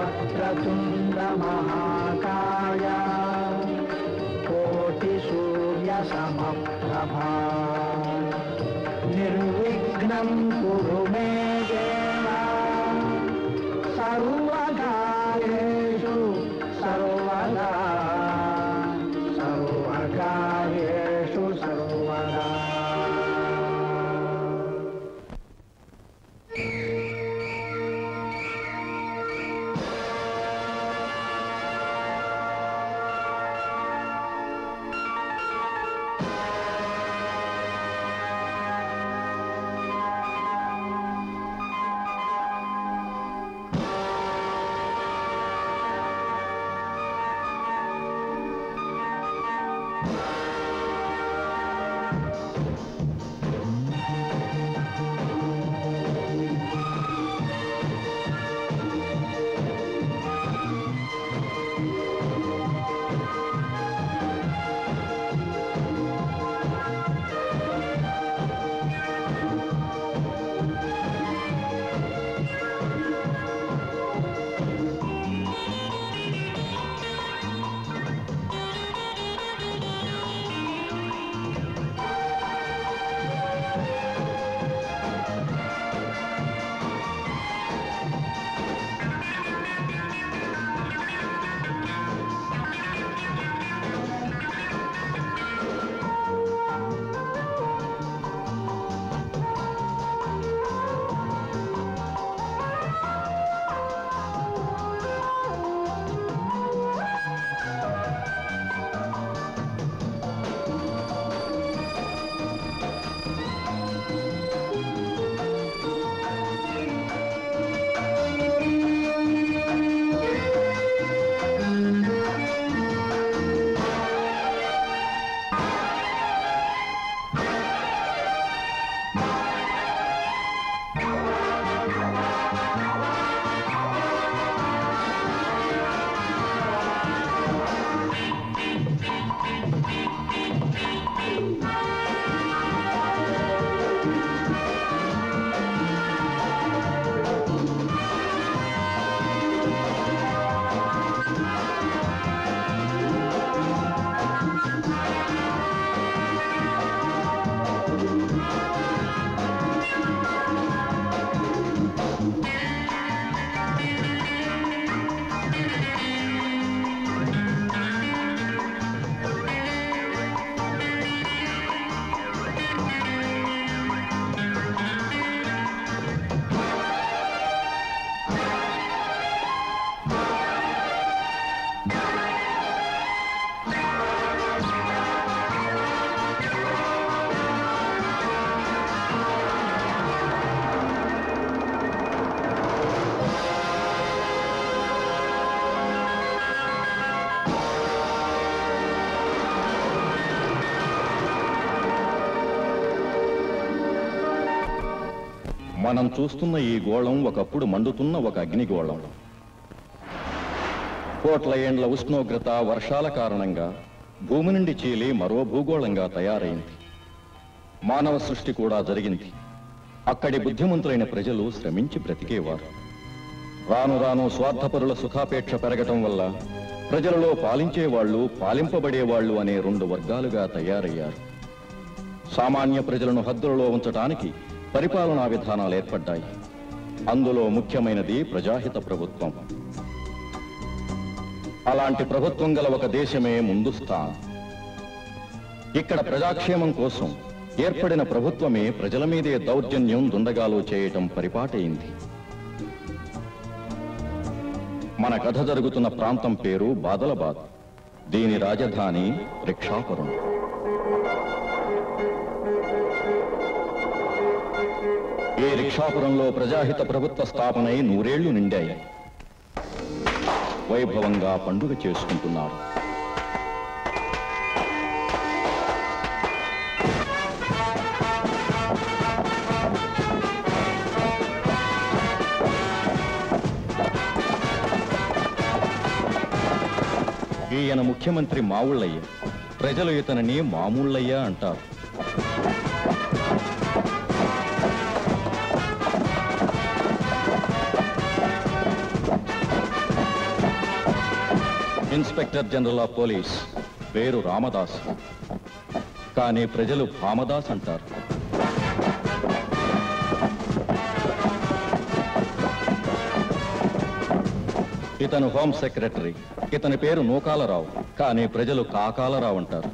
వక్రతుండ మహాకాయ కోటి సూర్య సమప్రభా నిర్విఘ్నం కురు మే దేవ సర్వకార్యేషు సర్వదా సర్వకార్యేషు సర్వదా మనం చూస్తున్న ఈ గోళం ఒకప్పుడు మండుతున్న ఒక అగ్నిగోళం కోట్ల ఏండ్ల ఉష్ణోగ్రత వర్షాల కారణంగా భూమి నుండి చీలి మరో భూగోళంగా తయారైంది మానవ సృష్టి కూడా జరిగింది అక్కడి బుద్ధిమంతులైన ప్రజలు శ్రమించి బ్రతికేవారు రాను రాను స్వార్థపరుల సుఖాపేక్ష పెరగటం వల్ల ప్రజలలో పాలించేవాళ్లు పాలింపబడేవాళ్లు అనే రెండు వర్గాలుగా తయారయ్యారు సామాన్య ప్రజలను హద్దులలో ఉంచటానికి పరిపాలనా విధానాలు ఏర్పడ్డాయి అందులో ముఖ్యమైనది ప్రజాహిత ప్రభుత్వం అలాంటి ప్రభుత్వం గల ఒక దేశమే ముందుస్థాన్ ఇక్కడ ప్రజాక్షేమం కోసం ఏర్పడిన ప్రభుత్వమే ప్రజల మీదే దౌర్జన్యం దుండగాలు చేయటం పరిపాటైంది మన కథ జరుగుతున్న ప్రాంతం పేరు బాదలబాద్ దీని రాజధాని రిక్షాపురం ఈ రిక్షాపురంలో ప్రజాహిత ప్రభుత్వ స్థాపనై నూరేళ్లు నిండాయి వైభవంగా పండుగ చేసుకుంటున్నారు ఈయన ముఖ్యమంత్రి మావుళ్ళయ్య ప్రజలు ఇతనిని మామూళ్ళయ్య అంటారు ఇన్స్పెక్టర్ జనరల్ ఆఫ్ పోలీస్ పేరు రామదాస్ కానీ ప్రజలు భామదాస్ అంటారు ఇతను హోమ్ సెక్రటరీ ఇతని పేరు నూకాలరావు కానీ ప్రజలు కాకాలరావు అంటారు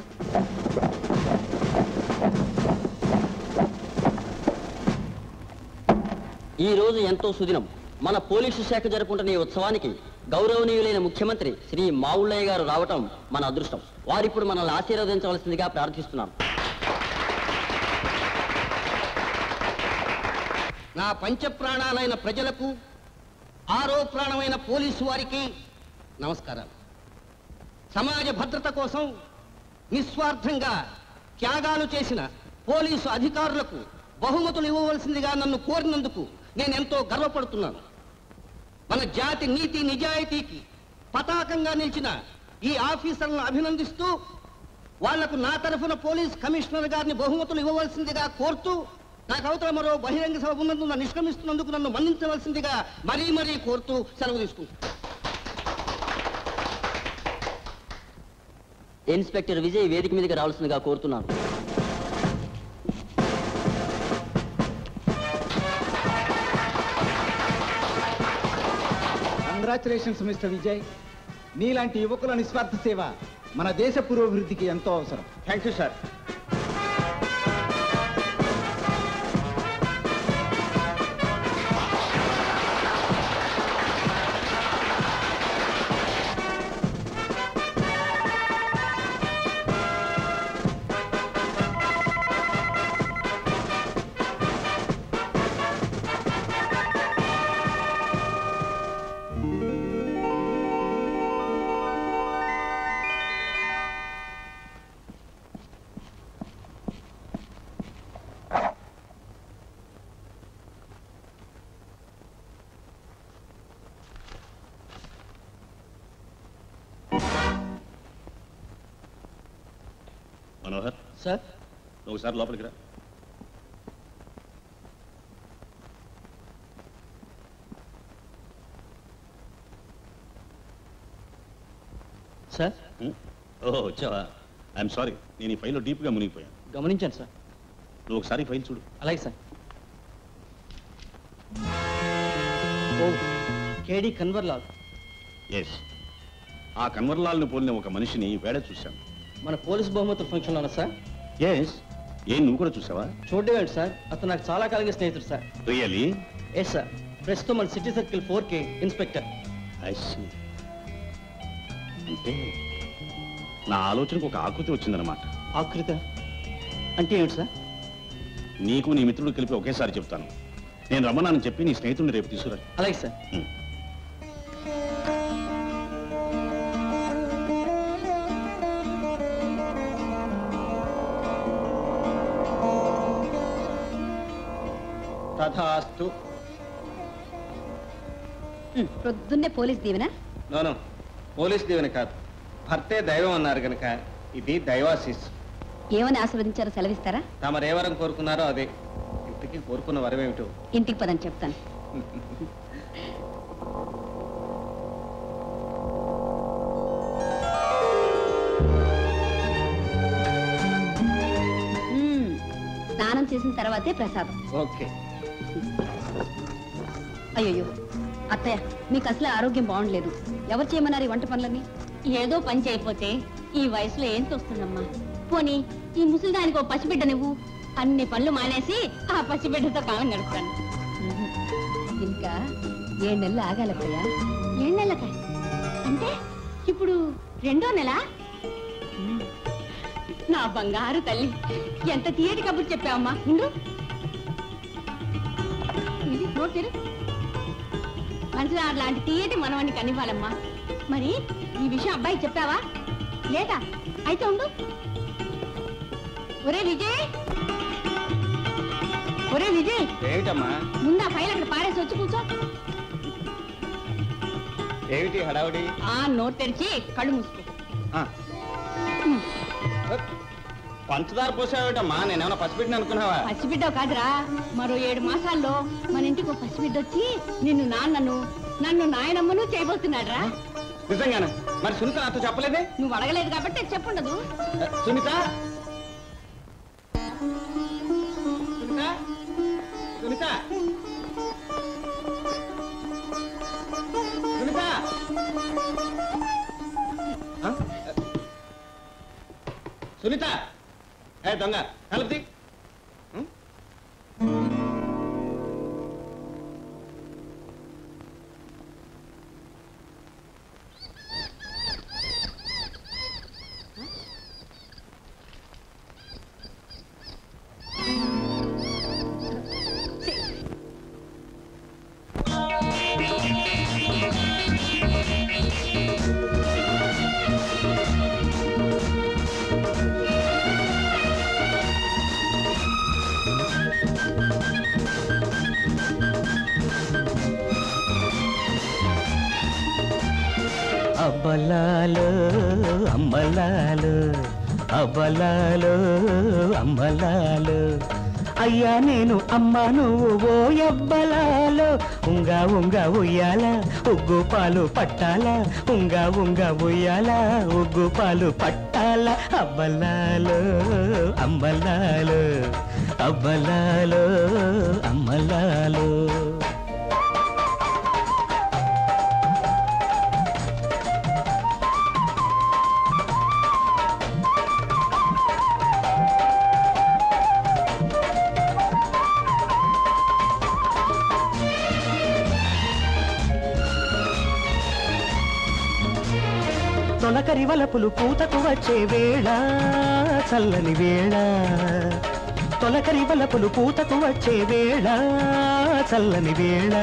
ఈ రోజు ఎంతో సుదినం మన పోలీసు శాఖ జరుపుకుంటున్న ఈ ఉత్సవానికి గౌరవనీయులైన ముఖ్యమంత్రి శ్రీ మావుళ్ళయ్య గారు రావటం మన అదృష్టం వారిప్పుడు మనల్ని ఆశీర్వదించవలసిందిగా ప్రార్థిస్తున్నాం నా పంచప్రాణాలైన ప్రజలకు ఆరో ప్రాణమైన పోలీసు వారికి నమస్కారాలు సమాజ భద్రత కోసం నిస్వార్థంగా త్యాగాలు చేసిన పోలీసు అధికారులకు బహుమతులు ఇవ్వవలసిందిగా నన్ను కోరినందుకు నేను ఎంతో గర్వపడుతున్నాను మన జాతి నీతి నిజాయితీకి పతాకంగా నిలిచిన ఈ ఆఫీసర్లను అభినందిస్తూ వాళ్లకు నా తరఫున పోలీస్ కమిషనర్ గారిని బహుమతులు ఇవ్వవలసిందిగా కోరుతూ నాకు అవతల మరో బహిరంగ సభ ఉన్నందున నిష్క్రమిస్తున్నందుకు నన్ను మన్నించవలసిందిగా మరీ మరీ కోరుతూ సెలవు తీసుకుంటాను ఇన్స్పెక్టర్ విజయ్ వేదిక మీదకి రావాల్సిందిగా కోరుతున్నాను కంగ్రాచులేషన్స్ మిస్టర్ విజయ్ నీలాంటి యువకుల నిస్వార్థ సేవ మన దేశ పురోభివృద్ధికి ఎంతో అవసరం thank you sir Manohar sir నువ్వు ఒకసారి లోపలికి రా సార్ ఉం? ఓహో వచ్చావా ఐఎమ్ సారీ నేను ఈ ఫైల్లో డీప్గా మునిగిపోయాను గమనించాను సార్ నువ్వు ఒకసారి ఈ ఫైల్ చూడు అలాగే సార్ ఓ కేడి కన్వర్లాల్ ఎస్ ఆ కన్వర్లాల్ని పోలిన ఒక మనిషిని వేడ చూశాను మన పోలీస్ బహుమతుల ఫంక్షన్లోనా సార్ ఎస్ ఏం నువ్వు కూడా చూసావా చూడడం ఏంటి సార్ అతను నాకు చాలా కాలంగా స్నేహితుడు సార్ రియలీ ఎస్ సార్ ప్రస్తుతం మన సిటీ సర్కిల్ ఫోర్ కే ఇన్స్పెక్టర్ ఐ సీ అంటే నా ఆలోచనకు ఒక ఆకృతి వచ్చిందనమాట ఆకృత అంటే ఏమిటి సార్ నీకు నీ మిత్రుడు కలిపి ఒకేసారి చెప్తాను నేను రమ్మన్నానని చెప్పి నీ స్నేహితుడిని రేపు తీసుకురా అలాగే సార్ ఉం. తథాస్తు ప్రొద్దున్నే పోలీస్ దీవెన నోను పోలీస్ దీవెన కాదు భర్తే దైవం అన్నారు గనక ఇది దైవాశీస్ ఏమని ఆశీర్వదించారో సెలవిస్తారా తమరు ఏ వరం కోరుకున్నారో అదే ఇంతకీ కోరుకున్న వరం ఏమిటో ఇంటికి పదని చెప్తాను మ్మ్. స్నానం చేసిన తర్వాతే ప్రసాదం ఓకే అయ్యో అత్తయ్య మీకు అసలు ఆరోగ్యం బాగుండలేదు ఎవరు చేయమన్నారు ఈ వంట పనులన్నీ ఏదో పని చేయకపోతే ఈ వయసులో ఏం తోస్తుందమ్మా పోనీ ఈ ముసలిదానికి ఓ పసిబిడ్డ నువ్వు అన్ని పనులు మానేసి ఆ పసిబిడ్డతో కాలం గడుపుతాను ఇంకా ఏడు నెలలు ఆగాలత్తయ్య ఏడు నెలలక అంటే ఇప్పుడు రెండో నెల నా బంగారు తల్లి ఎంత తీయటి కబురు చెప్పావమ్మా ఉండు ఇది నోట్ తెరు మంచిగా అలాంటి తీయటి మనవని కనివ్వాలమ్మా మరి ఈ విషయం అబ్బాయి చెప్పావా లేదా అయితే ఉండు ఒరే విజయ్ ఒరే విజయ్ ఏమిటమ్మా ముందు ఆ ఫైల్ అక్కడ పారేసి వచ్చి కూర్చో ఏమిటి హడావుడి ఆ నోట్ తెరిచి కళ్ళు మూసుకో ఆ. పంచదార పోసావేటమ్మా నేనేమన్నా పసిపెట్టిన అనుకున్నావా పసిబిడ్డవు కాదురా మరో ఏడు మాసాల్లో మన ఇంటికి ఒక పసిబిడ్డ వచ్చి నిన్ను నాన్నను నన్ను నాయనమ్మను చేయబోతున్నాడు రా నిజంగానా మరి సునీత నాతో చెప్పలేదే నువ్వు అడగలేదు కాబట్టి చెప్పుండదు సునీత సునీత సునీత సునీత ఆ? సునీత ఏ దొంగ కలుపుతి అబ్బలాలు అమ్మలాలు అబ్బలాలు అమ్మలాలు అయ్యా నేను అమ్మ నువ్వు ఓ అబ్బలాలు ఉంగా ఉంగా ఉయ్యాల ఉగ్గు పాలు పట్టాల ఉంగా ఉంగా ఉయ్యాల ఉగ్గు పాలు పట్టాల అబ్బలాలు అమ్మలాలు అబ్బలాలు అమ్మలాలు తొలకరి వలపులు పూతకు వచ్చే వేళ చల్లని వేళ తొలకరి వలపులు పూతకు వచ్చే వేళ చల్లని వేళ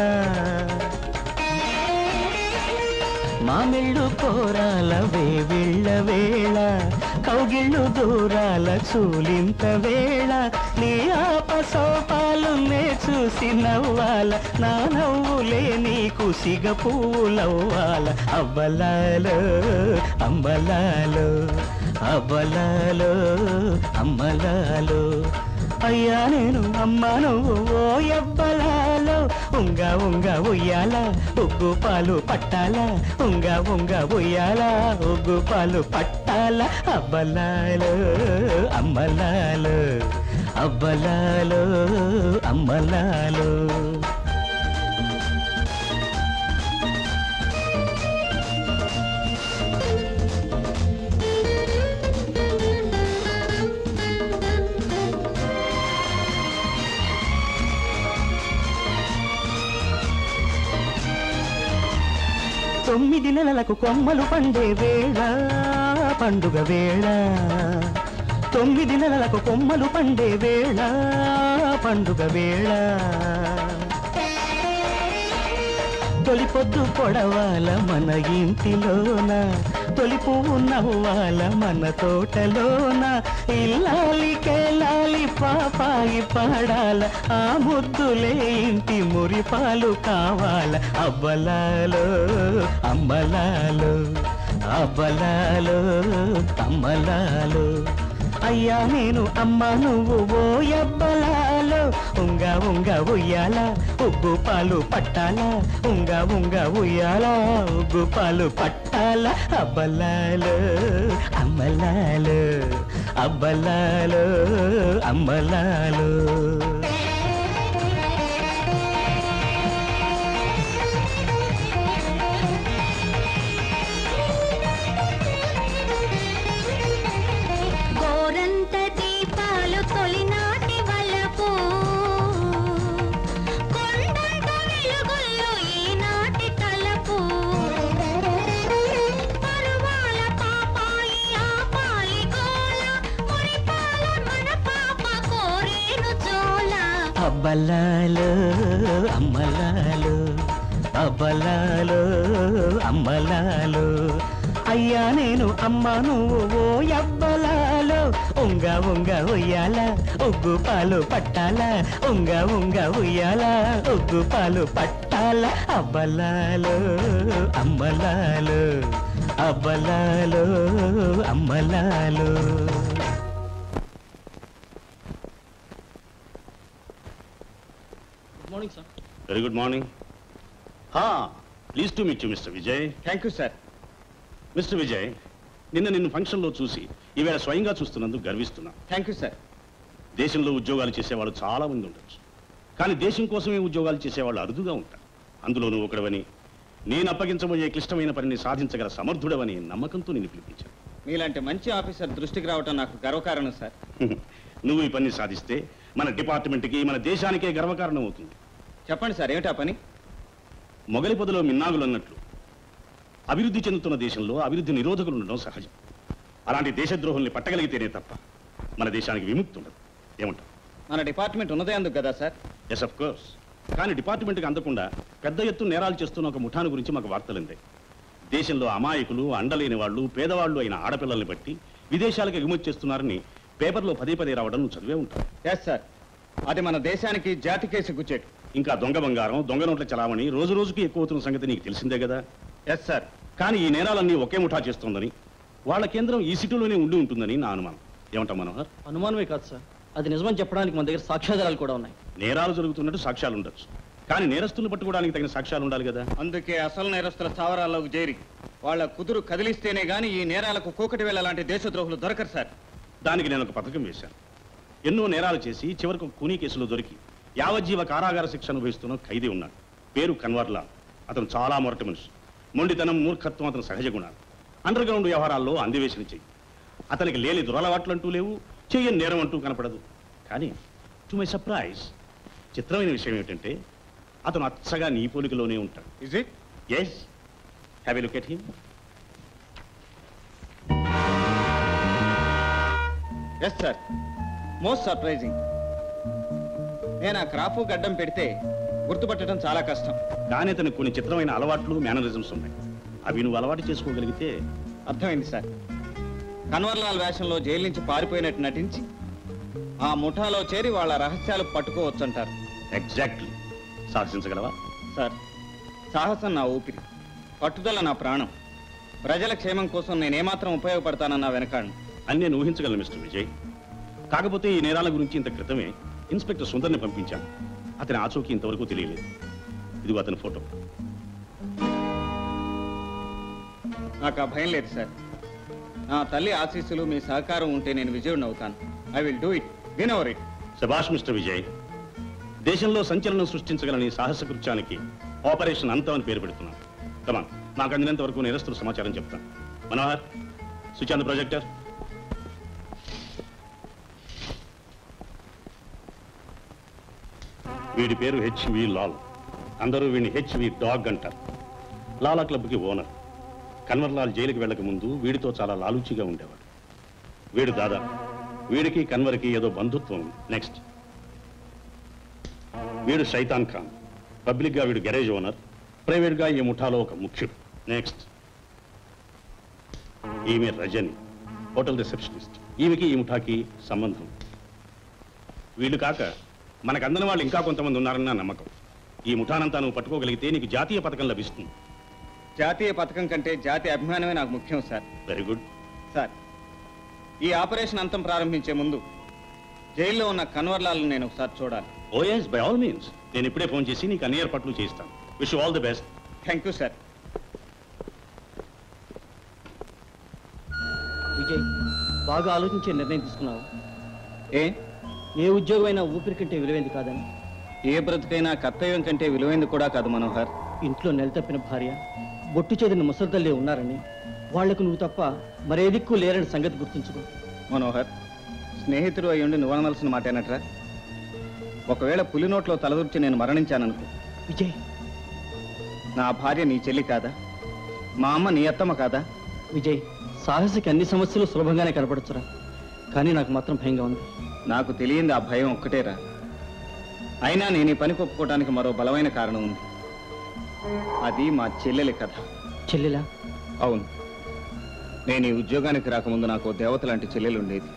మామిళ్ళు కోరాల వేవిళ్ళ వేళ కౌగిళ్ళు దూరాల చూలింత వేళ నీ ఆపసోపాలు నే చూసి నవ్వాల నా నవ్వులే నీకు సిగ పువ్వులవ్వాల అవ్వలాలు అమ్మలాలు అవ్వలాలు అమ్మలాలు అయ్యా నేను అమ్మ నువ్వు ఓ ఎవ్వలాలో ఉంగ ఉంగ ఉయ్యాల ఉగ్గు పాలు పట్టాల ఉంగ ఉంగ ఉయ్యాల ఉగ్గు పాలు పట్టాల అబ్బలాలు అమ్మలాలు అబ్బలాలు అమ్మలాలు తొమ్మిది నెలలకు కొమ్మలు పండే వేళ పండుగ వేళ తొమ్మిది నెలలకు కొమ్మలు పండే వేళ పండుగ వేళ తొలి పొద్దు పొడవాల మన ఇంటిలోన తొలి పువ్వు నవ్వాల మన తోటలోన ఇల్లాలి కేలాలి పాపాయి పాడాల ఆ ముద్దులే ఇంటి మురిపాలు కావాల అబ్బలాలు అమ్మలాలు అబ్బలాలు అమ్మలాలు అయ్యా నేను అమ్మ నువ్వు ఓ ఎబ్బలాలో ఉంగ ఉంగ ఉయ్యాల ఉగ్గు పాలు పట్టాల ఉంగ ఉంగ ఉయ్యాల ఉగ్గు పాలు పట్టాల అబ్బలాలు అమ్మలాలు అబ్బలాలు అమ్మలాలు గోరంత దీపాలు తొలినాటి వలపు కొండంత వెలుగుల్లో ఈనాటి తలపు పరువాల పాపాయి ఆపాలి గోల మురిపాల మన పాప కోరేను జోల అబ్బలాలు అమ్మలాలు అబ్బలాలు అమ్మలాలు అయ్యా నేను అమ్మ నువ్వు ఓ అబ్బలాలు ఉంగ ఉంగ ఉయ్యాల ఉగ్గు పాలు పట్టాల ఉంగ ఉంగ ఉయ్యాల ఉగ్గు పాలు పట్టాల అబ్బలాలు అమ్మలాలు అబ్బలాలు అమ్మలాలు morning sir very good morning please to meet you mister Vijay thank you sir mister Vijay నిన్న నిన్ను ఫంక్షన్లో చూసి ఈవేళ స్వయంగా చూస్తున్నందుకు గర్విస్తున్నా థ్యాంక్ యూ సార్ దేశంలో ఉద్యోగాలు చేసేవాళ్ళు చాలా మంది ఉండొచ్చు కానీ దేశం కోసమే ఉద్యోగాలు చేసేవాళ్ళు అరుదుగా ఉంటారు అందులో నువ్వు ఒకడవని నేను అప్పగించబోయే క్లిష్టమైన పనిని సాధించగల సమర్థుడవని నమ్మకంతో నిన్ను పిలిపించాను మీలాంటి మంచి ఆఫీసర్ దృష్టికి రావటం నాకు గర్వకారణం సార్ నువ్వు ఈ పని సాధిస్తే మన డిపార్ట్మెంట్కి మన దేశానికే గర్వకారణం అవుతుంది చెప్పండి సార్ ఏమిటా పని మొగలి పొదలో మిన్నాగులు అన్నట్లు అభివృద్ధి చెందుతున్న దేశంలో అభివృద్ధి నిరోధకులు ఉండడం సహజం అలాంటి దేశద్రోహుల్ని పట్టగలిగితేనే తప్ప మన దేశానికి విముక్తి ఉండదు ఏమంటావు మన డిపార్ట్మెంట్ ఉన్నదే అందుకు కదా సార్ ఎస్ ఆఫ్ కోర్స్ కానీ డిపార్ట్మెంట్కి అందకుండా పెద్ద ఎత్తున నేరాలు చేస్తున్న ఒక ముఠాను గురించి మాకు వార్తలుంటాయి దేశంలో అమాయకులు అండలేని వాళ్ళు పేదవాళ్ళు అయిన ఆడపిల్లల్ని బట్టి విదేశాలకు ఎగుమతి చేస్తున్నారని పేపర్లో పదే పదే రావడం నువ్వు చదివే ఉంటావు ఎస్ సార్ అది మన దేశానికి జాతి కేసు గుచ్చేటు ఇంకా దొంగ బంగారం దొంగ నోట్ల చలామణి రోజు రోజుకి ఎక్కువ అవుతున్న సంగతి నీకు తెలిసిందే కదా ఎస్ సార్ కానీ ఈ నేరాలన్నీ ఒకే ముఠా చేస్తోందని వాళ్ళ కేంద్రం ఈ సిటీలోనే ఉండి ఉంటుందని నా అనుమానం ఏమంటాం మనోహర్ అనుమానమే కాదు సార్ అది నిజమని చెప్పడానికి మన దగ్గర సాక్ష్యాధారాలు కూడా ఉన్నాయి నేరాలు జరుగుతున్నట్టు సాక్ష్యాలు ఉండొచ్చు కానీ నేరస్తులను పట్టుకోవడానికి తగిన సాక్ష్యాలు ఉండాలి కదా అందుకే అసలు నేరస్తుల స్థావరాల్లోకి చేరి వాళ్ళ కుదురు కదిలిస్తేనే గాని ఈ నేరాలకు కూకటి వేళ లాంటి దేశద్రోహులు దొరకరు సార్ దానికి నేను ఒక పథకం వేశాను ఎన్నో నేరాలు చేసి చివరకు ఒక కూనీ కేసులో దొరికి యావజ్జీవ కారాగార శిక్ష అనుభవిస్తున్న ఖైదీ ఉన్నాడు పేరు కన్వర్లా అతను చాలా మొరటి మనిషి మొండితనం మూర్ఖత్వం అతను సహజ గుణాలు అండర్ గ్రౌండ్ వ్యవహారాల్లో అందివేసిన చెయ్యి అతనికి లేని దురలవాట్లు అంటూ లేవు చెయ్యని నేరం అంటూ కనపడదు కానీ టు మై సర్ప్రైజ్ చిత్రమైన విషయం ఏమిటంటే అతను అచ్చగా నీ పోలికలోనే ఉంటాడు is it yes have look at him yes sir most surprising నేను ఆ క్రాఫ్ గడ్డం పెడితే గుర్తుపట్టడం చాలా కష్టం కానీ అతనికి కొన్ని చిత్రమైన అలవాట్లు మేనరిజమ్స్ ఉన్నాయి అవి నువ్వు అలవాటు చేసుకోగలిగితే అర్థమైంది సార్ కన్వర్లాల్ వేషంలో జైలు నుంచి పారిపోయినట్టు నటించి ఆ ముఠాలో చేరి వాళ్ళ రహస్యాలు పట్టుకోవచ్చంటారు ఎగ్జాక్ట్లీ సాధించగలవా సార్ సాహసం నా ఊపిరి పట్టుదల నా ప్రాణం ప్రజల క్షేమం కోసం నేనేమాత్రం ఉపయోగపడతానన్న వెనకాడను అని నేను ఊహించగలను మిస్టర్ విజయ్ కాకపోతే ఈ నేరాల గురించి ఇంత క్రితమే ఇన్స్పెక్టర్ సుందర్ని పంపించాను అతని ఆచూకీ ఇంతవరకు తెలియలేదు ఇదిగో అతని ఫోటో నాకు ఆ భయం లేదు సార్ నా తల్లి ఆశీస్సులు మీ సహకారం ఉంటే నేను విజయుడిని అవుతాను I will do it win over it శభాష్ మిస్టర్ విజయ్ దేశంలో సంచలనం సృష్టించగలని సాహస కృత్యానికి ఆపరేషన్ అంతం అని పేరు పెడుతున్నాను కమాన్ నాకు అందినంత వరకు నేరస్తుల సమాచారం చెప్తాను Manohar switch on the projector వీడి పేరు హెచ్వి లాల్ అందరూ వీడిని హెచ్వి డాగ్ అంటారు లాలా క్లబ్కి ఓనర్ కన్వర్లాల్ జైలుకి వెళ్ళక ముందు వీడితో చాలా లాలూచిగా ఉండేవాడు వీడు దాదా వీడికి కన్వర్కి ఏదో బంధుత్వం ఉంది నెక్స్ట్ వీడు శైతాన్ ఖాన్ పబ్లిక్ గా వీడు గెరేజ్ ఓనర్ ప్రైవేట్ గా ఈ ముఠాలో ఒక ముఖ్యుడు నెక్స్ట్ ఈమె రజని హోటల్ రిసెప్షనిస్ట్ ఈమెకి ఈ ముఠాకి సంబంధం వీళ్ళు కాక మనకు అందని వాళ్ళు ఇంకా కొంతమంది ఉన్నారని నా నమ్మకం ఈ ముఠానంతా నువ్వు పట్టుకోగలిగితే నీకు జాతీయ పథకం లభిస్తుంది జాతీయ పథకం కంటే జాతి అభిమానమే నాకు ముఖ్యం సార్ వెరీ గుడ్ సార్ ఈ ఆపరేషన్ అంతం ప్రారంభించే ముందు జైల్లో ఉన్న కన్వర్లాలను నేను ఒకసారి చూడాలి ఓఎస్ బై ఆల్ మీన్స్ నేను ఇప్పుడే ఫోన్ చేసి నీకు అన్ని ఏర్పాట్లు చేయిస్తాను wish all the best thank you sir Vijay బాగా ఆలోచించే నిర్ణయం తీసుకున్నావు ఏ ఏ ఉద్యోగమైనా ఊపిరి కంటే విలువైంది కాదని ఏ బ్రతుకైనా కర్తవ్యం కంటే విలువైంది కూడా కాదు మనోహర్ ఇంట్లో నెల తప్పిన భార్య బొట్టు చెదిరిన ముసలితల్లే ఉన్నారని వాళ్లకు నువ్వు తప్ప మరే దిక్కు లేరని సంగతి గుర్తుంచుకో మనోహర్ స్నేహితుడు అయ్యుండి నువ్వనవలసిన మాట ఏనట్రా ఒకవేళ పులి నోట్లో తలదూర్చి నేను మరణించాననుకో విజయ్ నా భార్య నీ చెల్లి కాదా మా అమ్మ నీ అత్తమ్మ కాదా విజయ్ సాహసికి అన్ని సమస్యలు సులభంగానే కనపడచ్చురా కానీ నాకు మాత్రం భయంగా ఉంది నాకు తెలియంది ఆ భయం ఒక్కటేరా అయినా నేను ఈ పని ఒప్పుకోవడానికి మరో బలమైన కారణం ఉంది అది మా చెల్లెలి కథ చెల్లెలా అవును నేను ఈ ఉద్యోగానికి రాకముందు నాకు ఓ దేవత లాంటి చెల్లెలు ఉండేది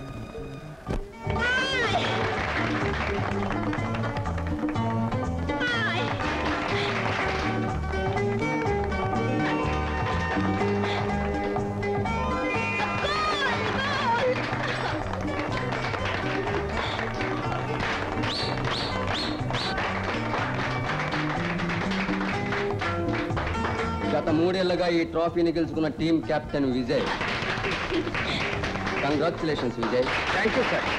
గత గత మూడేళ్లుగా ఈ ట్రోఫీని గెలుచుకున్న team captain Vijay congratulations Vijay thank you sir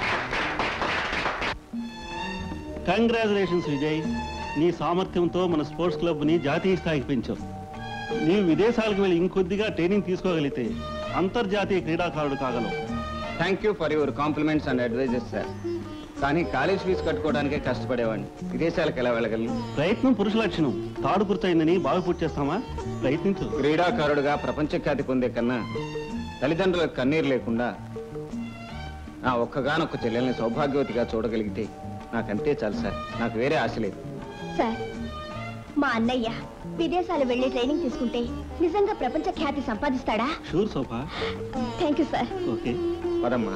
congratulations Vijay నీ సామర్థ్యంతో మన స్పోర్ట్స్ క్లబ్ని జాతీయ స్థాయికి పెంచావు నీవు విదేశాలకు వెళ్ళి ఇంకొద్దిగా ట్రైనింగ్ తీసుకోగలిగితే అంతర్జాతీయ క్రీడాకారుడు కాగలవు thank you for your compliments and advises sir కానీ కాలేజ్ ఫీజు కట్టుకోవడానికే కష్టపడేవాడిని విదేశాలకు ఎలా వెళ్ళగలను ప్రయత్నం పురుష లక్షణం తాడు పూర్తయిందని బాగా పూర్తి చేస్తామా ప్రయత్నించు క్రీడాకారుడుగా ప్రపంచ ఖ్యాతి పొందే కన్నా తల్లిదండ్రులకు కన్నీరు లేకుండా నా ఒక్కగానొక్క చెల్లెల్ని సౌభాగ్యవతిగా చూడగలిగితే నాకంతే చాలు సార్ నాకు వేరే ఆశ లేదు సార్ మా అన్నయ్య విదేశాలు వెళ్ళి ట్రైనింగ్ తీసుకుంటే నిజంగా ప్రపంచ ఖ్యాతి సంపాదిస్తాడా షూర్ సోఫా థ్యాంక్ యూ సార్ ఓకే పదమ్మా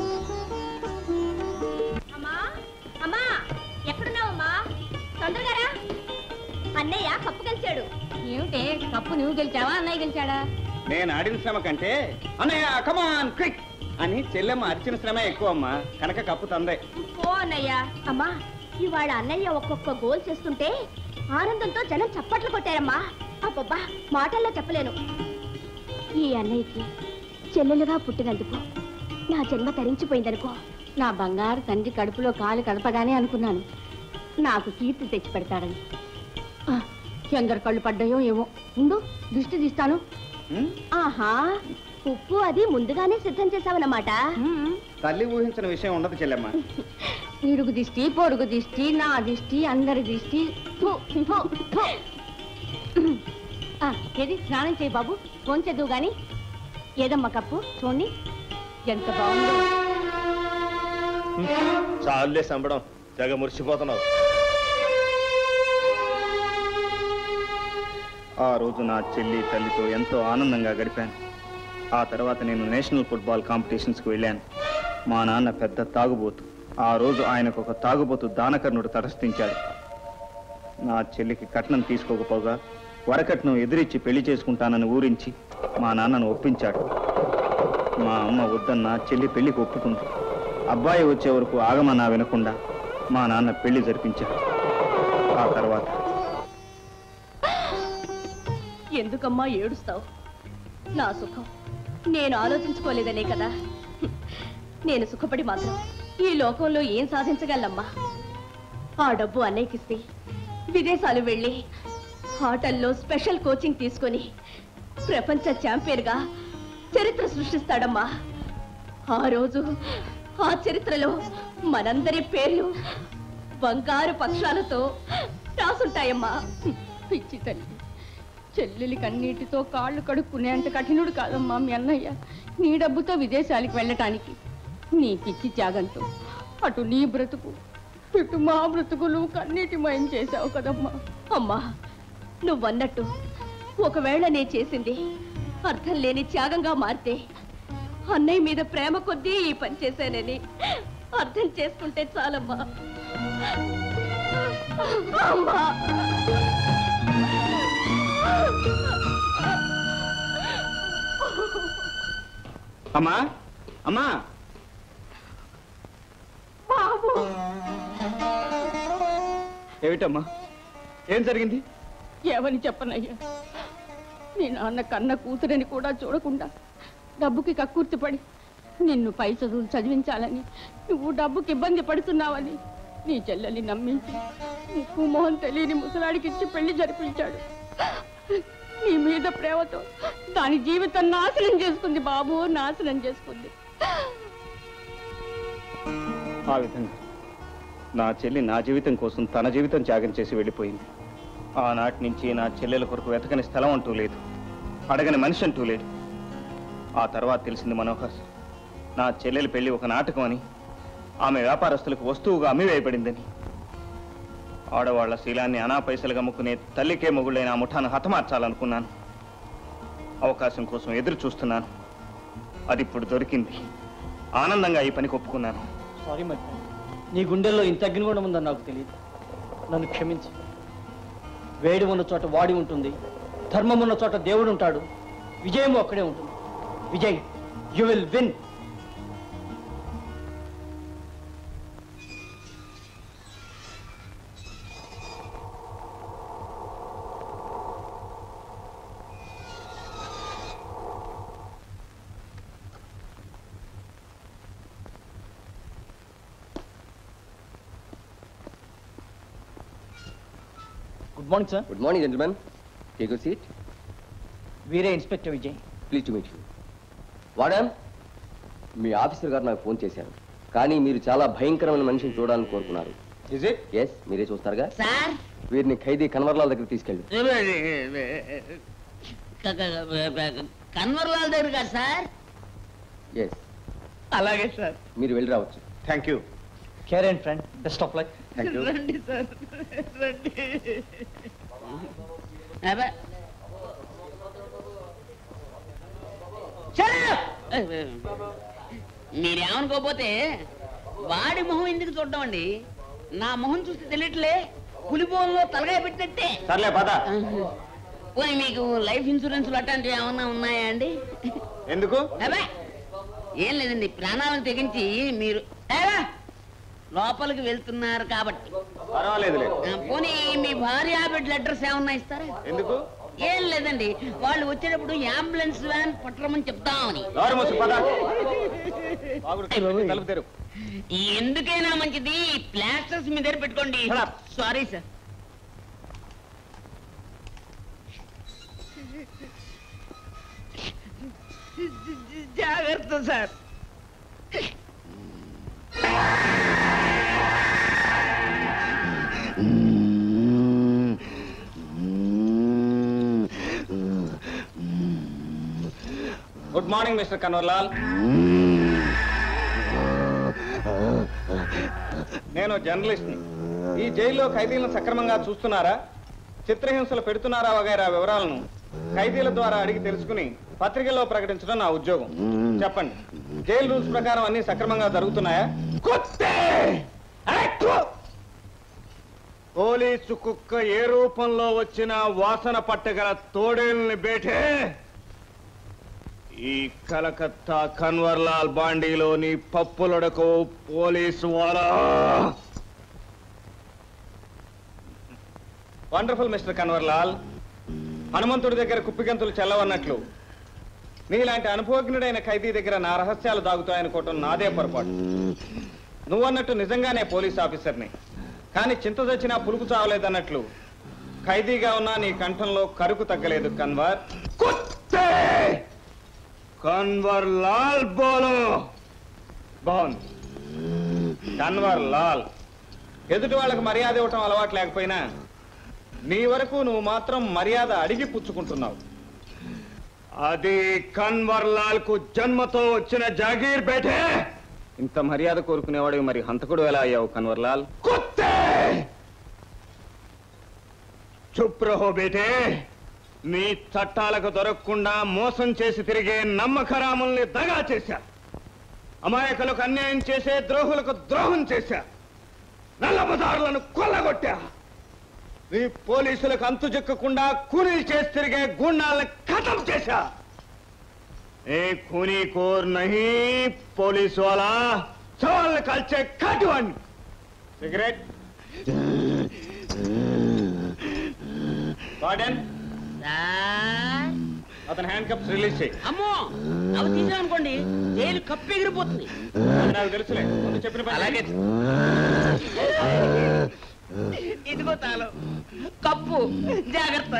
అమ్మా అమ్మా ఎక్కడున్నావమ్మా తొందరగా రా అన్నయ్య కప్పు గెలిచాడు ఏమిటే కప్పు నువ్వు గెలిచావా అన్నయ్య గెలిచాడా నేను ఆడిన శ్రమ కంటే అన్నయ్య కమాన్ క్విక్ అని చెల్లెమ్మ అరిచిన శ్రమ ఎక్కువ అమ్మా కనుక కప్పు తందే పో అన్నయ్య అమ్మా ఇవాళ అన్నయ్య ఒక్కొక్క గోల్ చేస్తుంటే ఆనందంతో జనం చప్పట్లు కొట్టారమ్మా అబ్బబ్బా మాటల్లో చెప్పలేను ఈ అన్నయ్యకి చెల్లెలుగా పుట్టినందుకు నా జన్మ తరించిపోయిందనుకో నా బంగారు తండ్రి కడుపులో కాలు కడపగానే అనుకున్నాను నాకు కీర్తి తెచ్చి పెడతాడని ఆ, ఎందరు కళ్ళు పడ్డాయో ఏమో ఉండు దృష్టి తీస్తాను ఆహా ఉప్పు అది ముందుగానే సిద్ధం చేసావన్నమాట తల్లి ఊహించిన విషయం ఉండదు చెల్లెమ్మ ఇరుగు దిష్టి పొరుగు దిష్టి నా దిష్టి అందరి దిష్టి ఫు, ఫు, ఫు. ఆ, ఏది స్నానం చేయి బాబు ఫోన్ చేద్దువు గాని ఏదమ్మా కప్పు చూడండి ఎంత బాగుందో చాలులే సంబడం తెగ మురిసిపోతున్నావు ఆ రోజు నా చెల్లి తల్లితో ఎంతో ఆనందంగా గడిపాను ఆ తర్వాత నేను నేషనల్ ఫుట్బాల్ కాంపిటీషన్స్కి వెళ్ళాను మా నాన్న పెద్ద తాగుబోతు ఆ రోజు ఆయనకు ఒక తాగుబోతు దానకర్ణుడు తటస్థించాడు నా చెల్లికి కట్నం తీసుకోకపోగా వరకట్నం ఎదిరించి పెళ్లి చేసుకుంటానని ఊరించి మా నాన్నను ఒప్పించాడు మా అమ్మ వద్దన్న చెల్లి పెళ్లికి ఒప్పుకుంది అబ్బాయి వచ్చే వరకు ఆగమన్నా వినకుండా మా నాన్న పెళ్లి జరిపించాడు ఆ తర్వాత ఎందుకమ్మా ఏడుస్తావు నా సుఖం నేను ఆలోచించుకోలేదనే కదా నేను సుఖపడి మాత్రం ఈ లోకంలో ఏం సాధించగలమ్మా ఆ డబ్బు అన్నయ్యకిస్తే విదేశాలు వెళ్ళి ఆటల్లో స్పెషల్ కోచింగ్ తీసుకొని ప్రపంచ ఛాంపియన్గా చరిత్ర సృష్టిస్తాడమ్మా ఆ రోజు ఆ చరిత్రలో మనందరి పేర్లు బంగారు పక్షాలతో రాసుంటాయమ్మా పిచ్చి తల్లి చెల్లెలి కన్నీటితో కాళ్ళు కడుక్కునే అంత కఠినుడు కాదమ్మా మీ అన్నయ్య నీ డబ్బుతో విదేశాలకు వెళ్ళటానికి నీ పిచ్చి త్యాగంతో అటు నీ బ్రతుకు ఇటు మా బ్రతుకులు కన్నీటిమయం చేశావు కదమ్మా అమ్మా నువ్వన్నట్టు ఒకవేళ నే చేసింది అర్థం లేని త్యాగంగా మారితే అన్నయ్య మీద ప్రేమ కొద్దీ ఈ పని చేశానని అర్థం చేసుకుంటే చాలమ్మా అమ్మా అమ్మా అమ్మా బాబు ఏమిటమ్మా ఏం జరిగింది ఏమని చెప్పనయ్యా నీ నాన్న కన్న కూతురని కూడా చూడకుండా డబ్బుకి కక్కుర్తిపడి నిన్ను పై చదువులు చదివించాలని నువ్వు డబ్బుకి ఇబ్బంది పడుతున్నావని నీ చెల్లెల్ని నమ్మించి ముక్కు మొహం తెలియని ముసలాడికి ఇచ్చి పెళ్లి జరిపించాడు నీ మీద ప్రేమతో దాని జీవితం నాశనం చేసుకుంది బాబు నాశనం చేసుకుంది ఆ విధంగా నా చెల్లి నా జీవితం కోసం తన జీవితం త్యాగం చేసి వెళ్ళిపోయింది ఆనాటి నుంచి నా చెల్లెల కొరకు వెతకని స్థలం అంటూ లేదు అడగని మనిషి అంటూ లేడు ఆ తర్వాత తెలిసింది మనోహర్ నా చెల్లెలి పెళ్లి ఒక నాటకం అని ఆమె వ్యాపారస్తులకు వస్తువుగా అమ్మివేయబడిందని ఆడవాళ్ల శీలాన్ని అనా పైసలుగా అమ్ముకునే తల్లికే మొగుళ్ళైన ఆ ముఠాను హతమార్చాలనుకున్నాను అవకాశం కోసం ఎదురు చూస్తున్నాను అది ఇప్పుడు దొరికింది ఆనందంగా ఈ పనికి ఒప్పుకున్నాను సారీ మై నీ గుండెల్లో ఇంత అగ్నిగుండం ఉందని నాకు తెలియదు నన్ను క్షమించి వేడి ఉన్న చోట వాడి ఉంటుంది ధర్మం ఉన్న చోట దేవుడు ఉంటాడు విజయం అక్కడే ఉంటుంది Vijay you will win good morning sir good morning gentlemen take seat వీరే inspector Vijay please to meet you వాడాం మీ ఆఫీసర్ గారు నాకు ఫోన్ చేశారు కానీ మీరు చాలా భయంకరమైన మనిషిని చూడాలని కోరుకున్నారు ఇజ్ ఇట్ ఎస్ మీరే చూస్తారుగా సార్ వీరిని ఖైదీ కన్వర్లాల్ దగ్గర తీసుకెళ్ళు కన్వర్లాల్ దగ్గర కాదు సార్ ఎస్ అలాగే సార్ మీరు వెళ్ళి రావచ్చు thank you care and friend best of luck thank you రండి సార్ రండి అబ్బా. Shut up! మీరేమనుకోపోతే వాడి మొహం ఎందుకు చూడడం అండి నా మొహం చూస్తే తెలియట్లే పులిపోన్లో తలగాయ పెట్టినట్టే సర్లే పద పోయి మీకు లైఫ్ ఇన్సూరెన్స్ అట్లాంటివి ఏమన్నా ఉన్నాయా అండి ఎందుకు అబ్బా ఏం లేదండి ప్రాణాలను తెగించి మీరు ఏవా? లోపలికి వెళ్తున్నారు కాబట్టి పర్వాలేదులే ఆ, పోనీ మీ భార్య బిడ్డ లెటర్స్ ఏమన్నా ఇస్తారా ఎందుకు ఏం లేదండి వాళ్ళు వచ్చేటప్పుడు అంబులెన్స్ వ్యాన్ పట్టరమని చెప్తామని నోరు మూసు పద బాగుడు తలుపు తెరు ఎందుకైనా మంచిది ప్లాస్టర్స్ మీ దగ్గర పెట్టుకోండి సారీ సార్ జాగ్రత్త sir good morning mister Kanwarlal నేను జర్నలిస్ట్ని ఈ జైల్లో ఖైదీలను సక్రమంగా చూస్తున్నారా చిత్రహింసలు పెడుతున్నారా వగైరా వివరాలను ఖైదీల ద్వారా అడిగి తెలుసుకుని పత్రికల్లో ప్రకటించడం నా ఉద్యోగం చెప్పండి జైలు రూల్స్ ప్రకారం అన్ని సక్రమంగా జరుగుతున్నాయా పోలీసు కుక్క ఏ రూపంలో వచ్చినా వాసన పట్టగల తోడేల్ని బేటే ఈ కలకత్తా కన్వర్లాల్ బాండీలోని పప్పులొడకు పోలీసు వారా వండర్ఫుల్ మిస్టర్ కన్వర్లాల్ హనుమంతుడి దగ్గర కుప్పిగంతులు చెల్లవన్నట్లు నీలాంటి అనుభవజ్ఞుడైన ఖైదీ దగ్గర నా రహస్యాలు దాగుతాయనుకోవటం నాదే పొరపాటు నువ్వన్నట్టు నిజంగానే పోలీస్ ఆఫీసర్ని కానీ చింత చచ్చినా పులుపు చావలేదన్నట్లు ఖైదీగా ఉన్నా నీ కంఠంలో కరుకు తగ్గలేదు కన్వర్ కుత్తే కన్వర్ లాల్ బోలో బాగుంది కన్వర్ లాల్ ఎదుటి వాళ్ళకి మర్యాద ఇవ్వటం అలవాటు లేకపోయినా నీ వరకు నువ్వు మాత్రం మర్యాద అడిగి పుచ్చుకుంటున్నావు అది కన్వర్ లాల్ కు జన్మతో వచ్చిన జాగీర్ బేటే ఇంత మర్యాద కోరుకునేవాడు మరి హంతకుడు ఎలా అయ్యావు కన్వర్ లాల్ కుత్తే చుప్ రహో బేటే మీ చట్టాలకు దొరకకుండా మోసం చేసి తిరిగే నమ్మకరాముల్ని దగా చేశా అమాయకులకు అన్యాయం చేసే ద్రోహులకు ద్రోహం చేశా నల్లబజారులను కొల్లగొట్టా మీ పోలీసులకు అంతు చిక్కకుండా కూలీలు చేసి తిరిగే గుండాలను ఖతం చేశా ఏ खूनी కోర్ నహీ పోలీస్ వాలా సవాళ్ళని కాల్చే కాటివాణ్ణి సిగరెట్ వార్డెన్ సార్ అతని హ్యాండ్ కప్స్ రిలీజ్ చేయి అమ్మో అవి తీసామనుకోండి జైలు కప్పు ఎగిరిపోతుంది అది నాకు తెలుసులే ముందు చెప్పిన పని అలాగే ఇదిగో తాళం కప్పు జాగ్రత్త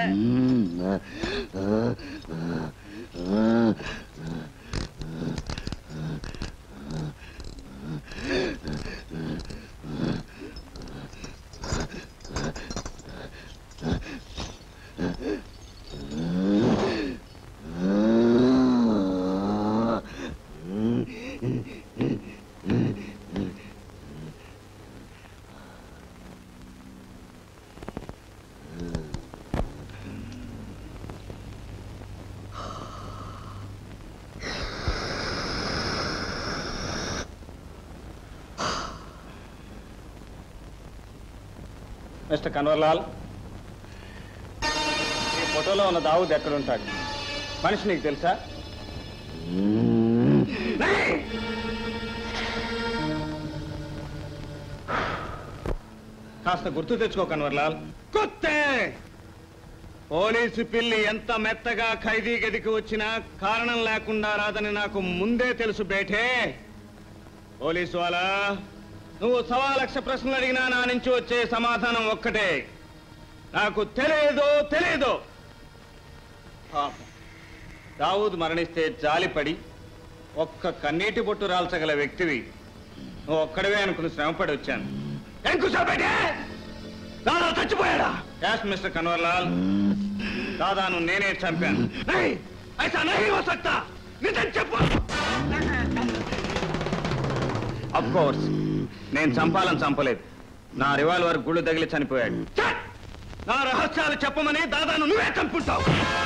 మిస్టర్ కన్వర్లాల్ ఈ ఫోటోలో ఉన్న దావుద్ ఎక్కడుంటాడు మనిషి నీకు తెలుసా కాస్త గుర్తు తెచ్చుకో కన్వర్లాల్ కొత్తే పోలీసు పిల్లి ఎంత మెత్తగా ఖైదీ గదికి వచ్చినా కారణం లేకుండా రాదని నాకు ముందే తెలుసు బేటే పోలీసు వాళ్ళ నువ్వు సవా లక్ష ప్రశ్నలు అడిగినా నా నుంచి వచ్చే సమాధానం ఒక్కటే నాకు తెలియదు తెలియదు పాపం. దావూద్ మరణిస్తే జాలిపడి ఒక్క కన్నీటి బొట్టు రాల్చగల వ్యక్తివి నువ్వు ఒక్కడవే అనుకుని శ్రమపడి వచ్చాను ఏం కూర్చోబెట్టే దాదా చచ్చిపోయాడా యాస్ మిస్టర్ కన్వర్లాల్ దాదాను నేనే చంపాను ఐసా నహీ హో సక్తా నిజం చెప్పు అఫ్ కోర్స్ నేను చంపాలని చంపలేదు నా రివాల్వర్ గుళ్ళు తగిలి చనిపోయాడు ఛ! నా రహస్యాలు చెప్పమని దాదాను నువ్వే చంపుంటావు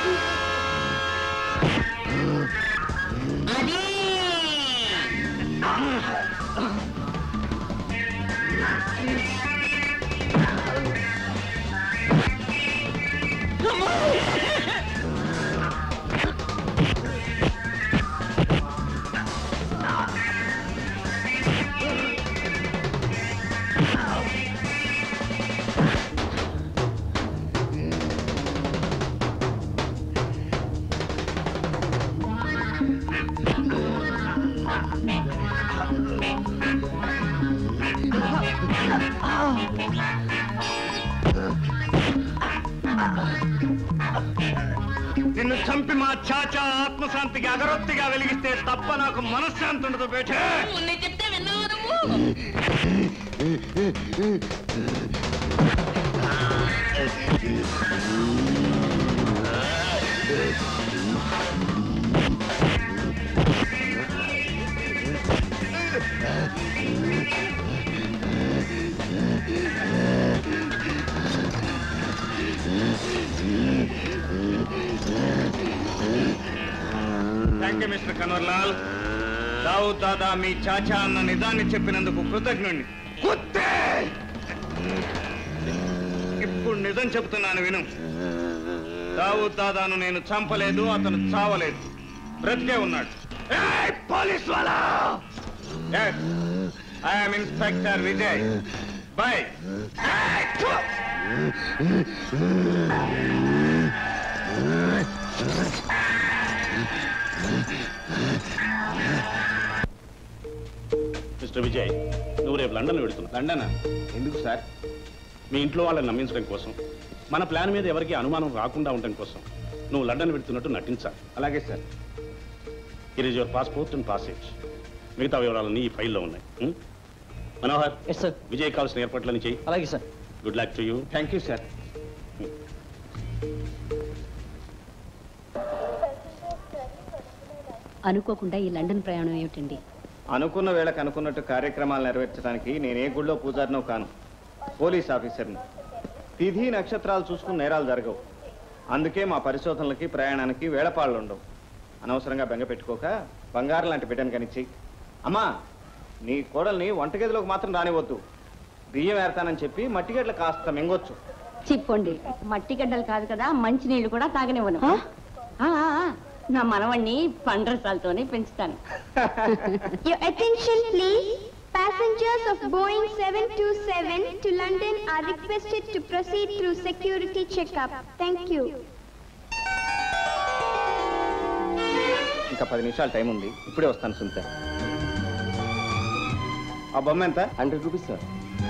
నిన్ను చంపి మా చాచా ఆత్మశాంతికి అగరొత్తిగా వెలిగిస్తే తప్ప నాకు మనశ్శాంతి ఉండదు బేటే చెప్తే విన్నావు నువ్వు thank you mister Kanwarlal Dawood దాదా మీ చాచా అన్న నిజాన్ని చెప్పినందుకు కృతజ్ఞుణ్ణి కుత్తే ఇప్పుడు నిజం చెబుతున్నాను విను దావుద్ దాదాను నేను చంపలేదు అతను చావలేదు బ్రతికే ఉన్నాడు ఏయ్, పోలీస్ వాళ్ళ I'm inspector Vijay bye mister Vijay నువ్వు రేపు లండన్ వెళుతున్నావు లండన్ ఎందుకు సార్ మీ ఇంట్లో వాళ్ళని నమ్మించడం కోసం మన ప్లాన్ మీద ఎవరికి అనుమానం రాకుండా ఉండడం కోసం నువ్వు లండన్ వెళ్తున్నట్టు నటించాలి అలాగే sir it is your passport and passage మిగతా వివరాలన్నీ ఈ ఫైల్లో ఉన్నాయి ఉం? మనోహర్ ఎస్ సార్ విజయ్ కావాల్సిన ఏర్పాట్లన్నీ చెయ్యి అలాగే sir good luck to you thank you sir అనుకోకుండా ఈ లండన్ ప్రయాణం ఏమిటండి అనుకున్న వేళకు అనుకున్నట్టు కార్యక్రమాలు నెరవేర్చడానికి నేనే గుళ్ళో పూజారినో కాను పోలీస్ ఆఫీసర్ని తిథి నక్షత్రాలు చూసుకుని నేరాలు జరగవు అందుకే మా పరిశోధనలకి ప్రయాణానికి వేళపాళ్ళు ఉండవు అనవసరంగా బెంగ పెట్టుకోక బంగారం లాంటి బిడ్డను కనిచ్చి అమ్మా నీ కోడల్ని వంటగదిలోకి మాత్రం రానివద్దు బియ్యం ఏరతానని చెప్పి మట్టిగడ్డలు కాస్త మింగొచ్చు చిక్కోండి మట్టి గడ్డలు కాదు కదా మంచి నీళ్లు కూడా తాగనివ్వను ఆ, ఆ, ఆ, నా మనవణ్ణి పండ్రసాలతోనే పెంచుతాను Your attention please. Passengers of Boeing 727 to London are requested to proceed through security checkup. Thank you. ఇంకా పది నిమిషాలు టైం ఉంది ఇప్పుడే వస్తాను సునీత ఆ బొమ్మ ఎంత హండ్రెడ్ రూపీస్ సార్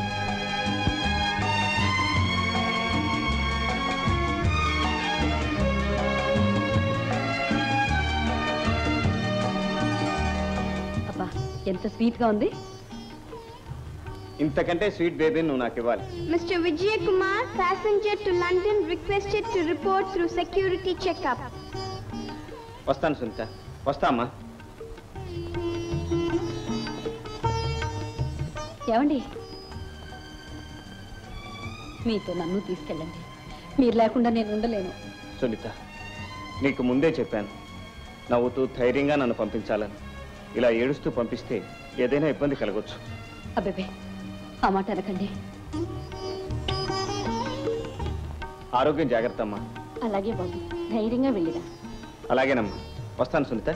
అబ్బా ఎంత స్వీట్ గా ఉంది ఇంతకంటే స్వీట్ బేబీ నువ్వు నాకు ఇవ్వాలి Mr. Vijay Kumar, passenger to London requested to report through security checkup. వస్తాను సునీత వస్తా అమ్మా ఏమండి మీతో నన్ను తీసుకెళ్ళండి మీరు లేకుండా నేను ఉండలేను సునీత నీకు ముందే చెప్పాను నవ్వుతూ ధైర్యంగా నన్ను పంపించాలని ఇలా ఏడుస్తూ పంపిస్తే ఏదైనా ఇబ్బంది కలగొచ్చు అబ్బే ఆ మాట అనకండి ఆరోగ్యం జాగ్రత్త అమ్మా అలాగే బాబు ధైర్యంగా వెళ్ళిరా అలాగేనమ్మా వస్తాను సునీత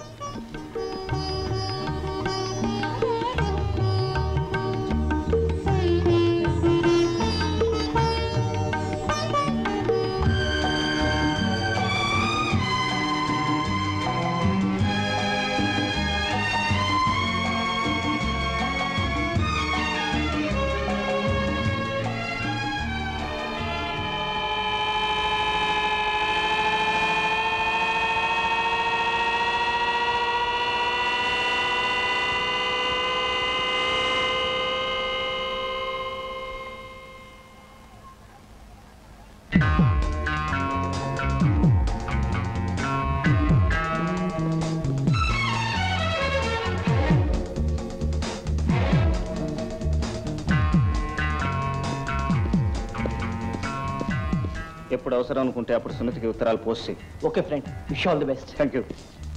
ఎప్పుడు అవసరం అనుకుంటే అప్పుడు సునీతికి ఉత్తరాలు పోస్ట్ చేయి okay friend wish all the best thank you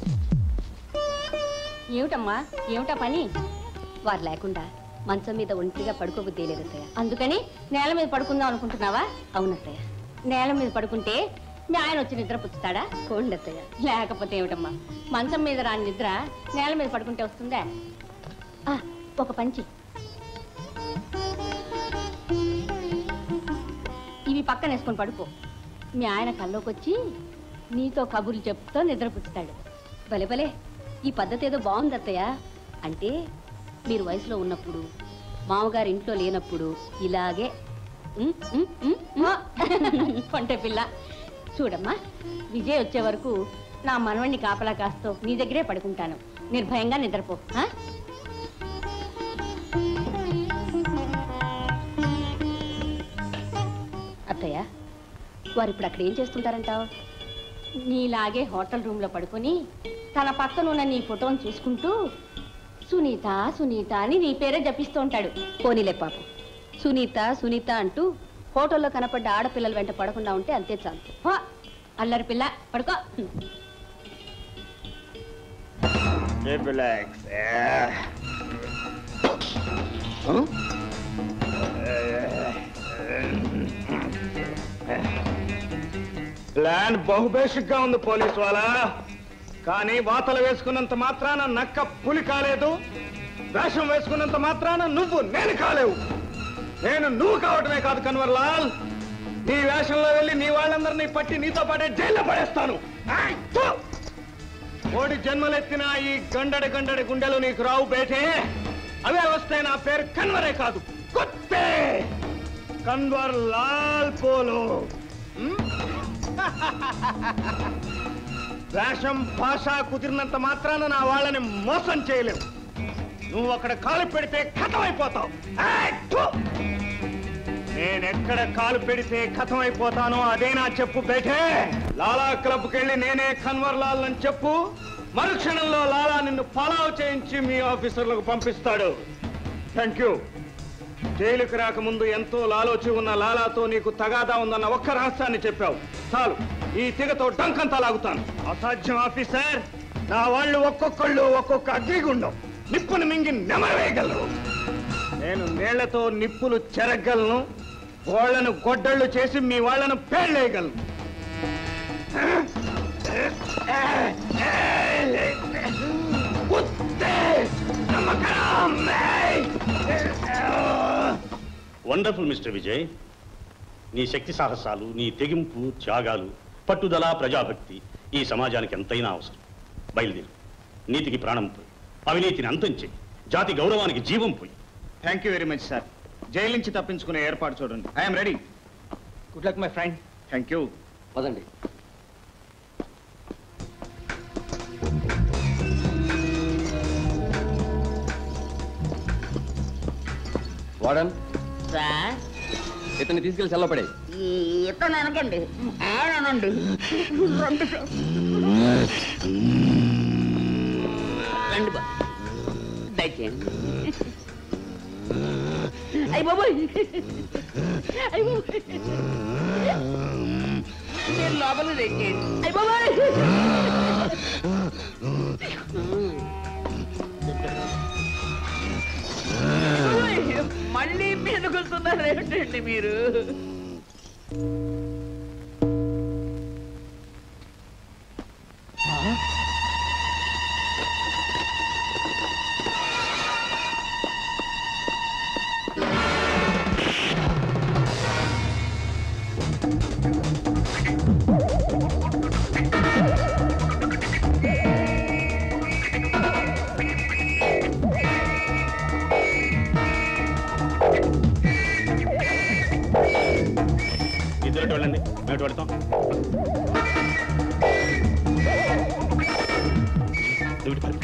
ఏమిటమ్మా ఏమిటా పని వారు లేకుండా మంచం మీద ఒంటిగా పడుకోబుద్దే లేదత్తయ్య అందుకని నేల మీద పడుకుందాం అనుకుంటున్నావా అవునత్తయ్య నేల మీద పడుకుంటే మీ ఆయన వచ్చి నిద్ర పుచ్చుతాడా కోండత్తయ్య లేకపోతే ఏమిటమ్మా మంచం మీద రాని నిద్ర నేల మీద పడుకుంటే వస్తుందా ఆ, ఒక పంచి ఇవి పక్కన వేసుకొని పడుకో మీ ఆయన కల్లోకి వచ్చి నీతో కబుర్లు చెప్తూ నిద్ర పుచ్చుతాడు భలే భలే ఈ పద్ధతి ఏదో బాగుంది అత్తయ్య అంటే మీరు వయసులో ఉన్నప్పుడు మామగారు ఇంట్లో లేనప్పుడు ఇలాగే ఉమ్, ఉమ్, ఉమ్, ఉమ్. కొంటె పిల్ల చూడమ్మా విజయ్ వచ్చే వరకు నా మనవణ్ణి కాపలా కాస్తూ నీ దగ్గరే పడుకుంటాను నిర్భయంగా నిద్రపో ఆ? అత్తయ్య వారు ఇప్పుడు అక్కడ ఏం చేస్తుంటారంటావు నీలాగే హోటల్ రూమ్లో పడుకొని తన పక్కన ఉన్న నీ ఫోటోని చూసుకుంటూ సునీత సునీత అని నీ పేరే జపిస్తూ ఉంటాడు పోనీలే పాపం సునీత సునీత అంటూ హోటల్లో కనపడ్డ ఆడపిల్లల వెంట పడకుండా ఉంటే అంతే చాలు హో, అల్లరి పిల్ల పడుకో రిలాక్స్ ప్లాన్ బహుబేషిక్గా ఉంది పోలీసు వాళ్ళ కానీ వాతలు వేసుకున్నంత మాత్రాన నక్క పులి కాలేదు వేషం వేసుకున్నంత మాత్రాన నువ్వు నేను కాలేవు నేను నువ్వు కావటమే కాదు కన్వర్ లాల్ నీ వేషంలో వెళ్ళి నీ వాళ్ళందరినీ పట్టి నీతో పాటే జైల్లో పడేస్తాను ఆయ్, థు! కోడి జన్మలెత్తిన ఈ గండడి గండడి గుండెలు నీకు రావు బేటే అవే వస్తే నా పేరు కన్వరే కాదు కొత్తే కన్వర్ లాల్ పోలో హ్మ్? వేషం భాష కుదిరినంత మాత్రాన నా వాళ్ళని మోసం చేయలేవు నువ్వు అక్కడ కాలు పెడితే ఖతమైపోతావు ఏయ్, థు! నేనెక్కడ కాలు పెడితే ఖతమైపోతానో అదే నా చెప్పు బేటే లాలా క్లబ్కి వెళ్ళి నేనే కన్వర్ లాల్ అని చెప్పు మరుక్షణంలో లాలా నిన్ను ఫాలో చేయించి మీ ఆఫీసర్లకు పంపిస్తాడు థ్యాంక్ యూ జైలుకి రాకముందు ఎంతో లాలోచి ఉన్న లాలాతో నీకు తగాదా ఉందన్న ఒక్క రహస్యాన్ని చెప్పావు చాలు ఈ తిగతో డంకంతా లాగుతాను అసాధ్యం ఆఫీసర్ నా వాళ్ళు ఒక్కొక్కళ్ళు ఒక్కొక్క అగ్నిగుండం నిప్పును మింగి నెమరవేయగలరు నేను నీళ్లతో నిప్పులు చెరగలను వాళ్ళను గొడ్డళ్ళు చేసి మీ వాళ్ళను పేర్లేయగలను వండర్ఫుల్ మిస్టర్ విజయ్ నీ శక్తి సాహసాలు నీ తెగింపు త్యాగాలు పట్టుదల ప్రజాభక్తి ఈ సమాజానికి ఎంతైనా అవసరం బయలుదేరు నీతికి ప్రాణం పోయి అవినీతిని అంతం చేయి జాతి గౌరవానికి జీవం పోయి thank you very much sir జైలు నుంచి తప్పించుకునే ఏర్పాటు చూడండి I'm ready good luck my friend thank you పదండి వాడన్ సార్ ఇతన్ని తీసుకెళ్లి సెల్లపడే ఇతను అనకండి ఆడనండి రండి సార్. రండి బా దయచేయండి అయ్యి బాబోయ్ అయ్యి బాబోయ్ నేను లోపలికి తెచ్చేయండి అయ్యి బాబోయ్ బాబోయ్, మళ్ళీ మీదకొస్తున్నారు ఏమిటండి మీరు ఇద్దరు వెళ్ళండి మేము వెళ్తాం డ్యూటీ పని.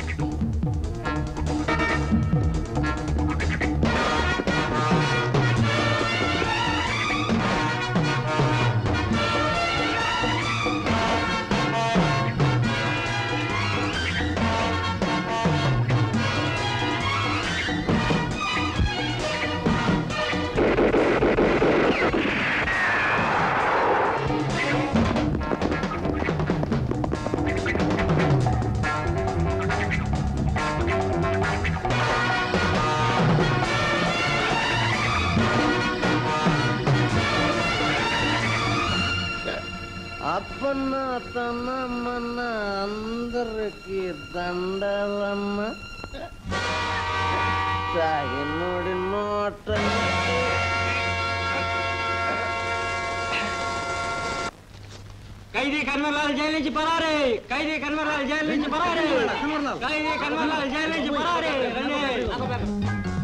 అప్పన్న తన మన అందరికి దండాలమ్మ తాగినోడి నోట ఖైదీ కన్వర్లాల్ జైలు నుంచి పరారే ఖైదీ కన్వర్లాల్ జైలు నుంచి పరారే ఖైదీ కన్వర్లాల్ జైలు నుంచి పరారే రండి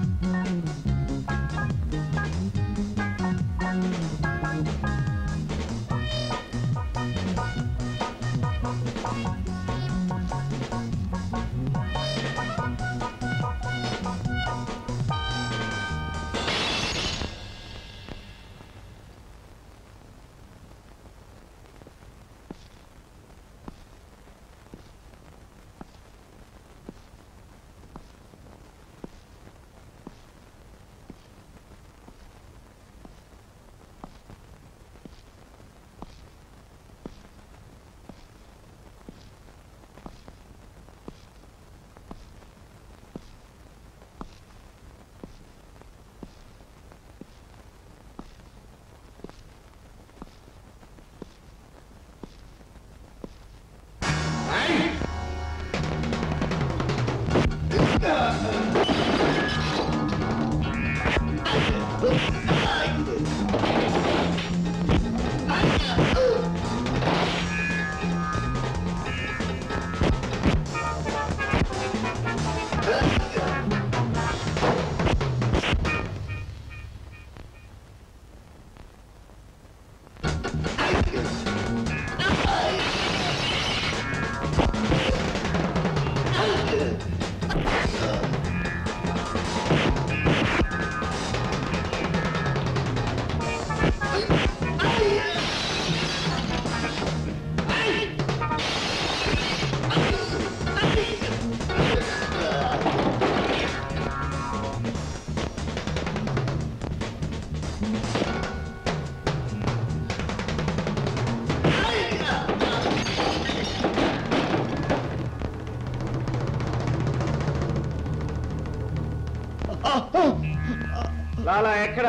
లాలా ఎక్కడ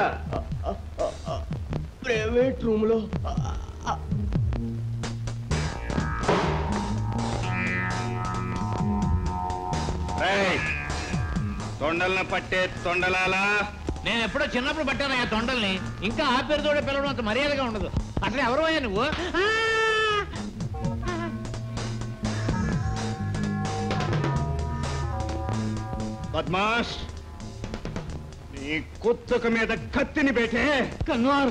ప్రైవేట్ రూమ్ లో రేయ్, తొండలను పట్టే తొండలాలా నేను ఎప్పుడో చిన్నప్పుడు పట్టాను ఆ తొండల్ని ఇంకా ఆ పేరుతోడే పిలవడం అంత మర్యాదగా ఉండదు అసలు ఎవరు అయ్యా నువ్వు బద్మాష్ నీ కుత్తుక మీద కత్తిని పెట్టే కన్వార్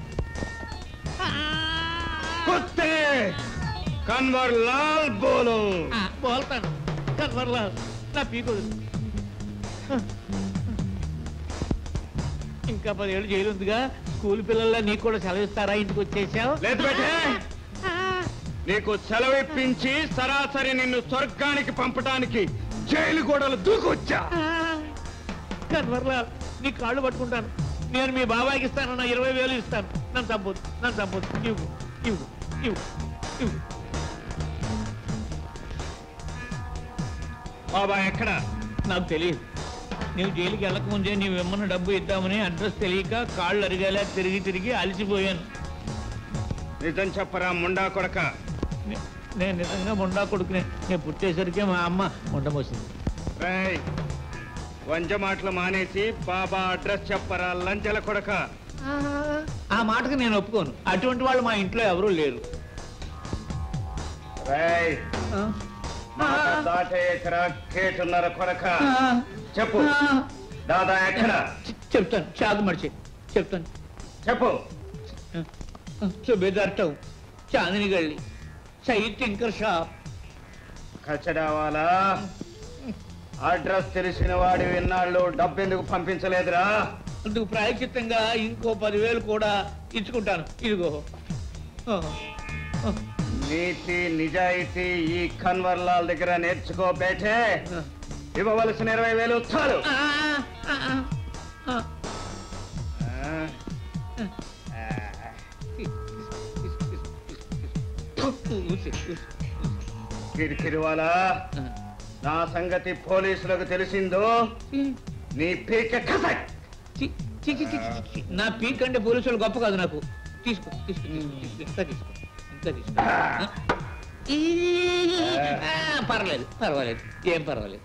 కుత్తే కన్వర్ లాల్ బోలు బోల్తాను కన్వర్లా నా పీకోదు ఇంకా పదేళ్ళు జైలు ఉందిగా స్కూల్ పిల్లల్లా నీకు కూడా సెలవిస్తారా ఇంటికి వచ్చేసావు లేదు బేటే నీకు సెలవిప్పించి సరాసరి నిన్ను స్వర్గానికి పంపటానికి జైలు గోడలు దూకొచ్చా కన్వర్లా నీ కాళ్ళు పట్టుకుంటాను నేను మీ బాబాయ్కి ఇస్తాను నా ఇరవై వేలు ఇస్తాను నన్ను చంపొద్దు నన్ను చంపొద్దు ఇవ్వు ఇవ్వు ఇవ్వు ఇవ్వు బాబా ఎక్కడ నాకు తెలియదు నువ్వు జైలుకి వెళ్ళక ముందే నీవు ఇమ్మన్న డబ్బు ఇద్దామని అడ్రస్ తెలియక కాళ్ళు అరిగేలా తిరిగి తిరిగి అలసిపోయాను నిజం చెప్పరా ముండా కొడక నే- నేను నిజంగా ముండా కొడుకునే నేను పుట్టేసరికి మా అమ్మ ఉండమోసింది రేయ్ వంజ మాటలు మానేసి బాబా అడ్రస్ చెప్పరా లంచల కొడక ఆ మాటకు నేను ఒప్పుకోను అటువంటి వాళ్ళు మా ఇంట్లో ఎవరూ లేరు రేయ్ మాట దాటేయకరా కేటున్నర కొడక చెప్పు దాదా ఎక్కడ చెప్తాను చాదు మడిచి చెప్తాను చెప్పు subedar town Chandni Galli Saeed tinker shop కచ్చడావాలా అడ్రస్ తెలిసిన వాడి విన్నాళ్ళు డబ్బెందుకు పంపించలేదురా అందుకు ప్రాయచిత్తంగా ఇంకో పదివేలు కూడా ఇచ్చుకుంటాను ఇదిగో ఆ, ఆ. నీతి నిజాయితీ ఈ కన్వర్ లాల్ దగ్గర నేర్చుకో బేటే ఇవ్వవలసిన ఇరవై వేలు చాలు కిరికిరివాలా నా సంగతి పోలీసులకు తెలిసిందో నీ పీక కసక్ చి, చి, చి, చి, చి, చి. నా పీక్ అంటే పోలీసులు గొప్ప కాదు నాకు తీసుకో తీసుకో తీసుకో, తీసుకో ఇంకా తీసుకో గది. ఈ, ఆ, పర్వాలేదు పర్వాలేదు ఏం పర్వాలేదు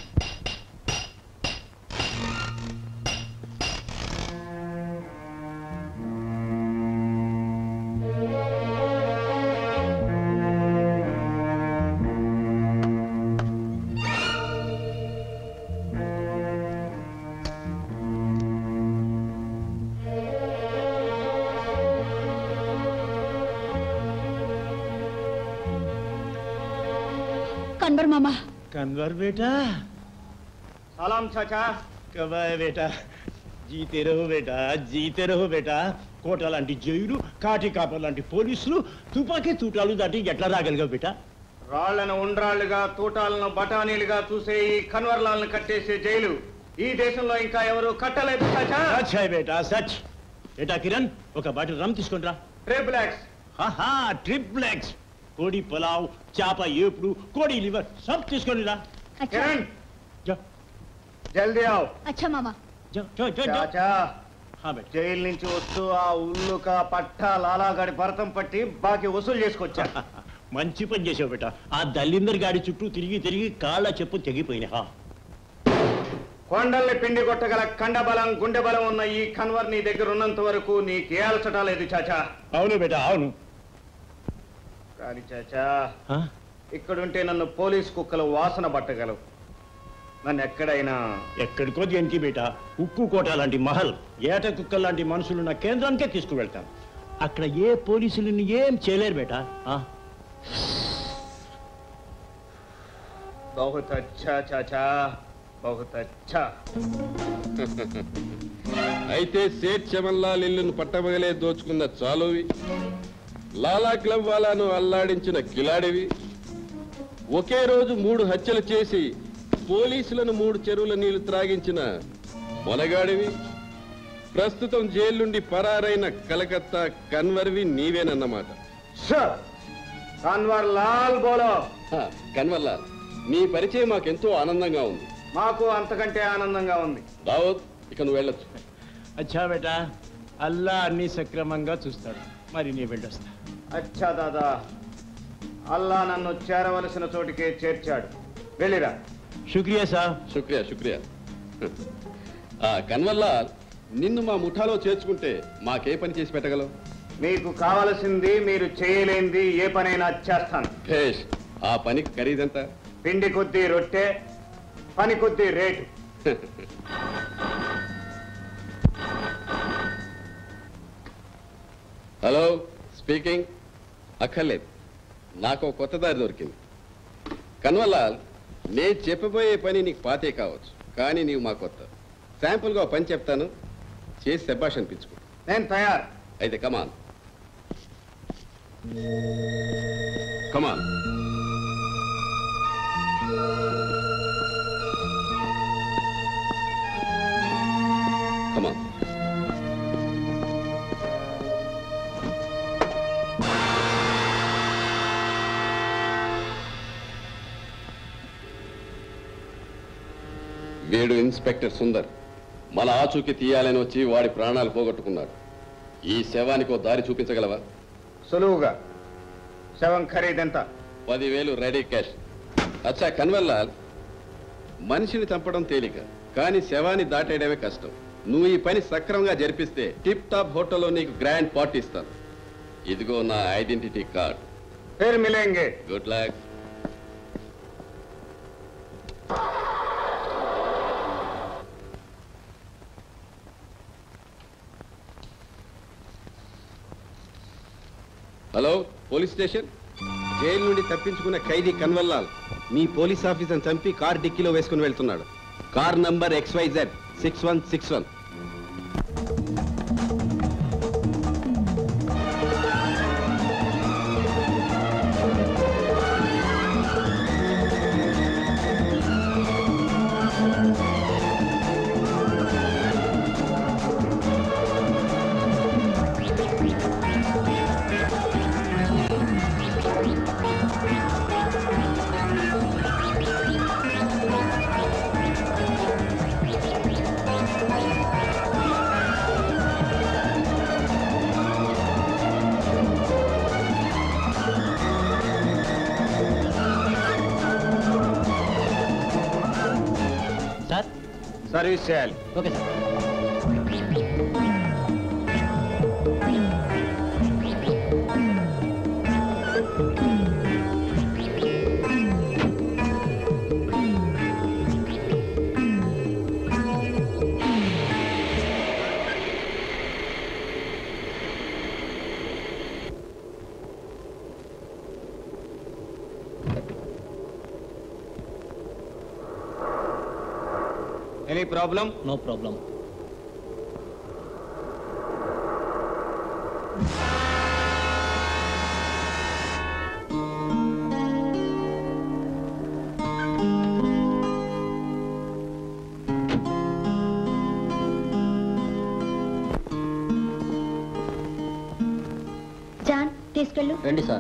కన్వర్ మామ कन्वर बेटा సలాం చాచా कब आए बेटा जीते रहो बेटा जीते रहो बेटा కోట లాంటి జైలు కాటి కాపర్ లాంటి పోలీసులు తుపాకీ తూటాలు దాటి ఎట్లా రాగలిగావు బేటా రాళ్లను ఉండ్రాళ్లుగా తూటాలను బఠానీలుగా చూసే ఈ కన్వర్లాలను కట్టేసే జైలు ఈ దేశంలో ఇంకా ఎవరు కట్టలేదు చాచా సచ్ హై బేటా సచ్ బేటా కిరణ్ ఒక బాటిల్ రమ్ తీసుకుంట్రా ట్రిప్లెక్స్ హాహా ట్రిప్లెక్స్ కోడి పులావ్ చేప ఏపుడు కోడి లివర్ సబ్ తీసుకొని రా కిరణ్ జల్దీ ఆవ్ అచ్చా మామ చాచా జైలు నుంచి వస్తూ ఆ ఉల్లుక పట్ట లాలాగాడి భరతం పట్టి బాకీ వసూలు చేసుకొచ్చా మంచి పని చేసావు బేటా ఆ దల్లిందర్ గాడి చుట్టూ తిరిగి తిరిగి కాళ్ళ చెప్పు తెగిపోయినా హా కొండల్ని పిండి కొట్టగల కండబలం గుండె బలం ఉన్న ఈ కన్వర్ నీ దగ్గర ఉన్నంత వరకు నీకే అలసట లేదు చాచా అవును బేటా అవును కానీ చాచా ఇక్కడుంటే నన్ను పోలీస్ కుక్కలు వాసన పట్టగలవు నన్ను ఎక్కడైనా ఎక్కడికో దేనికి బేటా ఉక్కు కోట లాంటి మహల్ ఏట కుక్క లాంటి మనుషులున్న కేంద్రానికే తీసుకువెళ్తాను అక్కడ ఏ పోలీసులని ఏం చేయలేరు బేటా ఆ? బహుత్ అచ్చా చాచా బహుత్ అచ్చా అయితే సేట్ చమన్లాల్ ఇల్లును పట్టబగలే దోచుకున్న చాలువి లాలా క్లబ్ వాలాను అల్లాడించిన కిలాడివి ఒకే రోజు మూడు హత్యలు చేసి పోలీసులను మూడు చెరువుల నీళ్లు త్రాగించిన మొనగాడివి ప్రస్తుతం జైలు నుండి పరారైన కలకత్తా కన్వర్వి నీవేనన్నమాట కన్వర్ లాల్ బోలో కన్వర్లాల్ నీ పరిచయం మాకెంతో ఆనందంగా ఉంది మాకు అంతకంటే ఆనందంగా ఉంది దావత్ ఇక నువ్వు వెళ్ళొచ్చు అచ్చా బేటా అల్లా అన్ని సక్రమంగా చూస్తాడు మరి నీ వెళ్ళొస్తా అచ్చా దాదా అల్లా నన్ను చేరవలసిన చోటికే చేర్చాడు వెళ్ళిరా శుక్రియా సార్ శుక్రియా శుక్రియా ఆ కన్వర్లాల్ నిన్ను మా ముఠాలో చేర్చుకుంటే మాకే పని చేసి పెట్టగలవు మీకు కావలసింది మీరు చేయలేంది ఏ పనైనా చేస్తాను భేష్ ఆ పనికి ఖరీదెంత పిండి కొద్దీ రొట్టె పని కొద్దీ రేటు హలో స్పీకింగ్ అక్కర్లేదు నాకు ఒక కొత్త దారి దొరికింది కన్వల్లాల్ నేను చెప్పబోయే పని నీకు పాతే కావచ్చు కానీ నీవు మా కొత్త శాంపుల్గా ఒక పని చెప్తాను చేసి శబాష్ అనిపించుకో నేను తయారు అయితే కమాన్ కమాన్ కమాన్ వీడు ఇన్స్పెక్టర్ సుందర్ మన ఆచూకీ తీయాలని వచ్చి వాడి ప్రాణాలు పోగొట్టుకున్నాడు ఈ శవానికి ఓ దారి చూపించగలవా సులువుగా శవం ఖరీదెంత పదివేలు రెడీ క్యాష్ అచ్చా కన్వల్లాల్ మనిషిని చంపడం తేలిక కానీ శవాన్ని దాటేయడమే కష్టం నువ్వు ఈ పని సక్రమంగా జరిపిస్తే టిప్ టాప్ హోటల్లో నీకు గ్రాండ్ పార్టీ ఇస్తాను ఇదిగో నా ఐడెంటిటీ కార్డ్ ఫిర్ మిలేంగే good luck hello police station జైలు నుండి తప్పించుకున్న ఖైదీ కన్వల్లాల్ మీ పోలీస్ ఆఫీసర్ చంపి కార్ డిక్కీలో వేసుకుని వెళ్తున్నాడు car number X Y Z six one six one Thank you. Service చేయాలి okay sir any problem no problem John తీసుకెళ్ళు రండి sir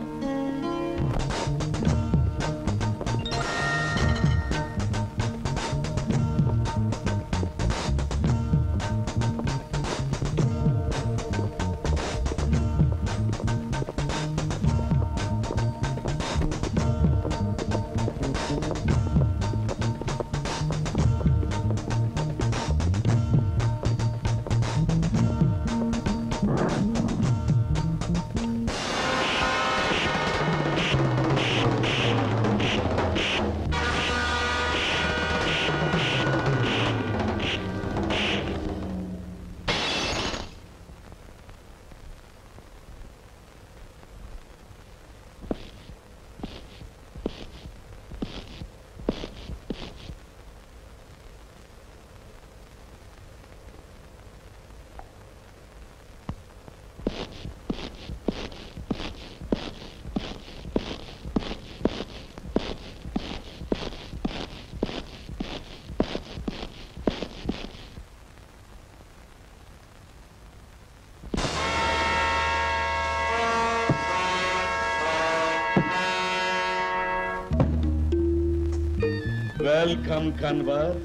welcome Kanwar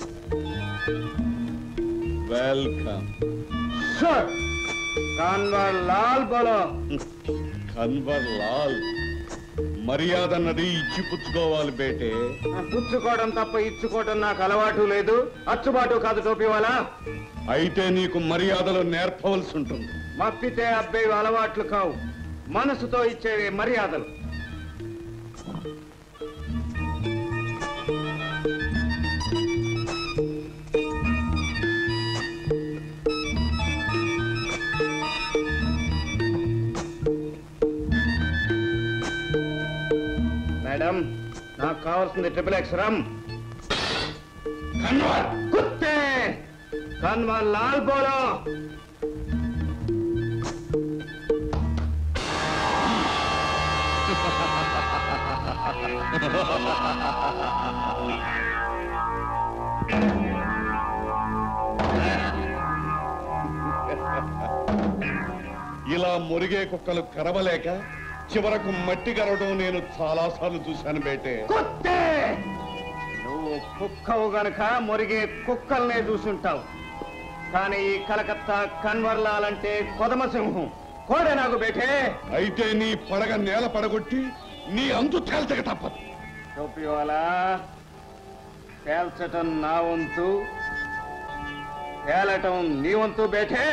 welcome sir Kanwar Lal బోలో కన్వర్ లాల్ మర్యాద అన్నది ఇచ్చి పుచ్చుకోవాలి బేటే పుచ్చుకోవడం తప్ప ఇచ్చుకోవడం నాకు అలవాటు లేదు అచ్చుబాటు కాదు టోపీవాలా అయితే నీకు మర్యాదలు నేర్పవలసి ఉంటుంది మప్పితే అబ్బాయి అలవాట్లు కావు మనసుతో ఇచ్చే మర్యాదలు మేడం నాకు కావాల్సింది ట్రిపుల్ ఎక్స్ రమ్ కన్వర్ కుత్తే కన్వర్ లాల్ బోలో ఇలా మురిగే కుక్కలు కరవలేక చివరకు మట్టి కరవడం నేను చాలాసార్లు చూశాను బేటే కుత్తే నువ్వు కుక్కవు గనక మురిగే కుక్కల్నే చూసుంటావు కానీ ఈ కలకత్తా కన్వర్లాల్ అంటే కొదమ సింహం కోడే నాకు బేటే అయితే నీ పడగ నేల పడగొట్టి నీ అంతు తేల్చక తప్పదు టోపీవాలా పేల్చటం నా వంతు పేలటం నీ వంతు బేటే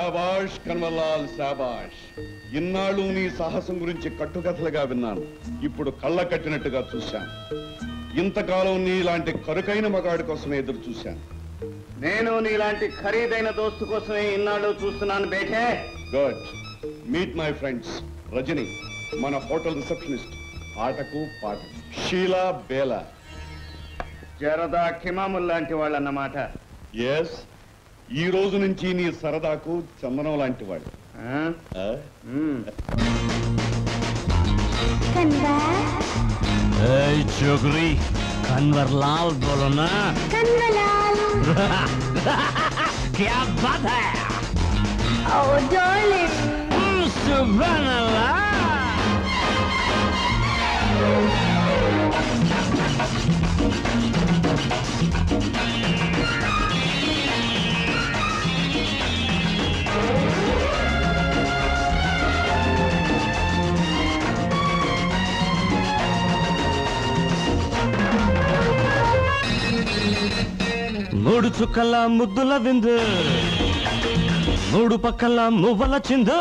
శాబాష్ కన్వల్లాల్ శాబాష్ ఇన్నాళ్ళు నీ సాహసం గురించి కట్టుకథలుగా విన్నాను ఇప్పుడు కళ్ళ కట్టినట్టుగా చూశాను ఇంతకాలం నీలాంటి కరుకైన మగాడి కోసమే ఎదురు చూశాను నేను నీలాంటి ఖరీదైన దోస్తు కోసమే ఇన్నాళ్ళు చూస్తున్నాను బేటే good meet my friends Rajani మన హోటల్ రిసెప్షనిస్ట్ ఆటకు పాట షీలా బేలా జరదా కిమాముల్ లాంటి వాళ్ళు అన్నమాట ఎస్ ఈ రోజు నుంచి నీ సరదాకు చందనం లాంటి వాడు ఆ? ए चोकरी कन्वर लाल बोलो ना क्या बात है Oh, darling. सुभान अल्लाह మూడు చుక్కల ముద్దుల విందు మూడు పక్కల మువ్వల చిందు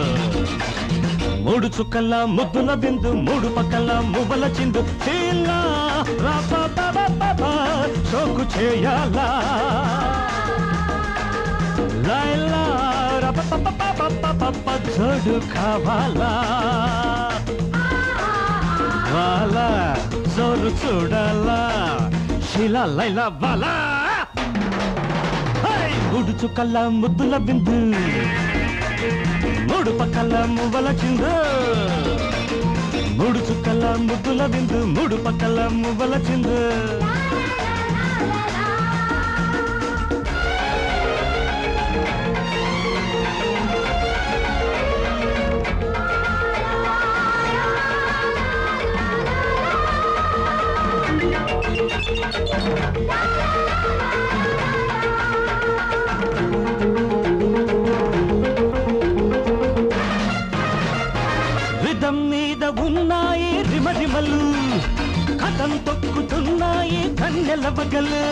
మూడు చుక్కల ముద్దుల బిందు మూడు పక్కల మువ్వల చిందు చీలా షోకు చేయాలా లైలా రపపపపపపప జోడు కావాలా వాలా జోరు చూడాలా శిలా లైలా వాలా హై! మూడు చుక్కల ముద్దుల బిందు మూడు పక్కల మువ్వల చిందు మూడు చుక్కల ముద్దుల బిందు మూడు పక్కల మువ్వల చిందు రిధం మీద ఉన్నాయి రిమరిమలు కథం తొక్కుతున్నాయి కన్నెల బగలు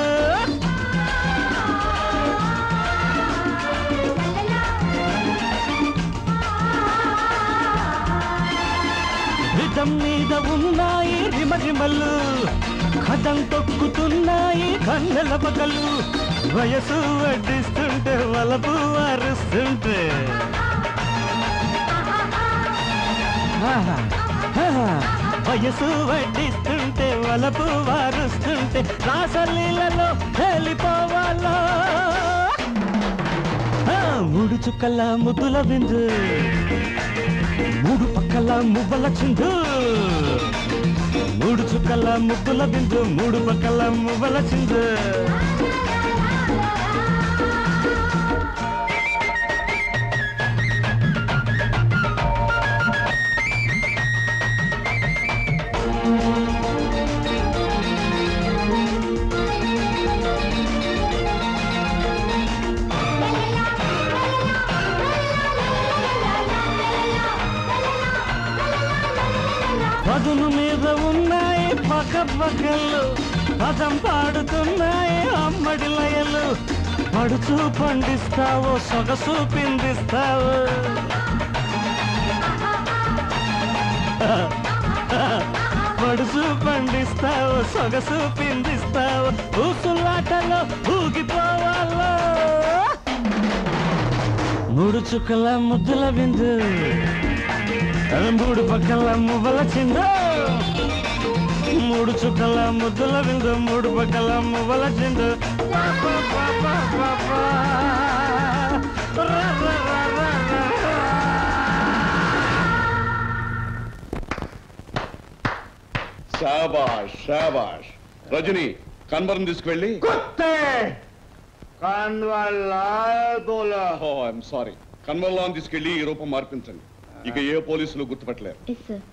రిధం మీద ఉన్నాయి రిమరిమలు కథం తొక్కుతున్నాయి కన్నెల బగలు వయసు వడ్డిస్తుంటే వలపు వారుస్తుంటే ఆహా, ఆహా. వయసు వడ్డిస్తుంటే వలపు వారుస్తుంటే రాసలీలలో వెళ్ళిపోవాలా ఆ, మూడు చుక్కల ముద్దుల బిందు మూడు పక్కల మువ్వల చిందు మూడు చుక్కల ముద్దుల బిందు మూడు పక్కల మువ్వల చిందు పదును మీద ఉన్నాయి పక్క పక్కలు పదం పాడుతున్నాయి అమ్మడి లయలు పడుచు పండిస్తావో సొగసు పిండిస్తావు పడుచు పండిస్తావు సొగసు పిండిస్తావు ఊసులాటలో ఊగిపోవాలో మూడు చుక్కల ముద్దుల బిందు మూడు పక్కల మువ్వల చిందు మూడు చుక్కల ముద్దుల బిందు మూడు పక్కల మువ్వల చిందు పాపా, పాపా, పాపా. రా, రా, రా, రా, రా. శాబాష్ శాబాష్ రజని కన్వరం తీసుకువెళ్ళి ఓ ఐఎమ్ సారీ కన్వర్లాన్ తీసుకెళ్ళి ఈ రూపం మార్పించండి ఇక ఏ పోలీసులు గుర్తుపట్టలేరు yes sir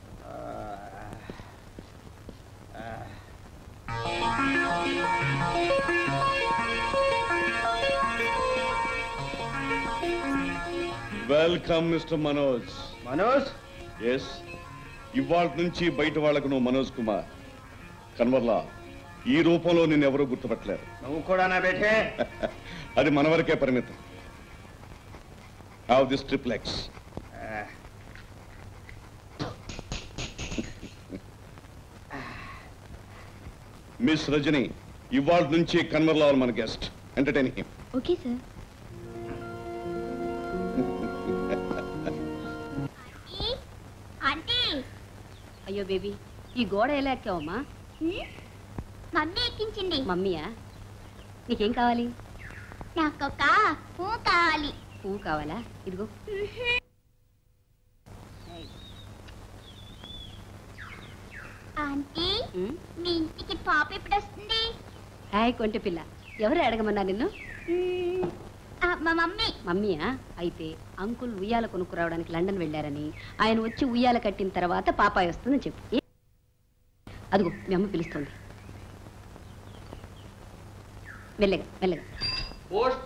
welcome mister Manoj Manoj yes ఇవాళ నుంచి బయట వాళ్లకు నువ్వు మనోజ్ కుమార్ కన్వర్లా ఈ రూపంలో నిన్ను ఎవరూ గుర్తుపట్టలేరు నువ్వు కూడా నా బేటే అది మన వరకే పరిమితం have this triplex miss Rajani ఇవాళ నుంచి కన్వర్లాల్ మన guest entertain him okay sir aunty అయ్యో బేబీ ఈ గోడ ఎలా ఎక్కావమ్మా మమ్మీ ఎక్కించింది మమ్మీయా నీకేం కావాలి నాకొక పువ్వు కావాలి పువ్వు కావాలా ఇదిగో ఆంటీ మీ ఇంటికి పాప ఎప్పుడు వస్తుంది హాయ్ కొంటె పిల్ల ఎవరు అడగమన్నా నిన్ను మ్మ్, ఆ, మా మమ్మీ మమ్మీయా అయితే అంకుల్ ఉయ్యాల కొనుక్కురావడానికి లండన్ వెళ్ళారని ఆయన వచ్చి ఉయ్యాల కట్టిన తర్వాత పాపాయి వస్తుందని చెప్పు ఏ- అదిగో మీ అమ్మ పిలుస్తుంది మెల్లగా మెల్లగా పోస్ట్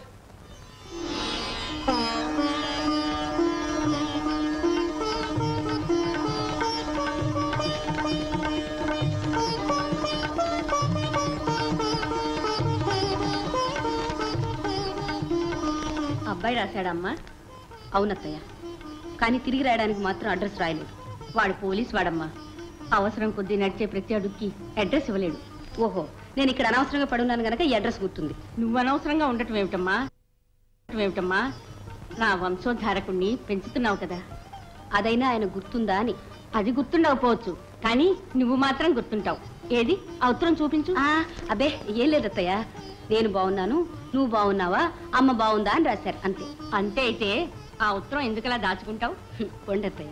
అబ్బాయి రాశాడమ్మా అవునత్తయ్య కానీ తిరిగి రాయడానికి మాత్రం అడ్రస్ రాయలేదు వాడు పోలీస్ వాడమ్మా అవసరం కొద్దీ నడిచే ప్రతి అడుగుకి అడ్రస్ ఇవ్వలేడు ఓహో నేను ఇక్కడ అనవసరంగా పడున్నాను గనక ఈ అడ్రస్ గుర్తుంది నువ్వు అనవసరంగా ఉండటం ఏమిటమ్మా ఉండటం ఏమిటమ్మా నా వంశోద్ధారకుణ్ణి పెంచుతున్నావు కదా అదైనా ఆయన గుర్తుందా అని అది గుర్తుండకపోవచ్చు కానీ నువ్వు మాత్రం గుర్తుంటావు ఏది ఆ ఉత్తరం చూపించు అబ్బే ఏం లేదత్తయ్య నేను బాగున్నాను నువ్వు బాగున్నావా అమ్మ బాగుందా అని రాశారు అంతే అంతే అయితే ఆ ఉత్తరం ఎందుకలా దాచుకుంటావు కొండత్తయ్య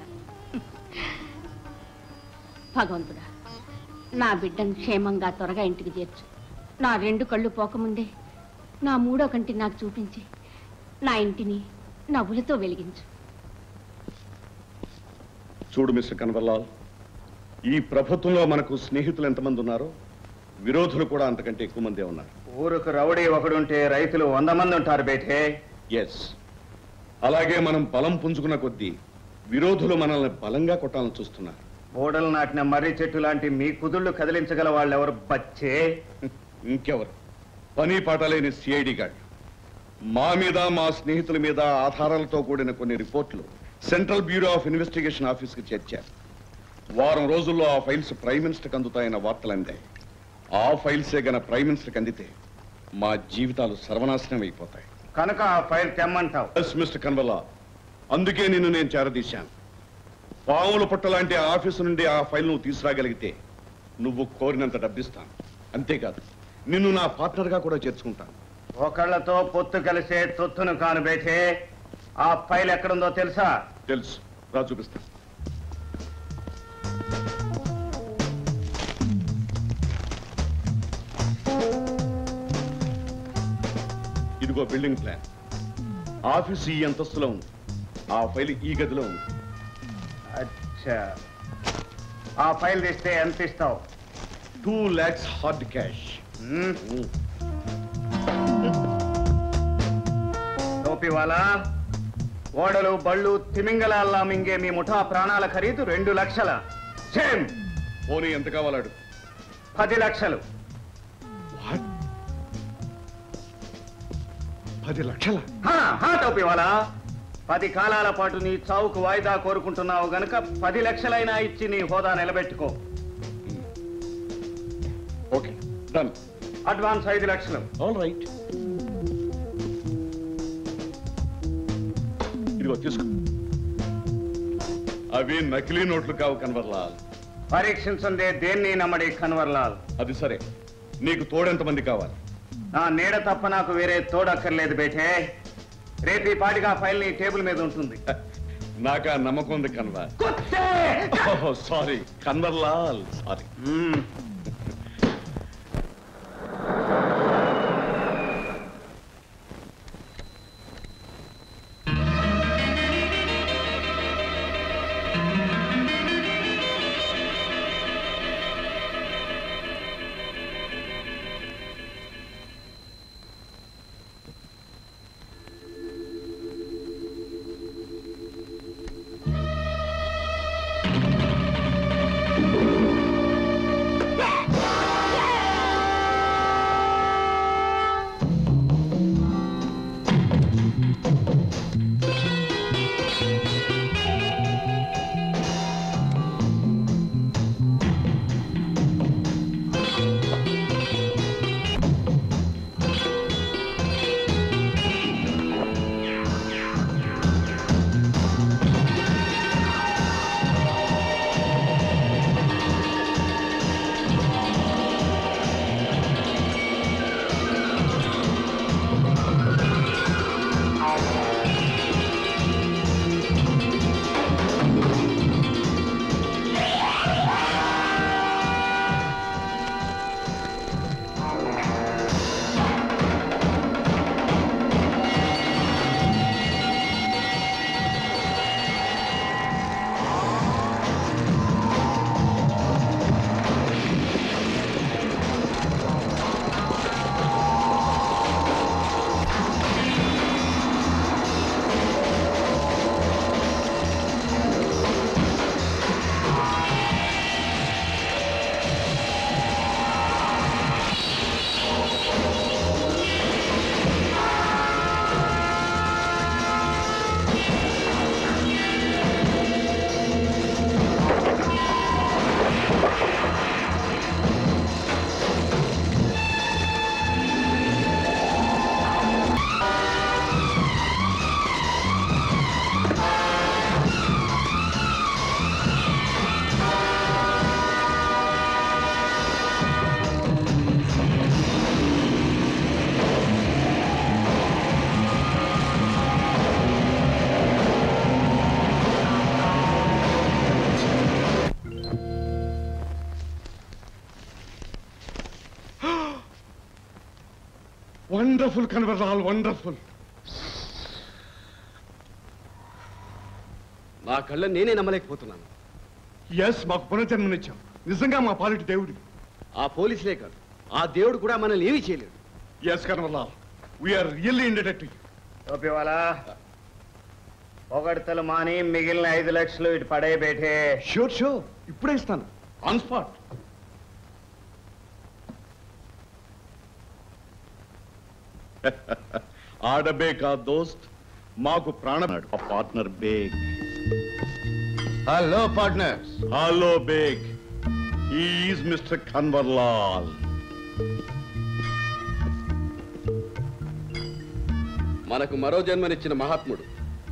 భగవంతుడా నా బిడ్డను క్షేమంగా త్వరగా ఇంటికి చేర్చు నా రెండు కళ్ళు పోకముందే నా మూడో కంటి నాకు చూపించి నా ఇంటిని నవ్వులతో వెలిగించు చూడు మిస్టర్ కన్వర్లాల్ ఈ ప్రభుత్వంలో మనకు స్నేహితులు ఎంతమంది ఉన్నారో విరోధులు కూడా అంతకంటే ఎక్కువ మందే ఉన్నారు ఊరుకు రౌడీ ఒకడుంటే రైతులు వంద మంది ఉంటారు బేటే ఎస్ అలాగే మనం బలం పుంజుకున్న కొద్దీ విరోధులు మనల్ని బలంగా కొట్టాలని చూస్తున్నారు ఓడలు నాటిన మర్రి చెట్టు లాంటి మీ కుదుళ్ళు కదిలించగల వాళ్ళెవరు బచ్చే ఇంకెవరు పని పాట లేని సిఐడి గార్డ్ మా మీద మా స్నేహితుల మీద ఆధారాలతో కూడిన కొన్ని రిపోర్ట్లు సెంట్రల్ బ్యూరో ఆఫ్ ఇన్వెస్టిగేషన్ ఆఫీస్కి చేర్చారు వారం రోజుల్లో ఆ ఫైల్స్ ప్రైమ్ మినిస్టర్కి అందుతాయన్న వార్తలు అందాయి ఆ ఫైల్సే గన ప్రైమ్ మినిస్టర్కి అందితే మా జీవితాలు సర్వనాశనం అయిపోతాయి కనుక ఆ ఫైల్ తెమ్మంటావు ఎస్ మిస్టర్ కన్వల్లా అందుకే నిన్ను నేను చేరదీశాను పాముల పుట్ట లాంటి ఆ ఆఫీసు నుండి ఆ ఫైల్ నువ్వు తీసుకురాగలిగితే నువ్వు కోరినంత డబ్బిస్తాను అంతేకాదు నిన్ను నా పార్ట్నర్గా కూడా చేర్చుకుంటాను ఒకళ్ళతో పొత్తు కలిసే తొత్తును కాను బేటే ఆ ఫైల్ ఎక్కడుందో తెలుసా తెలుసు రా చూపిస్తాను ఇదిగో బిల్డింగ్ ప్లాన్ ఆఫీస్ ఈ అంతస్తులో ఉంది ఆ ఫైల్ ఈ గదిలో ఉంది అచ్చా ఆ ఫైల్ తీస్తే ఎంత ఇస్తావు టూ ల్యాక్స్ హార్డ్ క్యాష్ టోపీవాలా ఓడలు బళ్ళు తిమింగలాల్లా మింగే మీ ముఠా ప్రాణాల ఖరీదు రెండు లక్షల సేమ్ పోనీ ఎంత కావాలాడు పది లక్షలు పది లక్షల హా, హా, టోపీవాలా పది కాలాల పాటు నీ చావుకు వాయిదా కోరుకుంటున్నావు గనుక పది లక్షలైనా ఇచ్చి నీ హోదా నిలబెట్టుకో ఓకే డన్ అడ్వాన్స్ ఐదు లక్షలు ఆల్ రైట్ ఇదిగో తీసుకో అవి నకిలీ నోట్లు కావు కన్వర్లాల్ పరీక్షించందే దేన్ని నమ్మడి కన్వర్లాల్ అది సరే నీకు తోడెంతమంది కావాలి నా నీడ తప్ప నాకు వేరే తోడక్కర్లేదు బేటే రేపు ఈ పాటిగా ఫైల్ నీ టేబుల్ మీద ఉంటుంది నాకు ఆ నమ్మకం ఉంది Kanwar sorry Kanwarlal sorry wonderful Kanwarlal wonderful నా కళ్ళ నేనే నమ్మలేకపోతున్నాను ఎస్ మాకు పునర్జన్మనిచ్చాం నిజంగా మా పాలిటి దేవుడి ఆ పోలీసులే కాదు ఆ దేవుడు కూడా మనల్ని ఏమీ చేయలేడు yes Kanwarlal we are really indebted టోపీవాలా పొగడతలు మాని మిగిలిన ఐదు లక్షలు ఇటు పడే బేటే షూర్ షూర్ ఇప్పుడే ఇస్తాను ఆన్ స్పాట్ ఆడబే కా దోస్త్ మాకు ప్రాణనాడు ఆ partner Baig hello partners hello Baig is mister Kanwarlal మనకు మరో జన్మనిచ్చిన మహాత్ముడు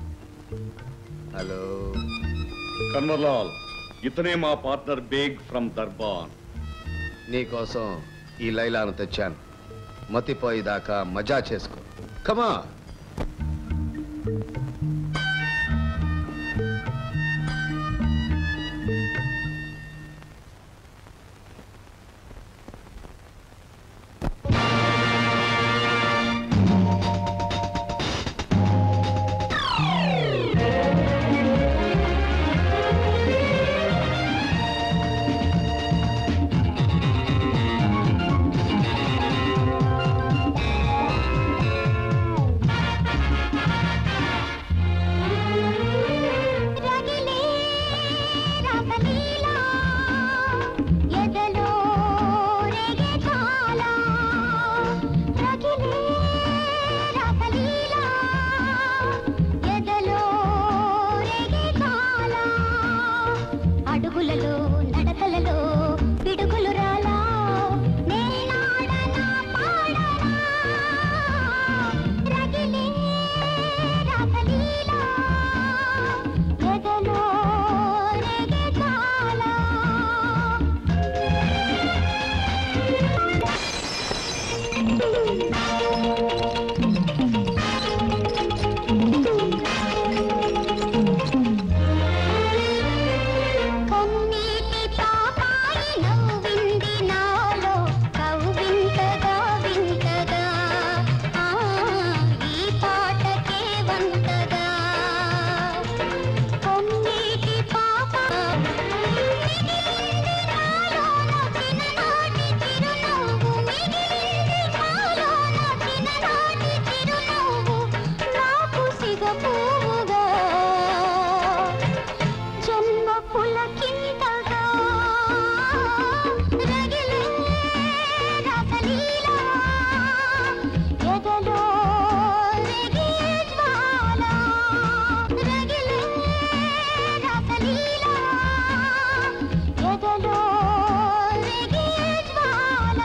హలో కన్వర్లాల్ ఇతనే మా పార్ట్నర్ బేగ్ ఫ్రమ్ దర్బాన్ నీకోసం ఈ లైలాను తెచ్చాను మతిపోయేదాకా మజా చేసుకో కమా ఎదలో రేగే జ్వాల రగిలే రసలీల ఎదలో రేగే జ్వాల అడుగులలో నడకలలో పిడుగులు రాలా నేనాడనా పాడనా రగిలే రసలీల ఎదలో రేగే జ్వాల కన్నీటి పాపాయి నవ్వింది నాలో కవ్వింతగా వింతగా ఆ ఈ పాటకే వంతగా కన్నీటి పాప మిగిలింది నాలోన చిన్ననాటి చిరునవ్వు మిగిలింది నాలోన చిన్ననాటి చిరునవ్వు నాకు సిగపువ్వుగా జన్మ పులకింతగా రగిలే రసలీల ఎదలో రేగే జ్వాల రగిలే రసలీల ఎదలో రేగే జ్వాల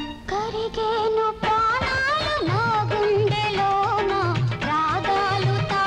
కరిగేను ప్రాణాలు నా గుండెలోన రాగాలు తా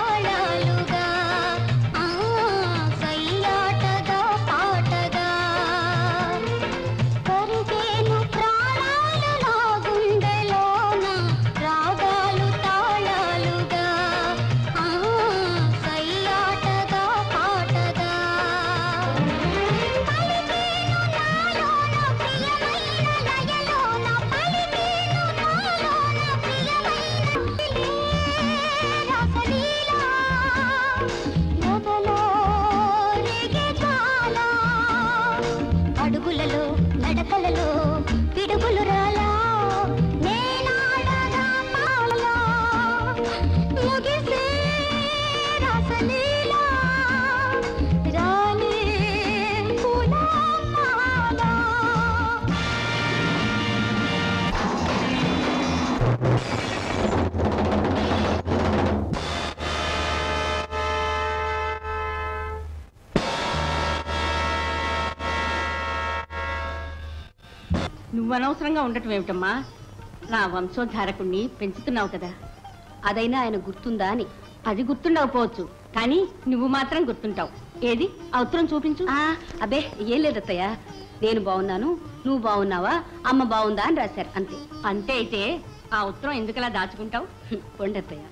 నువ్వు అనవసరంగా ఉండటం ఏమిటమ్మా నా వంశోద్ధారకుణ్ణి పెంచుతున్నావు కదా అదైనా ఆయన గుర్తుందా అని అది గుర్తుండకపోవచ్చు కానీ నువ్వు మాత్రం గుర్తుంటావు ఏది ఆ ఉత్తరం చూపించు అబ్బే ఏం లేదత్తయ్య నేను బాగున్నాను నువ్వు బాగున్నావా అమ్మ బాగుందా అని రాశారు అంతే అంతే అయితే ఆ ఉత్తరం ఎందుకలా దాచుకుంటావు ఉండత్తయ్య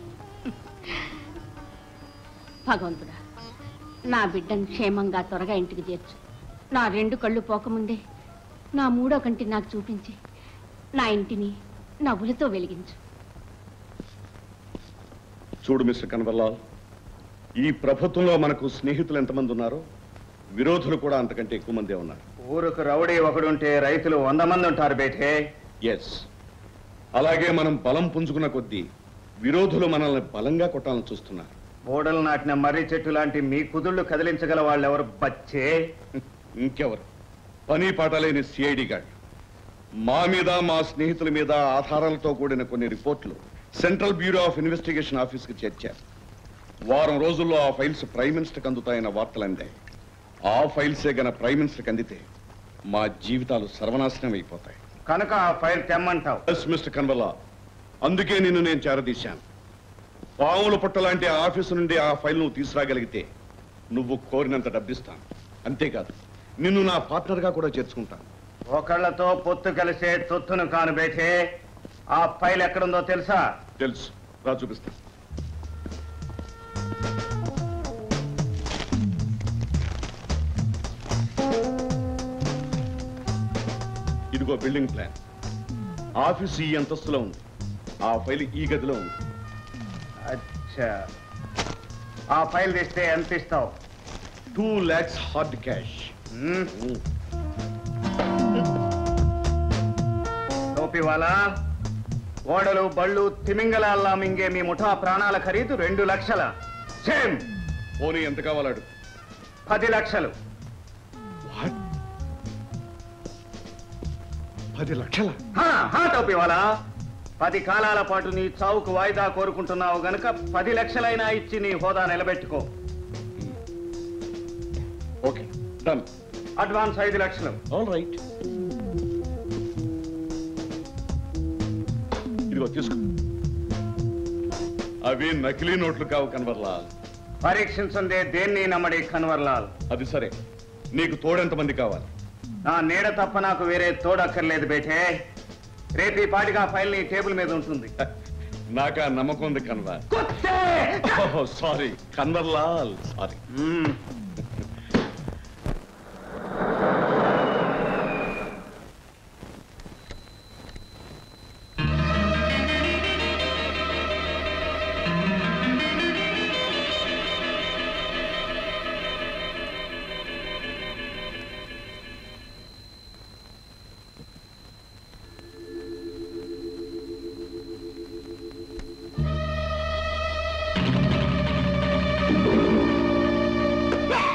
భగవంతుడా నా బిడ్డను క్షేమంగా త్వరగా ఇంటికి చేర్చు నా రెండు కళ్ళు పోకముందే నా మూడో కంటి నాకు చూపించి నా ఇంటిని నవ్వులతో వెలిగించు చూడు మిస్టర్ కనబర్లాల్ ఈ ప్రభుత్వంలో మనకు స్నేహితులు ఎంతమంది ఉన్నారో విరోధులు కూడా అంతకంటే ఎక్కువ మందే ఉన్నారు ఊరుకు రౌడీ ఒకడుంటే రైతులు వంద మంది ఉంటారు బేటే ఎస్ అలాగే మనం బలం పుంజుకున్న కొద్దీ విరోధులు మనల్ని బలంగా కొట్టాలని చూస్తున్నారు ఓడలు నాటిన మర్రి చెట్టు లాంటి మీ కుదుళ్ళు కదిలించగల వాళ్ళెవరు బచ్చే ఇంకెవరు పని పాట లేని సిఐడి గాడ్ మా మీద మా స్నేహితుల మీద ఆధారాలతో కూడిన కొన్ని రిపోర్ట్లు సెంట్రల్ బ్యూరో ఆఫ్ ఇన్వెస్టిగేషన్ ఆఫీస్కి చేర్చారు వారం రోజుల్లో ఆ ఫైల్స్ ప్రైమ్ మినిస్టర్కి అందుతాయన్న వార్తలు అందాయి ఆ ఫైల్సే గన ప్రైమ్ మినిస్టర్కి అందితే మా జీవితాలు సర్వనాశనం అయిపోతాయి కనుక ఆ ఫైల్ తెమ్మంటావు ఎస్ మిస్టర్ కన్వల్లా అందుకే నిన్ను నేను చేరదీశాను పావుల పుట్టలాంటి ఆ ఆఫీసు నుండి ఆ ఫైల్ నువ్వు తీసుకురాగలిగితే నువ్వు కోరినంత డబ్బిస్తాను అంతేకాదు నిన్ను నా పార్ట్నర్గా కూడా చేర్చుకుంటాను ఒకళ్ళతో పొత్తు కలిసే తొత్తును కాను బేటే ఆ ఫైల్ ఎక్కడుందో తెలుసా తెలుసు రా చూపిస్తా ఇదిగో బిల్డింగ్ ప్లాన్ ఆఫీస్ ఈ అంతస్తులో ఉంది ఆ ఫైల్ ఈ గదిలో ఉంది అచ్చా ఆ ఫైల్ తెస్తే ఎంత ఇస్తావు టూ ల్యాక్స్ హార్డ్ క్యాష్ టోపీవాలా ఓడలు బళ్ళు తిమింగలాల్లా మింగే మీ ముఠా ప్రాణాల ఖరీదు రెండు లక్షల సేమ్ పోనీ ఎంత కావాలాడు పది లక్షలు పది లక్షల హా, హా, టోపీవాలా పది కాలాల పాటు నీ చావుకు వాయిదా కోరుకుంటున్నావు గనుక పది లక్షలైనా ఇచ్చి నీ హోదా నిలబెట్టుకో ఓకే డన్ అడ్వాన్స్ ఐదు లక్షలు ఆల్ రైట్ ఇదిగో తీసుకో అవి నకిలీ నోట్లు కావు కన్వర్లాల్ పరీక్షించందే దేన్ని నమ్మడి కన్వర్లాల్ అది సరే నీకు తోడెంత మంది కావాలి నా నీడ తప్ప నాకు వేరే తోడక్కర్లేదు బేటే రేపు ఈ పాటిగా ఫైల్ నీ టేబుల్ మీద ఉంటుంది నాకు ఆ నమ్మకం ఉంది Kanwar sorry Kanwarlal sorry ah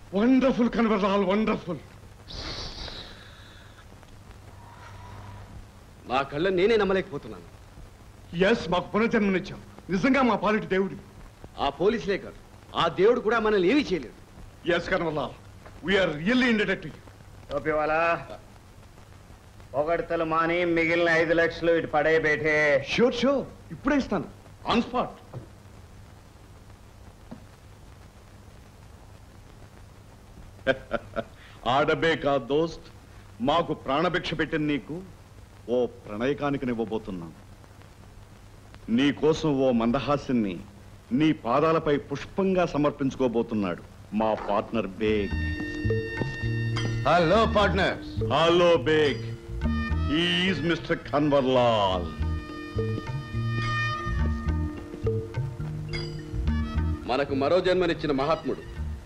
wonderful Kanwarlal wonderful నా కళ్ళ నేనే నమ్మలేకపోతున్నాను ఎస్ మాకు పునర్జన్మనిచ్చాం నిజంగా మా పాలిటి దేవుడి ఆ పోలీసులే కాదు ఆ దేవుడు కూడా మనల్ని ఏమీ చేయలేడు yes Kanwarlal we are really indebted to టోపీవాలా పొగడతలు మాని మిగిలిన ఐదు లక్షలు ఇటు పడే బేటే షూర్ షూర్ ఇప్పుడే ఇస్తాను ఆన్ స్పాట్ ఆడబే కా దోస్త్ మాకు ప్రాణభిక్ష పెట్టిన నీకు ఓ ప్రణయకానికనివ్వబోతున్నాం నీ కోసం ఓ మందహాస్యాన్ని నీ పాదాలపై పుష్పంగా సమర్పించుకోబోతున్నాడు మా partner Baig hello partners hello Baig is mister Kanwarlal మనకు మరో జన్మనిచ్చిన మహాత్ముడు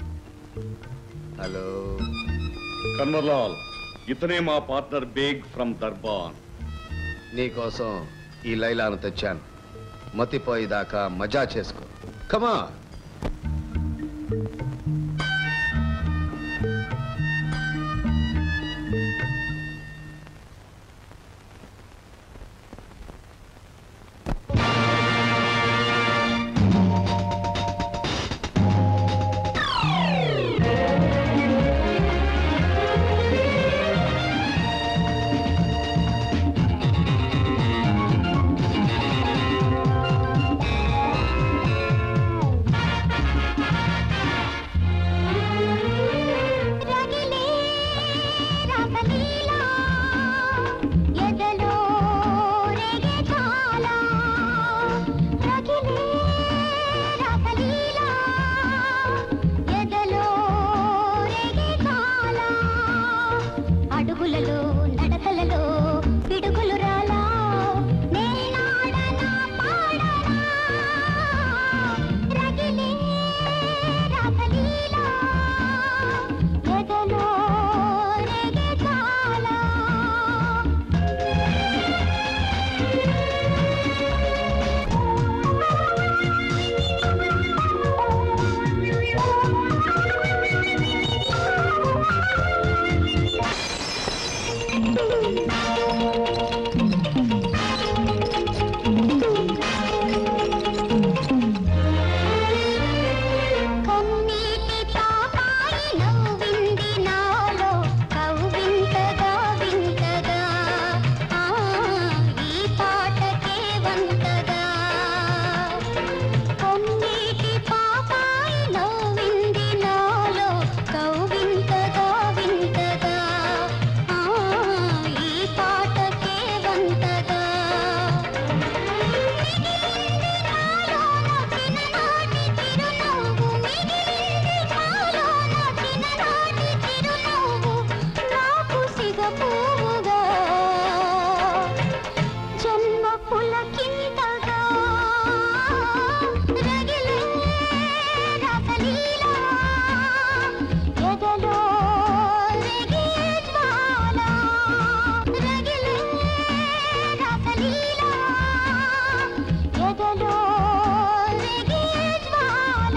హలో కన్వర్లాల్ ఇతనే మా పార్ట్నర్ బేగ్ ఫ్రమ్ దర్బాన్ నీకోసం ఈ లైలాను తెచ్చాను మతిపోయేదాకా మజా చేసుకో కమా ఎదలో రేగే కాల రగిలే రసలీల ఎదలో రేగే కాల అడుగులలో నడకలలో పిడుగులు రాలా నేనాడనా పాడనా రగిలే రసలీల ఎదలో రేగే కాల కన్నీటి పాపాయి నవ్వింది నాలో కవ్వింతగా వింతగా ఆ ఈ పాటకే వంతగా కన్నీటి పాపాయి నవ్వింది నాలో కవ్వింతగా వింతగా ఆ ఈ పాటకే వంతగా నాకు సిగపోవుగా జన్మ పులకింతగా రగిలే రసలీల ఎదలో రేగే జ్వాల రగిలే రసలీల ఎదలో రేగే జ్వాల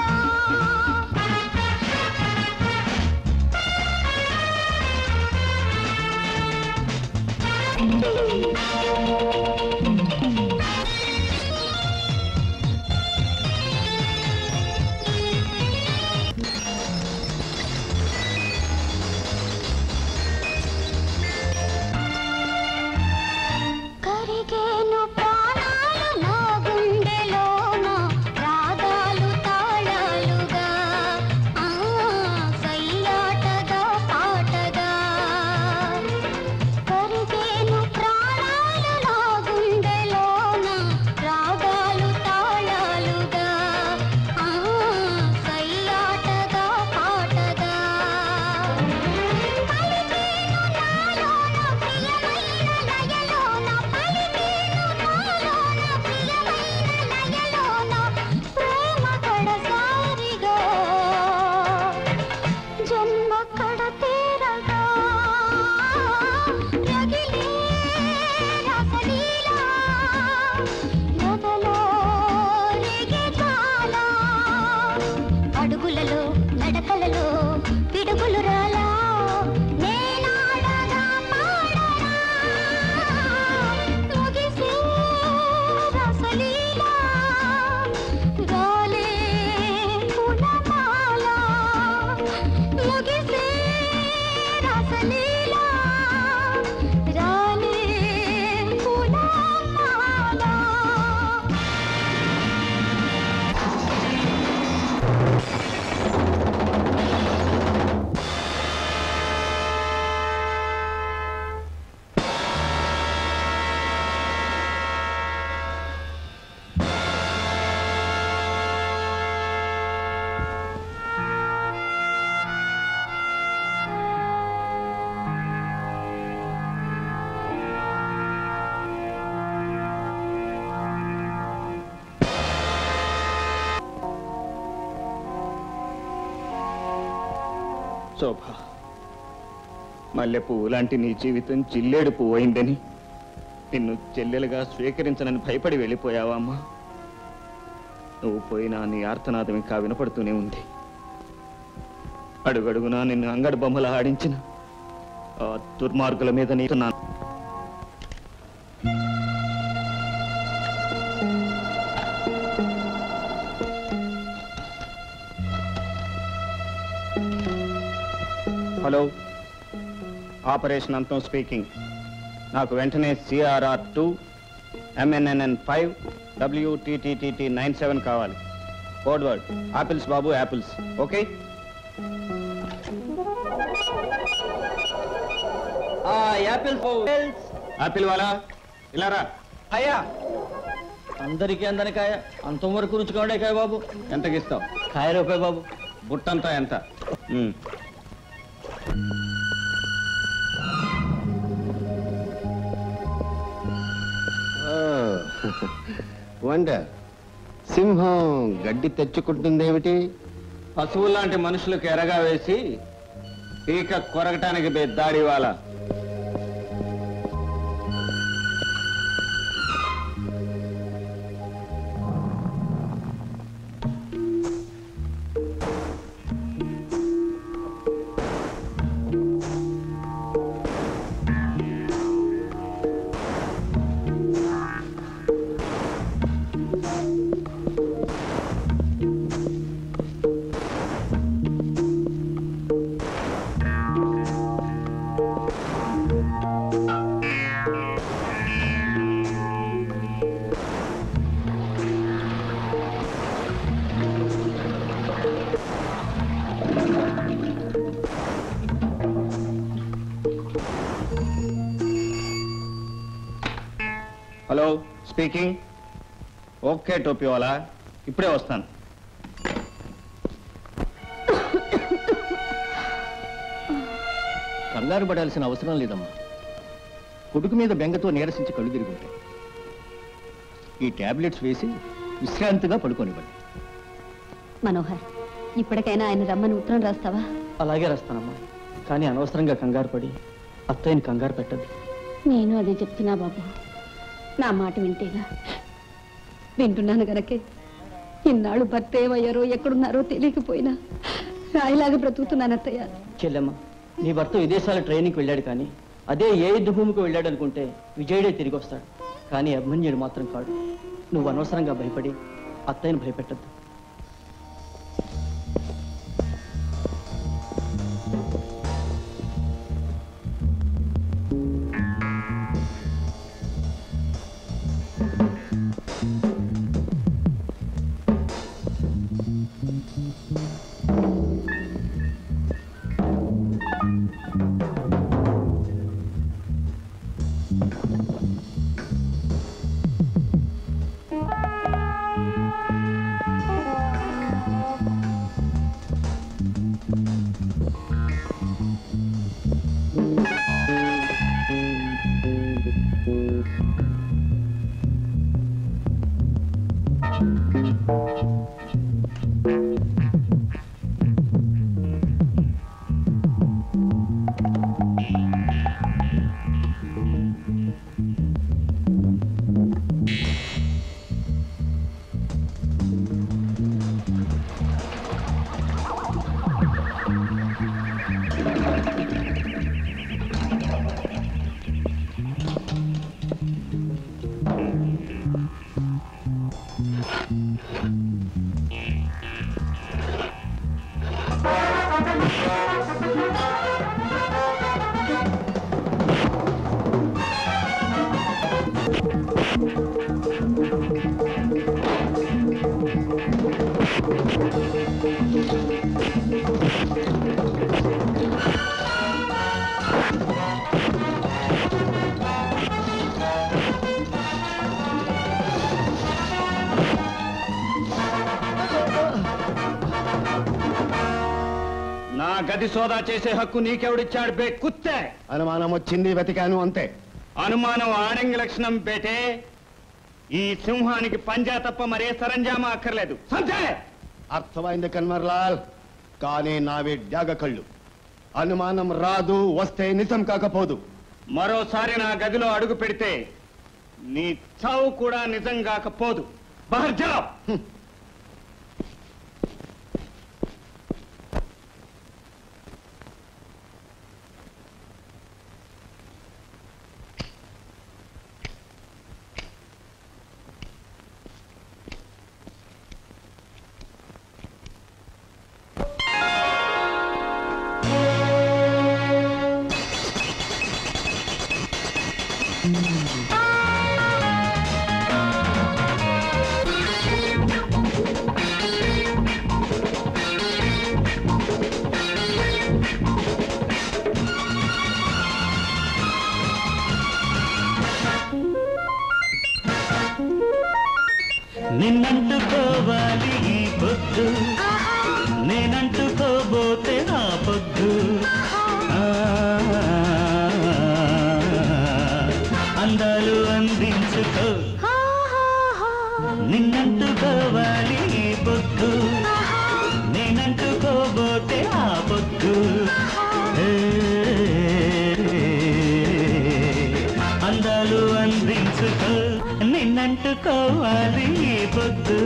కరిగేను ప్రాణాలు నా గుండెలోన రాగాలు తాళాలుగా ఆ సయ్యాటగా పాటగా కరిగేను ప్రాణాలు నా గుండెలోన రాగాలు తాళాలుగా ఆ సయ్యాటగా పాటగా ప్రేమ కడసారిగా జన్మ కడ తేరగా రగిలే రసలీల ఎదలో రేగే జ్వాల అడుగులలో నడకలలో పిడుగులు శోభ మల్లె పువ్వు లాంటి నీ జీవితం జిల్లేడు పువ్వు అయిందని నిన్ను చెల్లెలుగా స్వీకరించనని భయపడి వెళ్ళిపోయావా అమ్మా నువ్వు పోయినా నీ ఆర్తనాదం ఇంకా వినపడుతూనే ఉంది అడుగడుగునా నిన్ను అంగడి బొమ్మలా ఆడించిన ఆ దుర్మార్గుల మీద నీకు నా హలో ఆపరేషన్ అంతం స్పీకింగ్ నాకు వెంటనే C R R two M N N N five W T T T T nine seven కావాలి కోడ్ వర్డ్ యాపిల్స్ బాబు యాపిల్స్ ఓకే యాపిల్ యాపిల్ వాలా ఇలా రా అయ్యా అందరికీ అందని కాయ అంతం వరకు రుచికోండే కాయ బాబు ఎంతకి ఇస్తావు కాయ రూపాయి బాబు బుట్టంతా ఎంత ఉమ్. వండర్ సింహం గడ్డి తెచ్చుకుంటుందేమిటి పశువులు లాంటి మనుషులకు ఎరగా వేసి పీక కొరగటానికి బెద్దాడి వాళ్ళ హలో స్పీకింగ్ ఓకే టోపీ వాళ్ళ ఇప్పుడే వస్తాను కంగారు పడాల్సిన అవసరం లేదమ్మా కొడుకు మీద బెంగతో నీరసించి కళ్ళు తిరుగుంటాయి ఈ టాబ్లెట్స్ వేసి విశ్రాంతిగా పడుకోనివ్వండి మనోహర్ ఇప్పటికైనా ఆయన రమ్మని ఉత్తరం రాస్తావా అలాగే రాస్తానమ్మా కానీ అనవసరంగా కంగారు పడి అత్తయ్యని కంగారు పెట్టద్దు నేను అదే చెప్తున్నా బాబు నా మాట వింటేగా వింటున్నాను గనకే ఇన్నాళ్ళు భర్త ఏమయ్యారో ఎక్కడున్నారో తెలియకపోయినా రాయిలాగా బ్రతుకుతున్నాను అత్తయ్య చెల్లెమ్మ నీ భర్త విదేశాల ట్రైనింగ్కి వెళ్ళాడు కానీ అదే ఏ యుద్ధ భూమికి వెళ్ళాడు అనుకుంటే విజయుడే తిరిగి వస్తాడు కానీ అభిమన్యుడు మాత్రం కాడు నువ్వు అనవసరంగా భయపడి అత్తయ్యని భయపెట్టద్దు నా గది సోదా చేసే హక్కు నీకెవడిచ్చాడు బే కుత్తే అనుమానం వచ్చింది వెతికాను అంతే అనుమానం ఆడంగి లక్షణం బేటే ఈ సింహానికి పంజా తప్ప మరే సరంజామా అక్కర్లేదు సంతే అర్థమైంది కన్వర్లాల్ కానీ నావి డ్యాగ కళ్ళు అనుమానం రాదు వస్తే నిజం కాకపోదు మరోసారి నా గదిలో అడుగు పెడితే నీ చావు కూడా నిజం కాకపోదు బహర్ జావ్ నిన్నంటుకోవాలి ఈ పొద్దు నేనంటుకోబోతే నా పొద్దు ఆ, అందాలు అందించుకో నిన్నంటుకోవాలి ఈ పొద్దు నేనంటుకోబోతే ఆ పొద్దు ఏ, అందాలు అందించుకో నిన్నంటుకోవాలి ఈ పొద్దు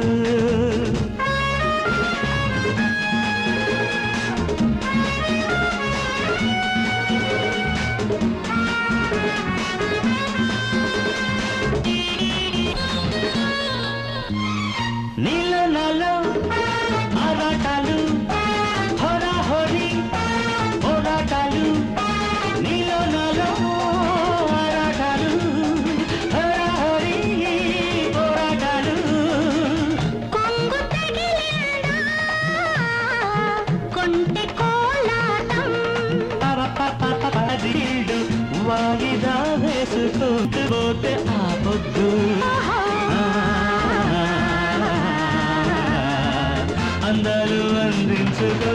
నీలో నాలో ఆరాటాలు హోరా హోరీ పోరాటాలు నీలో నాలో ఆరాటాలు హోరా హోరీ పోరాటాలు కొంటె కోలాటం పదిడు వాయిదా వేసుకుంటూ పోతే ఆ పొద్దు అందాలు అందించుకో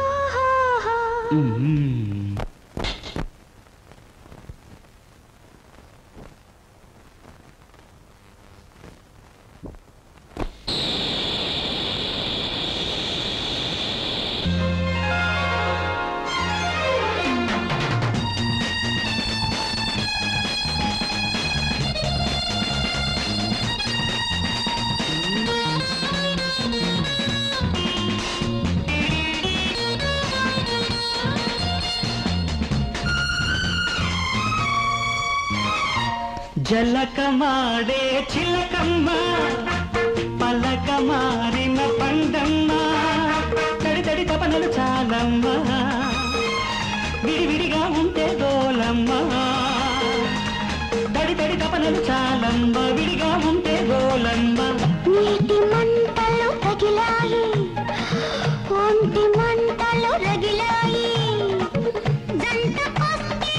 జలకమాడే చిలకమ్మ పలక మారిన పండమ్మ తడి తడి తపనలు చాలమ్మ విడివిడిగా ఉంటే గోలమ్మ తడి తడి తపనలు చాలమ్మ విడిగా ఉంటే గోలమ్మ నీటి మంటలు తగిలాయి ఒంటి మంటలు రగిలాయి జంటకొస్తే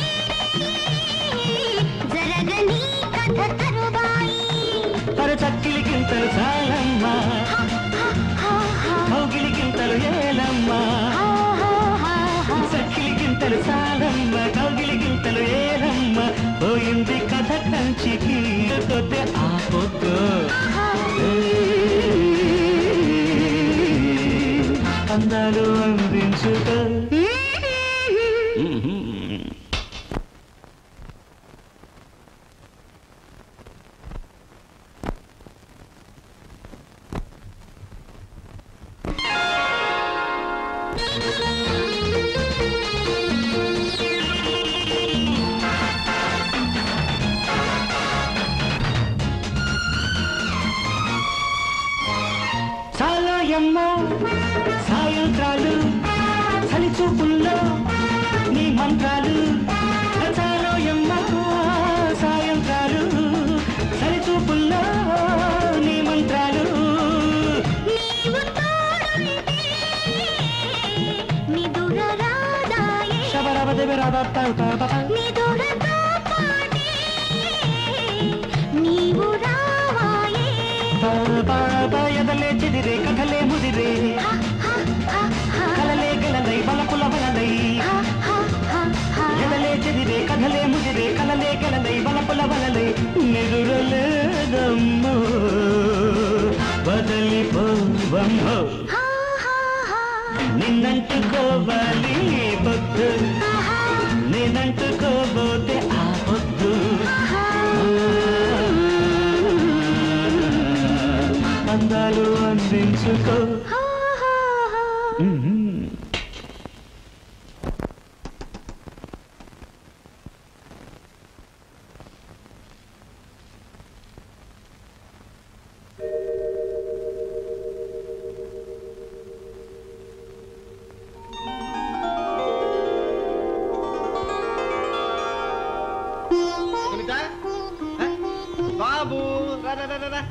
జరగని కథ తరువాయి తరు చక్కిలి గింతలు చాలమ్మ కౌగిలి గింతలు ఏలమ్మ చక్కిలి గింతలు చాలమ్మ కౌగిలి గింతలు ఏలమ్మ పోయింది కథ కంచికి కొద్ది ఆ పొద్దు అందాలు అందించుకో సాలోయమ్మ సాయంత్రాలు చలి చూపుల్లో నీ మంత్రాలు చాలోయమ్మ సాయంత్రాలు చలి చూపుల్లో నీ మంత్రాలు నిదుర రాదాయే శబరబ దెబెరబ నిదురతో పాటే నీవు రావాయే ఎదలే చెదిరే కథలే ముదిరే కలలే గలలై బలపుల బలలై ఎదలే చెదిరే కథలే ముదిరే కలలే గలలై బలపుల బలలై నిదురలేదమ్మో బదలిపోవమ్మో నిన్నంటుకోవాలి ఈ పొద్దు నేనంటుకోబోతే ఆ పొద్దు అందాలు అందించుకో మ్మ్. సునీత ఆ? బాబు రా, రా, రా, రా, రా.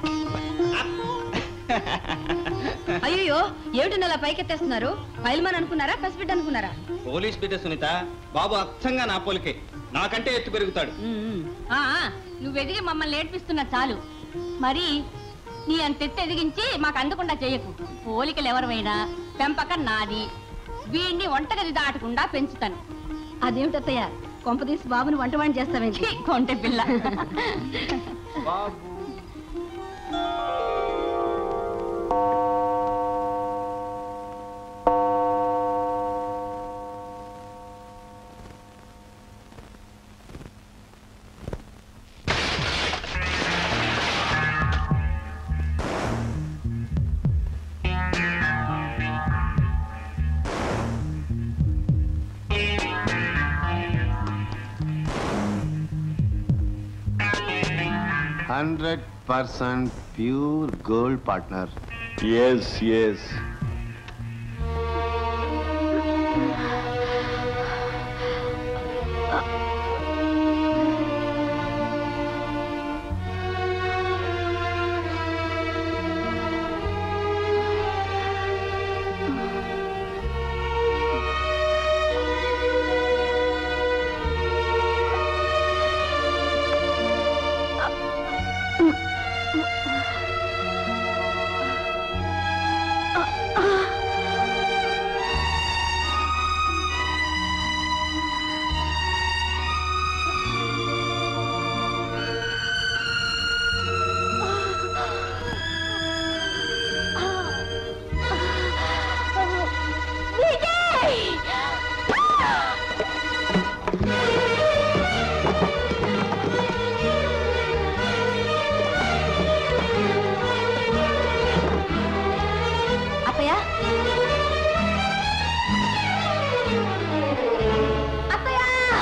అయ్యో ఏమిటి అలా పైకెత్తేస్తున్నారు ఫైల్మాన్ అనుకున్నారా పసిబిడ్డ అనుకున్నారా పోలీస్ బిడ్డ సునీత బాబు అచ్చంగా నా పోలికే నాకంటే ఎత్తు పెరుగుతాడు ఆ, ఆ, నువ్వు ఎదిగి మమ్మల్ని ఏడ్పిస్తున్నా చాలు మరి నీ అంత ఎత్తు ఎదిగించి మాకు అందకుండా చేయకు పోలికలు ఎవరివైనా పెంపకం నాది వీడిని వంటగది దాటకుండా పెంచుతాను అదేమిటత్తయ్య కొంపదీసి బాబుని వంటవాణి చేస్తావేంటి కొంటె పిల్ల hundred percent pure gold partner yes yes అత్తయ్య అత్తయ్య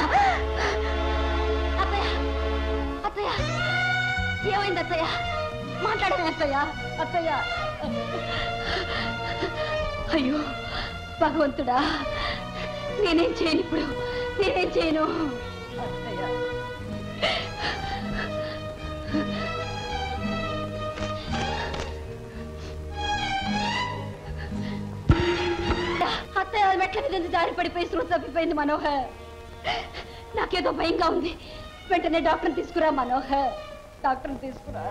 అత్తయ్య అత్తయ్య ఏమైంది అత్తయ్య మాట్లాడమే అత్తయ్య అత్తయ్య అయ్యో భగవంతుడా నేనేం చేయను ఇప్పుడు నేనేం చేయను అత్తయ్య అత్తయ్య మెట్ల మీద నుంచి జారి పడిపోయి శృతి తప్పిపోయింది మనోహర్ నాకేదో భయంగా ఉంది వెంటనే డాక్టర్ని తీసుకురా మనోహర్ డాక్టర్ని తీసుకురా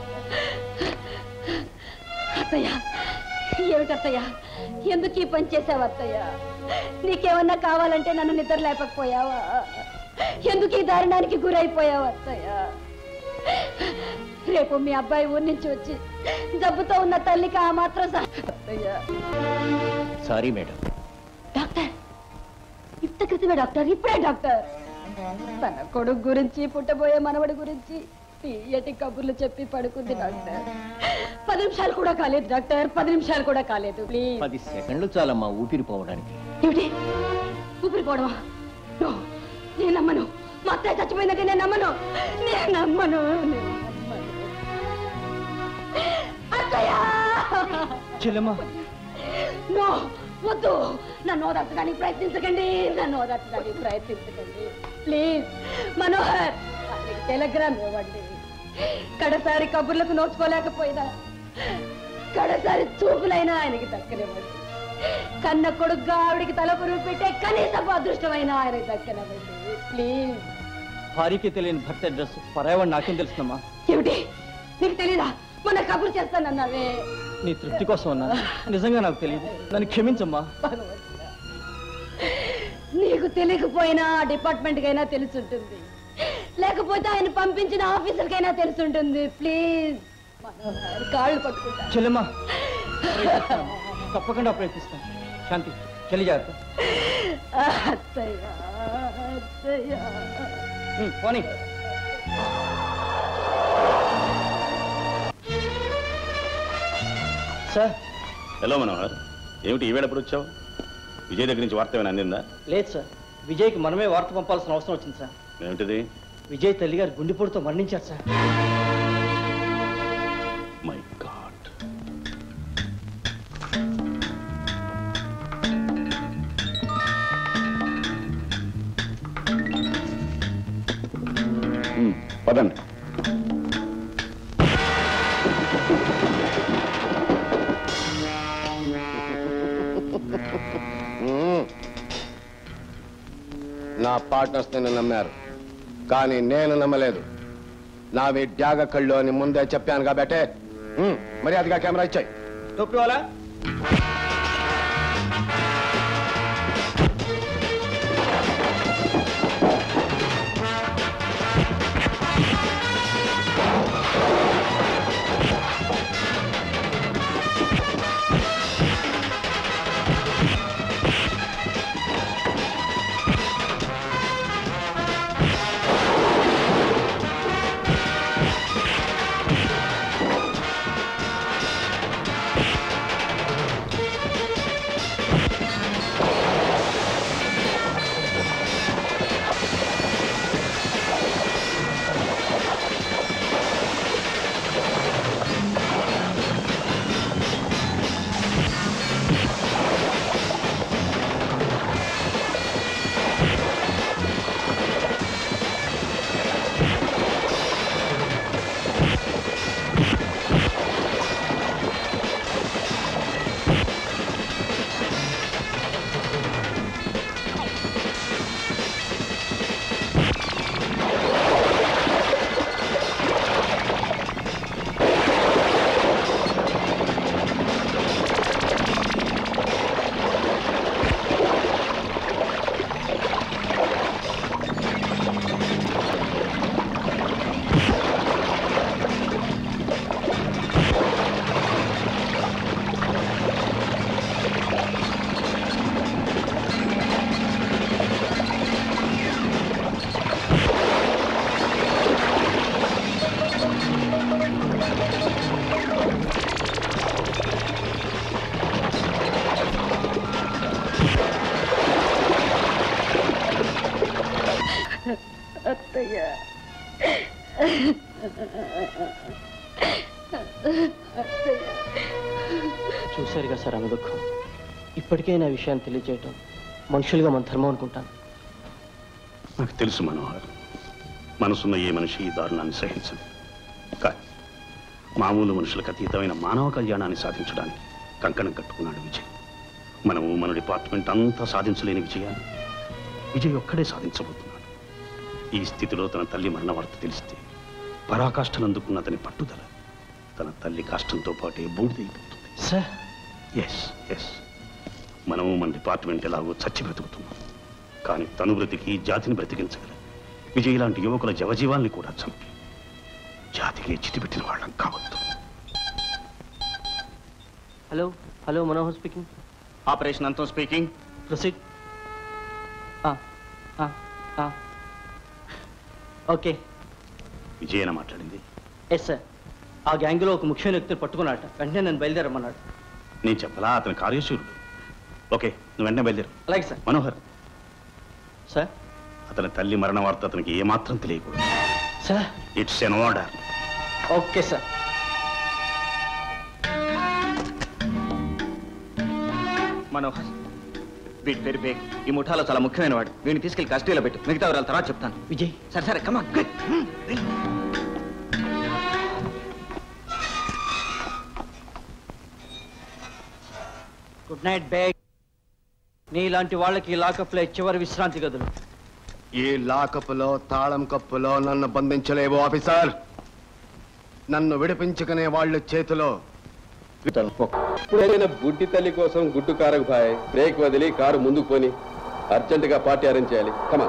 అత్తయ్య ఏమిటి అత్తయ్య ఎందుకు ఈ పని చేసావు అత్తయ్య నీకేమన్నా కావాలంటే నన్ను నిద్ర లేపకపోయావా ఎందుకు ఈ దారుణానికి గురైపోయావు అత్తయ్య రేపు మీ అబ్బాయి ఊరి నుంచి వచ్చి జబ్బుతో ఉన్న తల్లికి ఆ మాత్రం సహ- అత్తయ్య సారీ మేడం డాక్టర్ ఇంత క్రితమే డాక్టర్ ఇప్పుడే డాక్టర్ తన కొడుకు గురించి పుట్టబోయే మనవడి గురించి తీయటి కబుర్లు చెప్పి పడుకుంది డాక్టర్ పది నిమిషాలు కూడా కాలేదు డాక్టర్ పది నిమిషాలు కూడా కాలేదు ప్లీజ్ పది సెకండ్లు చాలమ్మా ఊపిరి పోవడానికి ఏమిటి ఊపిరిపోవడమా నో, నేను నమ్మను మా అత్తయ్య చచ్చిపోయిందంటే నేను నమ్మను నేను నమ్మను నేను నమ్మను. అత్తయ్య చెల్లెమ్మా నో వద్దు నన్ను ఓదార్చడానికి ప్రయత్నించకండి నన్ను ఓదార్చడానికి ప్రయత్నించకండి ప్లీజ్ మనోహర్ ఆయనకి టెలిగ్రామ్ ఇవ్వండి కడసారి కబుర్లకు నోచుకోలేకపోయినా కడసారి చూపులైనా ఆయనకి దక్కనివ్వండి కన్న కొడుగ్గా ఆవిడికి తల పురుగు పెట్టే కనీసపు అదృష్టమైన ఆయనకి దక్కనివ్వండి ప్లీజ్ భార్యకి తెలియని భర్త అడ్రస్ పరాయవాడు నాకేం తెలుస్తుందమ్మా ఏమిటి నీకు తెలీదా మొన్న కబురు చేస్తానన్నావే నీ తృప్తి కోసం అన్నా నిజంగా నాకు తెలియదు నన్ను క్షమించమ్మా భగవంతుడా. నీకు తెలియకపోయినా ఆ డిపార్ట్మెంట్కైనా తెలుసుంటుంది లేకపోతే ఆయన పంపించిన ఆఫీసర్కైనా తెలుసుంటుంది ప్లీజ్ మనోహర్ కాళ్ళు పట్టుకుంటా చెల్లెమ్మా తప్పకుండా ప్రయత్నిస్తాను శాంతి చెల్లి జాగ్రత్త అత్తయ్య అత్తయ్య ఉమ్, పోనీ సార్ హలో మనోహర్ ఏమిటి ఈవేళ ఎప్పుడు వచ్చావు విజయ్ దగ్గర నుంచి వార్త ఏమైనా అందిందా లేదు సార్ విజయ్కి మనమే వార్త పంపాల్సిన అవసరం వచ్చింది సార్ ఏమిటిది విజయ్ తల్లి గారు గుండెపోటుతో మరణించారు సార్ మై గాడ్ పదండి మ్మ్. నా పార్ట్నర్స్ నిన్ను నమ్మారు కానీ నేను నమ్మలేదు నావి డ్యాగ కళ్ళు అని ముందే చెప్పాను కాబట్టే మ్మ్. మర్యాదగా కెమెరా ఇచ్చాయి టోపీ వాలా అత్తయ్య అత్తయ్య చూశారుగా సార్ ఆమె దుఃఖం ఇప్పటికే నా విషయాన్ని తెలియజేయటం మనుషులుగా మన ధర్మం అనుకుంటాను నాకు తెలుసు మనోహర్ మనసున్న ఏ మనిషి ఈ దారుణాన్ని సహించదు కానీ మామూలు మనుషులకు అతీతమైన మానవ కళ్యాణాన్ని సాధించడానికి కంకణం కట్టుకున్నాడు విజయ్ మనము మన డిపార్ట్మెంట్ అంతా సాధించలేని విజయాన్ని విజయ్ ఒక్కడే సాధించబోతున్నాడు ఈ స్థితిలో తన తల్లి మరణ వార్త తెలిస్తే పరాకాష్ఠనందుకున్న అతని పట్టుదల తన తల్లి కాష్టంతో పాటే బూడిదైపోతుంది సార్ ఎస్ ఎస్ మనము మన డిపార్ట్మెంట్ ఎలాగో చచ్చి బ్రతుకుతున్నాం కానీ తను బ్రతికి జాతిని బ్రతికించగల విజయ్ లాంటి యువకుల జవజీవాల్ని కూడా చంపి జాతికి చితిపెట్టిన వాళ్ళం కావద్దు hello hello Manohar speaking operation Antham speaking proceed okay విజయన మాట్లాడింది ఎస్ సార్ ఆ గ్యాంగ్లో ఒక ముఖ్యమైన వ్యక్తిని పట్టుకున్నాట వెంటనే నన్ను బయలుదేరమన్నాడు నేను చెప్పలా అతని కార్యశూరుడు ఓకే నువ్వు వెంటనే బయలుదేరు అలాగే సార్ మనోహర్ సార్ అతని తల్లి మరణ వార్త అతనికి ఏమాత్రం తెలియకూడదు sir it's an order okay sir Manohar వీడి పేరు బేగ్ ఈ ముఠాలో చాలా ముఖ్యమైన వాడు వీడిని తీసుకెళ్లి కస్టడీలో పెట్టు మిగతా వివరాలు తర్వాత చెప్తాను విజయ్ సరే సరే కమాన్ గుడ్ నైట్ బ్యాగ్ నీలాంటి వాళ్ళకి లాకప్లే చివరి విశ్రాంతి గదులు ఈ లాకపులో తాళం కప్పులో నన్ను బంధించలేవు ఆఫీసర్ నన్ను విడిపించుకునే వాళ్ళ చేతిలో ఇప్పుడైనా బుడ్డి తల్లి కోసం గుడ్డు కారకు భాయ్ బ్రేక్ వదిలి కారు ముందుకు పోని అర్జెంటుగా పార్టీ అరేంజ్ చేయాలి కమా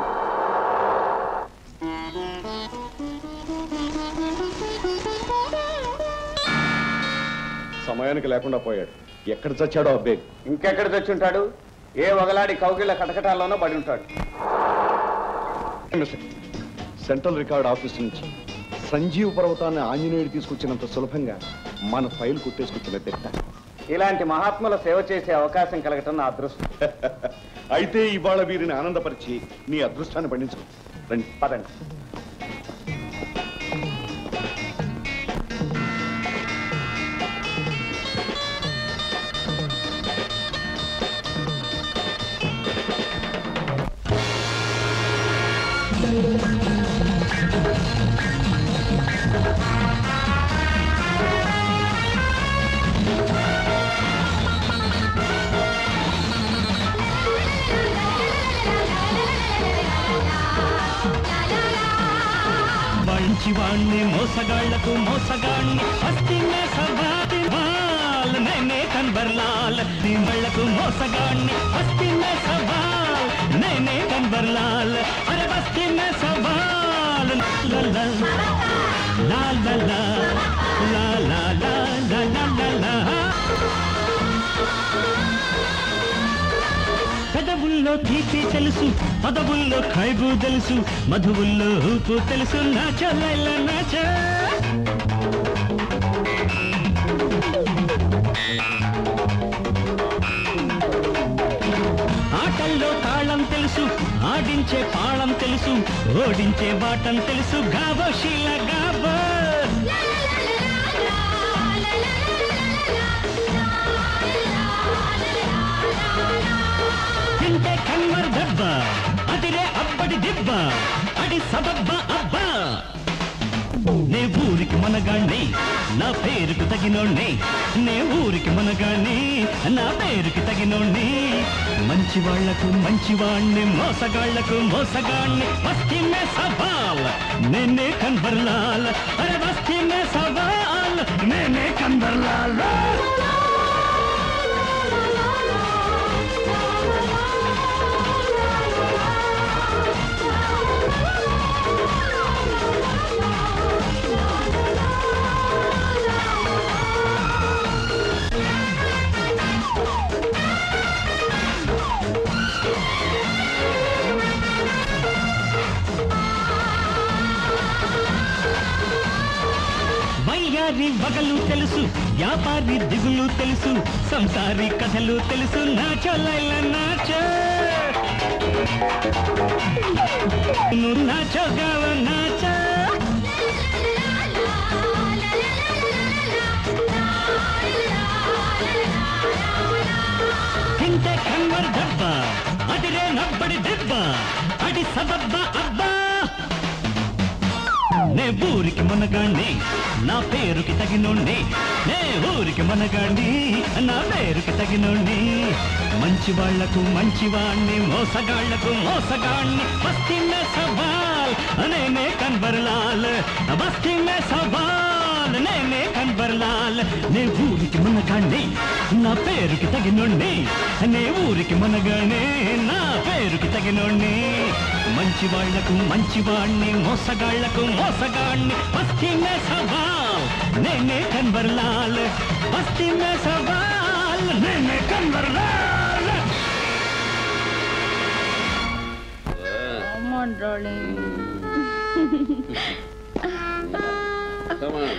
సమయానికి లేకుండా పోయాడు ఎక్కడ చచ్చాడో అబ్బే ఇంకెక్కడ తెచ్చుంటాడు ఏ వగలాడి కౌగిళ్ళ కటకటాల్లోనో పడి ఉంటాడు సెంట్రల్ రికార్డ్ ఆఫీస్ నుంచి సంజీవ పర్వతాన్ని ఆంజనేయుడు తీసుకొచ్చినంత సులభంగా మన ఫైల్ కుట్టేసుకొచ్చిన తిట్ట ఇలాంటి మహాత్ముల సేవ చేసే అవకాశం కలగటం నా అదృష్టం అయితే ఇవాళ వీరిని ఆనందపరిచి నీ అదృష్టాన్ని పండించు రండి పదండి మంచి వాణ్ణి మోసగాళ్లకు మోసగాణ్ణి అస్థిమే సభాతి బాల్ నేనే కన్బర్లాల్ వాళ్లకు మోసగాణ్ణి అస్థిమే సవాల్ నేనే కన్బర్లాల్ అరే బస్తీ మే సవాల్ లా లా లా లా లా లా లా లా లా లా లా లా పెదవుల్లో తీపి తెలుసు పదవుల్లో ఖైబు తెలుసు మధువుల్లో ఊపు తెలుసు నాచో లైల నాచో ఆటల్లో తాళం తెలుసు ఆడించే పాళం తెలుసు ఓడించే బాటం తెలుసు గాబో శీల గాబో తింటే కన్వర్ దెబ్బ అదిరే అబ్బడి దిబ్బ అడి సబబ్బ అబ్బా నే ఊరికి మనగాణ్ణి నా పేరుకు తగినోణ్ణి నే ఊరికి మనగాణ్ణి నా పేరుకి తగినోణ్ణి మంచి వాళ్లకు మంచివాణ్ణి మోసగాళ్లకు మోసగాణ్ణి బస్తీ మే సవాల్ నేనే కన్వర్లాల్ అరే బస్తీ మే సవాల్ నేనే కన్వర్లాల్ వయ్యారి వగలు తెలుసు వ్యాపారి దిగులు తెలుసు సంసారి కథలు తెలుసు నాచో లైల నాచో నువ్వు నాచో గావ నాచో తింటే కన్వర్ దెబ్బ అదిరే నబ్బడి దెబ్బ అడి సబబ్బ అబ్బా నే ఊరికి మనగాణ్ణి నా పేరుకి తగినోణ్ణి నే ఊరికి మనగాణ్ణి నా పేరుకి తగినోణ్ణి మంచి వాళ్లకు మంచివాణ్ణి మోసగాళ్లకు మోసగాణ్ణి బస్తీ మే సవాల్ నేనే కన్వర్లాల్ బస్తీ మే సవాల్ నేనే కన్వర్లాల్ నే ఊరికి మనగాణ్ణి నా పేరుకి తగినోణ్ణి నే ఊరికి మనగానే నా పేరుకి తగినోణ్ణి మంచి వాళ్లకు మంచివాణ్ణి మోసగాళ్లకు మోసగాణ్ణి బస్తీ మే సవాల్ నేనే కన్వర్లాల్ బస్తీ మే సవాల్ నేనే Kanwarlal Come on, darling. Come on.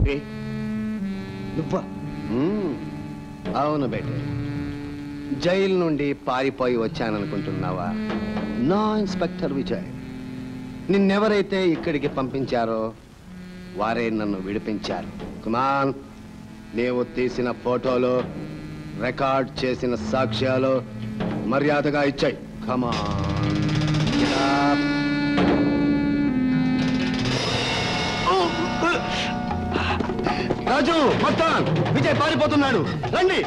నువ్వా అవును బేటే జైలు నుండి పారిపోయి వచ్చాననుకుంటున్నావా నా ఇన్స్పెక్టర్ విజయ్ నిన్నెవరైతే ఇక్కడికి పంపించారో వారే నన్ను విడిపించారు కుమాన్ నీవు తీసిన ఫోటోలు రికార్డ్ చేసిన సాక్ష్యాలు మర్యాదగా ఇచ్చాయి కమాన్ రాజు మస్తాన్ విజయ్ పారిపోతున్నాడు రండి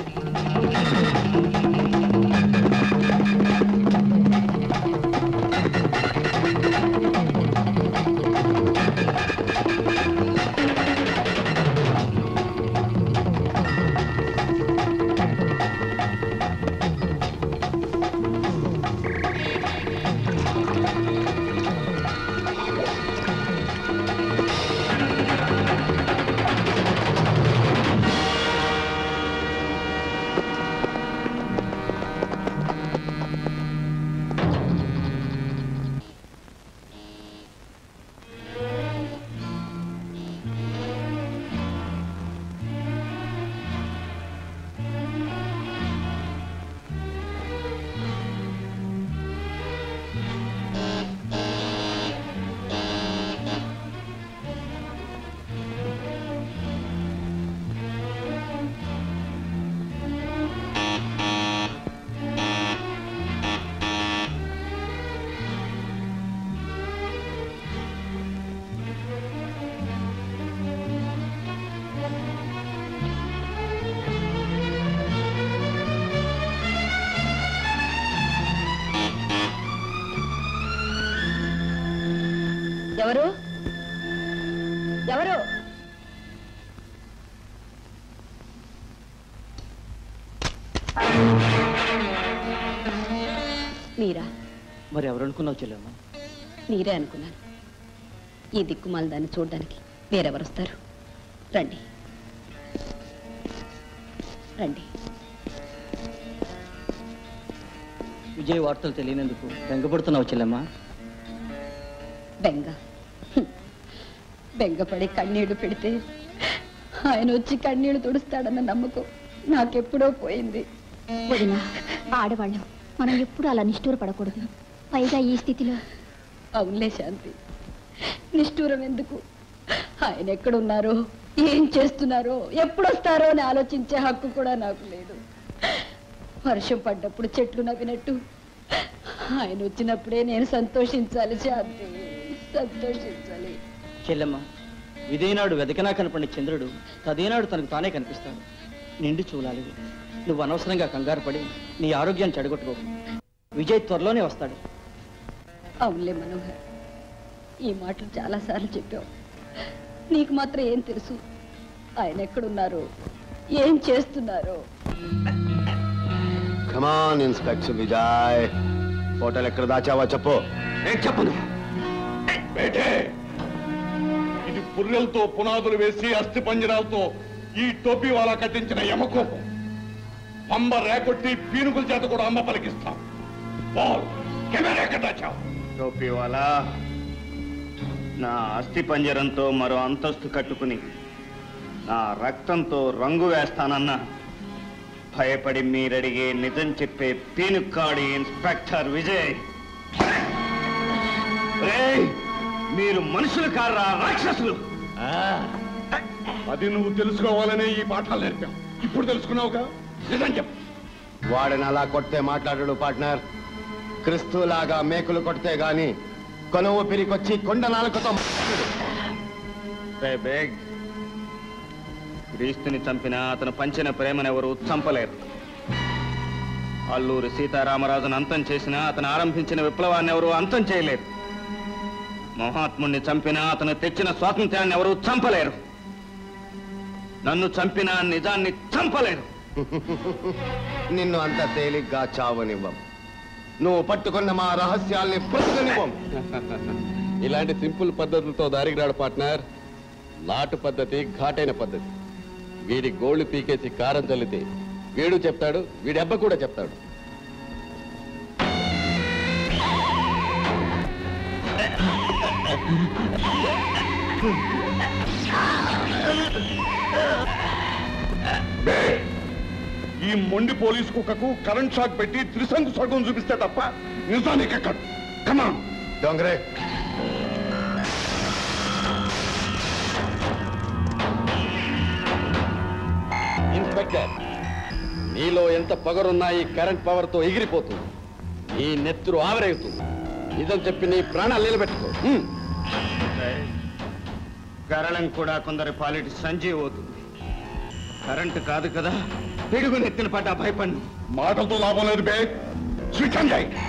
ఎవరు ఎవరు మీరా మరి ఎవరు అనుకున్నావు చెల్లెమ్మ మీరే అనుకున్నాను ఈ దిక్కుమాల దాన్ని చూడడానికి వేరెవరు వస్తారు రండి రండి విజయ్ వార్తలు తెలియనందుకు బెంగపడుతున్నావు చెల్లెమ్మ బెంగ హ్మ్. బెంగపడి కన్నీళ్లు పెడితే ఆయన వచ్చి కన్నీళ్లు తుడుస్తాడన్న నమ్మకం నాకెప్పుడో పోయింది వదినా ఆడవాళ్ళం మనం ఎప్పుడు అలా నిష్ఠూర పడకూడదు పైగా ఈ స్థితిలో అవునులే శాంతి నిష్ఠూరం ఎందుకు ఆయన ఎక్కడున్నారో ఏం చేస్తున్నారో ఎప్పుడొస్తారో అని ఆలోచించే హక్కు కూడా నాకు లేదు వర్షం పడ్డప్పుడు చెట్లు నవ్వినట్టు ఆయన వచ్చినప్పుడే నేను సంతోషించాలి శాంతి సంతోషించాలి చెల్లెమ్మ ఇదేనాడు వెదకనా కనపడిన చంద్రుడు తదేనాడు తనకు తానే కనిపిస్తాడు నిండు చూడాలి నువ్వు అనవసరంగా కంగారు పడి నీ ఆరోగ్యాన్ని చెడగొట్టుకో విజయ్ త్వరలోనే వస్తాడు అవునులే మనోహర్ ఈ మాటలు చాలాసార్లు చెప్పావు నీకు మాత్రం ఏం తెలుసు ఆయన ఎక్కడున్నారో ఏం చేస్తున్నారో కమాన్ ఇన్స్పెక్టర్ విజయ్ ఫోటోలు ఎక్కడ దాచావా చెప్పు నేను చెప్పను బేటే ఇది పుర్రెలతో పునాదులు వేసి అస్థి పంజరాలతో ఈ టోపీ వాళ్ళ కట్టించిన యమకోపం పంబ రేకొట్టి పీనుగుల చేత కూడా అమ్మ పలికిస్తాం బాల్ కెమెరా ఎక్కడ దాచావు టోపీవాలా నా అస్థి పంజరంతో మరో అంతస్తు కట్టుకుని నా రక్తంతో రంగు వేస్తానన్నా భయపడి మీరడిగే నిజం చెప్పే పీనుక్కాడి ఇన్స్పెక్టర్ విజయ్ రేయ్, మీరు మనుషులు కారా రాక్షసులు అది నువ్వు తెలుసుకోవాలనే ఈ పాఠాలు నేర్పాం ఇప్పుడు తెలుసుకున్నావుగా నిజం చెప్పు వాడిని అలా కొడితే మాట్లాడడు పార్ట్నర్ క్రిస్తులాగా మేకులు కొడితే గాని కొనువు పిరికొచ్చి కొండ నాలుకతో మాట్లాడడు. రే బేగ్ క్రీస్తుని చంపిన అతను పంచిన ప్రేమనెవరు చంపలేరు అల్లూరి సీతారామరాజును అంతం చేసిన అతను ఆరంభించిన విప్లవాన్ని ఎవరు అంతం చేయలేరు మహాత్ముణ్ణి చంపినా అతను తెచ్చిన స్వాతంత్ర్యాన్ని ఎవరు చంపలేరు నన్ను చంపిన నిజాన్ని చంపలేరు నిన్ను అంత తేలిగ్గా చావనివ్వం నువ్వు పట్టుకున్న మా రహస్యాల్ని పుస్తకనివ్వం ఇలాంటి సింపుల్ పద్ధతులతో దారికి రాడు పార్ట్నర్ నాటు పద్ధతి ఘాటైన పద్ధతి వీడి గోళ్లు పీకేసి కారం చల్లితే వీడు చెప్తాడు వీడి అబ్బ కూడా చెప్తాడు బే, ఈ మొండి పోలీసు కుక్కకు కరెంట్ షాక్ పెట్టి త్రిశంకు స్వర్గం చూపిస్తే తప్ప నిజానికి ఎక్కడు కమా దొంగరే ఇన్స్పెక్టర్ నీలో ఎంత పొగరున్నా ఈ కరెంట్ పవర్ తో ఎగిరిపోతుంది నీ నెత్తురు ఆవిరేగుతుంది నిజం చెప్పి నీ ప్రాణాలు నిలబెట్టుకో హ్మ్. గరళం కూడా కొందరి పాలిటి సంజీవ్ అవుతుంది కరెంటు కాదు కదా పిడుగు నెత్తిన పడ్డా భయపడ్ను మాటలతో లాభం లేదు బే స్విచ్ ఆన్ చేయి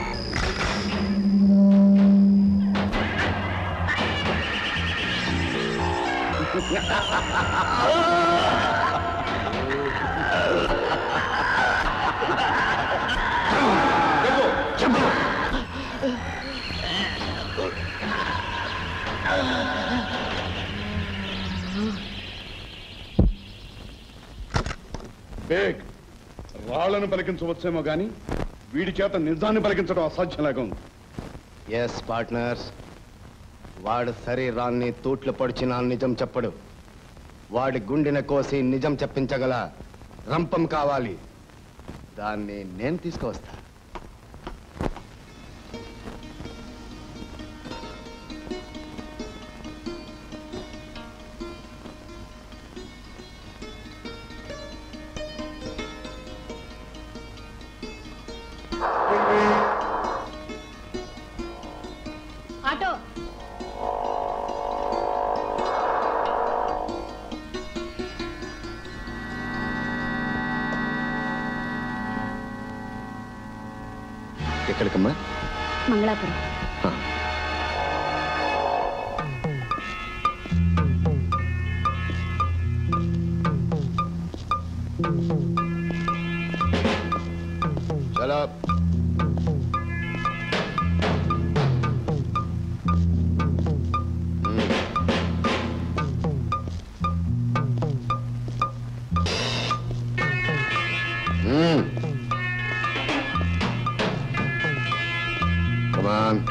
బేగ్ రాళ్లను పలికించవచ్చేమో గాని వీడి చేత నిజాన్ని పలికించడం అసాధ్యంలాగా ఉంది ఎస్ పార్ట్నర్స్ వాడు శరీరాన్ని తూట్లు పొడిచిన నిజం చెప్పడు వాడి గుండెన కోసి నిజం చెప్పించగల రంపం కావాలి దాన్ని నేను తీసుకువస్తా ఆటో ఎక్కడికమ్మా మంగళాపురం చలో Come on.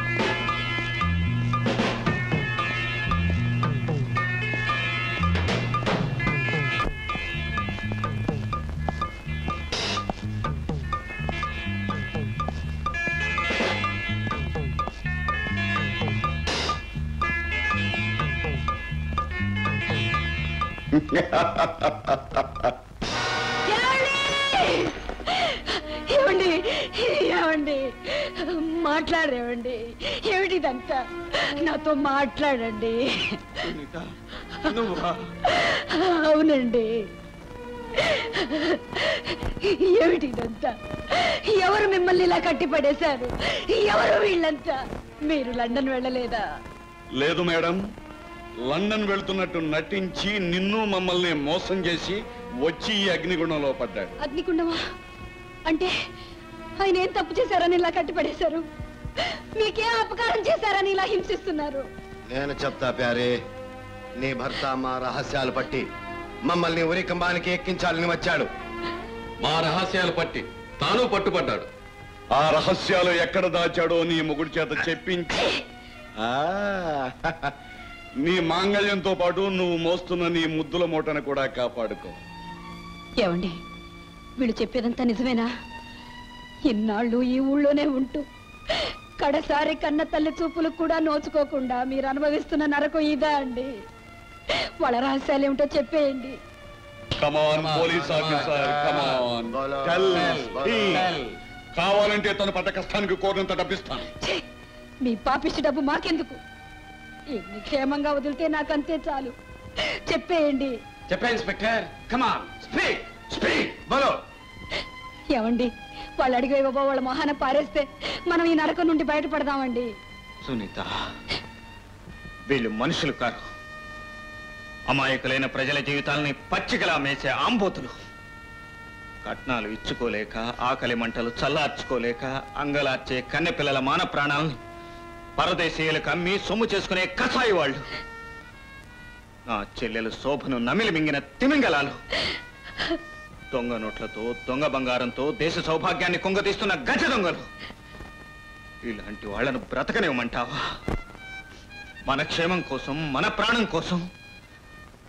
ఏమండి ఏమండి మాట్లాడేవండి ఏమిటిదంతా నాతో మాట్లాడండి అవునండి ఏమిటిదంతా ఎవరు మిమ్మల్ని ఇలా కట్టిపడేశారు ఎవరు వీళ్ళంతా మీరు లండన్ వెళ్ళలేదా లేదు మేడం లండన్ వెళ్తున్నట్టు నటించి నిన్ను మమ్మల్ని మోసం చేసి వచ్చి ఈ అగ్నిగుండంలో పడ్డాడు అగ్నికుండమా అంటే ఆయన ఏం తప్పు చేశారని ఇలా కట్టిపడేశారు మీకేం అపకారం చేశారని ఇలా హింసిస్తున్నారు నేను చెప్తా ప్యారే నీ భర్త మా రహస్యాలు పట్టి మమ్మల్ని ఉరికంబానికి ఎక్కించాలని వచ్చాడు మా రహస్యాలు పట్టి తాను పట్టుపడ్డాడు ఆ రహస్యాలు ఎక్కడ దాచాడో నీ మొగుడి చేత చెప్పించి ఆ, నీ మాంగళ్యంతో పాటు నువ్వు మోస్తున్న నీ ముద్దుల మూటను కూడా కాపాడుకో ఏమండి వీళ్ళు చెప్పేదంతా నిజమేనా ఇన్నాళ్ళు ఈ ఊళ్ళోనే ఉంటూ కడసారి కన్న తల్లి చూపులకు కూడా నోచుకోకుండా మీరు అనుభవిస్తున్న నరకం ఇదా అండి వాళ్ళ రహస్యాలు ఏమిటో చెప్పేయండి come on police officer come on tell కావాలంటే తను పడ్డ కష్టానికి కోరినంత డబ్బిస్తాను మీ పాపిష్టి డబ్బు మాకెందుకు ఇన్ని క్షేమంగా వదిలితే నాకంతే చాలు చెప్పేయండి చెప్పే ఇన్స్పెక్టర్ కమాన్ స్పీక్ స్పీక్ బలో ఏమండి వాళ్ళు అడిగే బాబా వాళ్ళ మొహాన పారేస్తే మనం ఈ నరకం నుండి బయటపడదామండి సునీత వీళ్ళు మనుషులు కారు అమాయకులైన ప్రజల జీవితాలని పచ్చికలా మేసే ఆంబోతులు కట్నాలు ఇచ్చుకోలేక ఆకలి మంటలు చల్లార్చుకోలేక అంగలార్చే కన్నె పిల్లల మాన ప్రాణాలను పరదేశీయులకు అమ్మి సొమ్ము చేసుకునే కసాయి వాళ్ళు నా చెల్లెలు శోభను నమిలి మింగిన తిమింగలాలు దొంగ నోట్లతో దొంగ బంగారంతో దేశ సౌభాగ్యాన్ని కొంగతీస్తున్న గజ దొంగలు ఇలాంటి వాళ్ళను బ్రతకనివ్వమంటావా మన క్షేమం కోసం మన ప్రాణం కోసం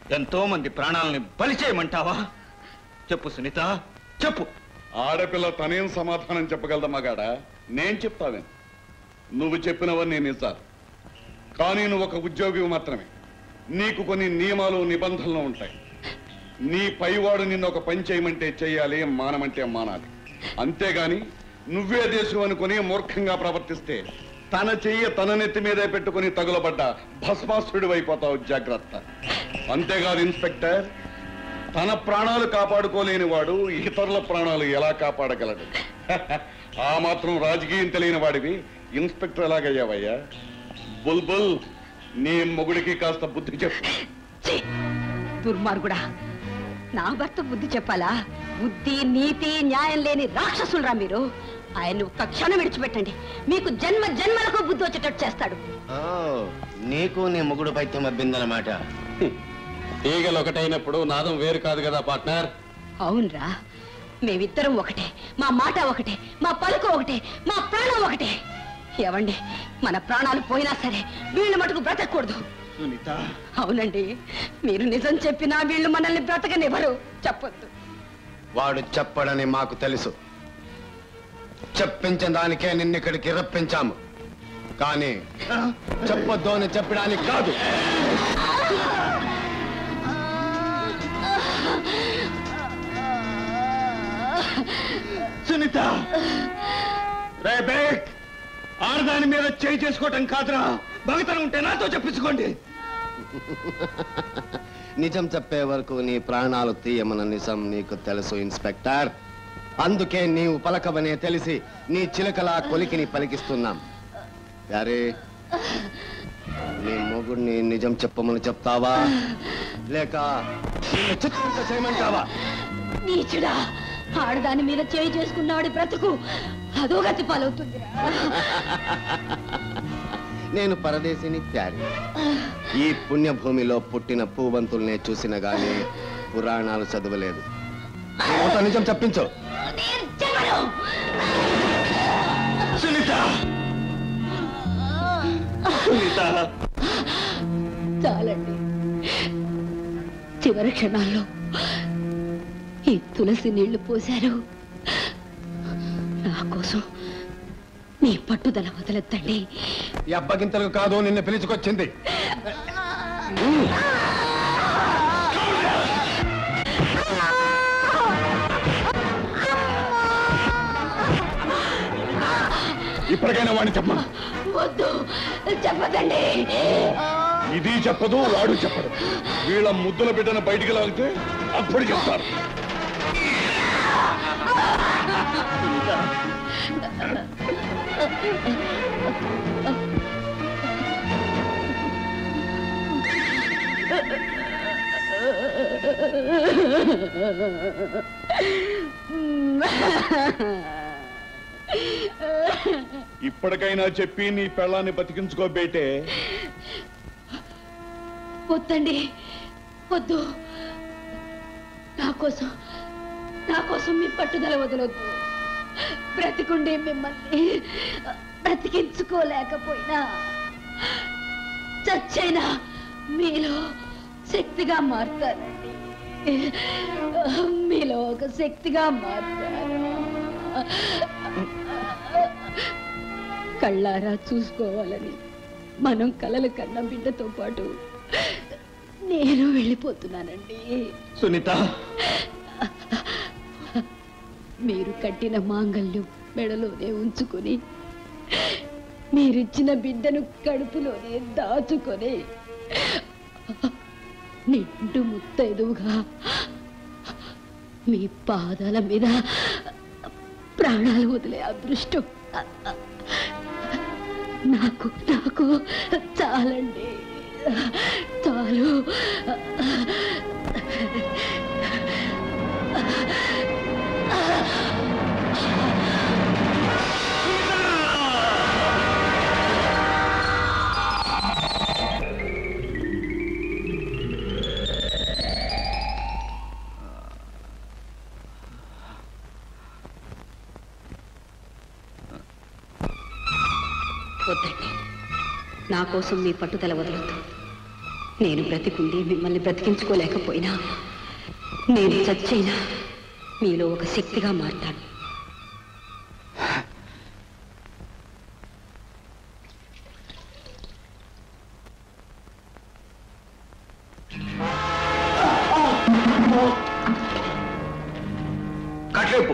ఎంతో మంది ప్రాణాలని బలి చేయమంటావా చెప్పు సునీత చెప్పు ఆడపిల్ల తనేం సమాధానం చెప్పగలదా మగాడా నేను చెప్తావేం నువ్వు చెప్పినవన్నీ నిజాలు కానీ నువ్వు ఒక ఉద్యోగి మాత్రమే నీకు కొన్ని నియమాలు నిబంధనలు ఉంటాయి నీ పైవాడు నిన్ను ఒక పని చేయమంటే చెయ్యాలి మానమంటే మానాలి అంతేగాని నువ్వే దేశం అనుకుని మూర్ఖంగా ప్రవర్తిస్తే తన చెయ్యి తన నెత్తి మీదే పెట్టుకుని తగులబడ్డ భస్మాసురుడు అయిపోతావు జాగ్రత్త అంతేకాదు ఇన్స్పెక్టర్ తన ప్రాణాలు కాపాడుకోలేని వాడు ఇతరుల ప్రాణాలు ఎలా కాపాడగలడు ఆ మాత్రం రాజకీయం తెలియని వాడివి ఇన్స్పెక్టర్ ఎలాగయ్యావయ్యా బుల్బుల్ నీ మొగుడికి కాస్త బుద్ధి చెప్పు దుర్మార్గుడా నా భర్త బుద్ధి చెప్పాలా బుద్ధి నీతి న్యాయం లేని రాక్షసులరా మీరు ఆయన ఒక్క క్షణం విడిచిపెట్టండి మీకు జన్మ జన్మలకు బుద్ధి వచ్చేటట్టు చేస్తాడు ఓ, నీకు నీ మొగుడు పైత్యం అబ్బిందన్నమాట ఈగలు ఒకటైనప్పుడు నాదం వేరు కాదు కదా పార్ట్నర్ అవునరా మేమిద్దరం ఒకటే మా మాట ఒకటే మా పలుకు ఒకటే మా ప్రాణం ఒకటే ఎవండి మన ప్రాణాలు పోయినా సరే వీళ్ళు మటుకు బ్రతకూడదు సునీత అవునండి మీరు నిజం చెప్పినా వీళ్ళు మనల్ని బ్రతకనివ్వరు చెప్పొద్దు వాడు చెప్పడని మాకు తెలుసు చెప్పించిన దానికే నిన్నిక్కడికి రప్పించాము కానీ చెప్పొద్దు అని చెప్పడానికి కాదు సునీత రేబేక్ ఆడదాని మీద చేయి చేసుకోవటం కాదురా భగతనం ఉంటే నాతో చెప్పించుకోండి నిజం చెప్పే వరకు నీ ప్రాణాలు తీయమన్న నిజం నీకు తెలుసు ఇన్స్పెక్టర్ అందుకే నీవు పలకవనే తెలిసి నీ చిలకలా కొలికిని పలికిస్తున్నాం యారే నీ మొగుడిని నిజం చెప్పమని చెప్తావా లేక నిన్ను చిత్రించ చేయమంటావా నీచుడా ఆడదాని మీద చేయి చేసుకున్నవాడి బ్రతుకు అదోగతి పాలవుతుంది నేను పరదేశిని ప్యారి ఈ పుణ్యభూమిలో పుట్టిన పూవంతుల్నే చూసిన గాని పురాణాలు చదవలేదు నీ నోట నిజం చెప్పించు సునీత సునీత చాలండి చివరి క్షణాల్లో ఈ తులసి నీళ్లు పోశారు నా కోసం మీ పట్టుదల వదలెత్తండి ఈ అబ్బగింతలకు కాదు నిన్ను పిలుచుకొచ్చింది ఇప్పటికైనా వాడిని చెప్పమా వద్దు చెప్పదండి ఇది చెప్పదు వాడు చెప్పడు వీళ్ళ ముద్దుల బిడ్డను బయటికి లాగితే అప్పుడు చెప్తారు ఇప్పటికైనా చెప్పి నీ పెళ్ళాన్ని బతికించుకోబేటే వద్దండి వద్దు నా కోసం నా కోసం మీ పట్టుదల వదలొద్దు బ్రతికుండి మిమ్మల్ని బ్రతికించుకోలేకపోయినా చచ్చైనా మీలో శక్తిగా మారుతానండి మీలో ఒక శక్తిగా మారుతాను కళ్ళారా చూసుకోవాలని మనం కలలు కన్న బిడ్డతో పాటు నేను వెళ్ళిపోతున్నానండి సునీత మీరు కట్టిన మాంగల్యం మెడలోనే ఉంచుకొని మీరిచ్చిన బిడ్డను కడుపులోనే దాచుకొని నిండు ముత్తైదువుగా మీ పాదాల మీద ప్రాణాలు వదిలే అదృష్టం నాకు నాకు చాలండి చాలు వద్దండి నా కోసం మీ పట్టుదల వదలొద్దు నేను బ్రతికుండి మిమ్మల్ని బ్రతికించుకోలేకపోయినా నేను చచ్చైనా మీలో ఒక శక్తిగా మారతాను కట్లేపు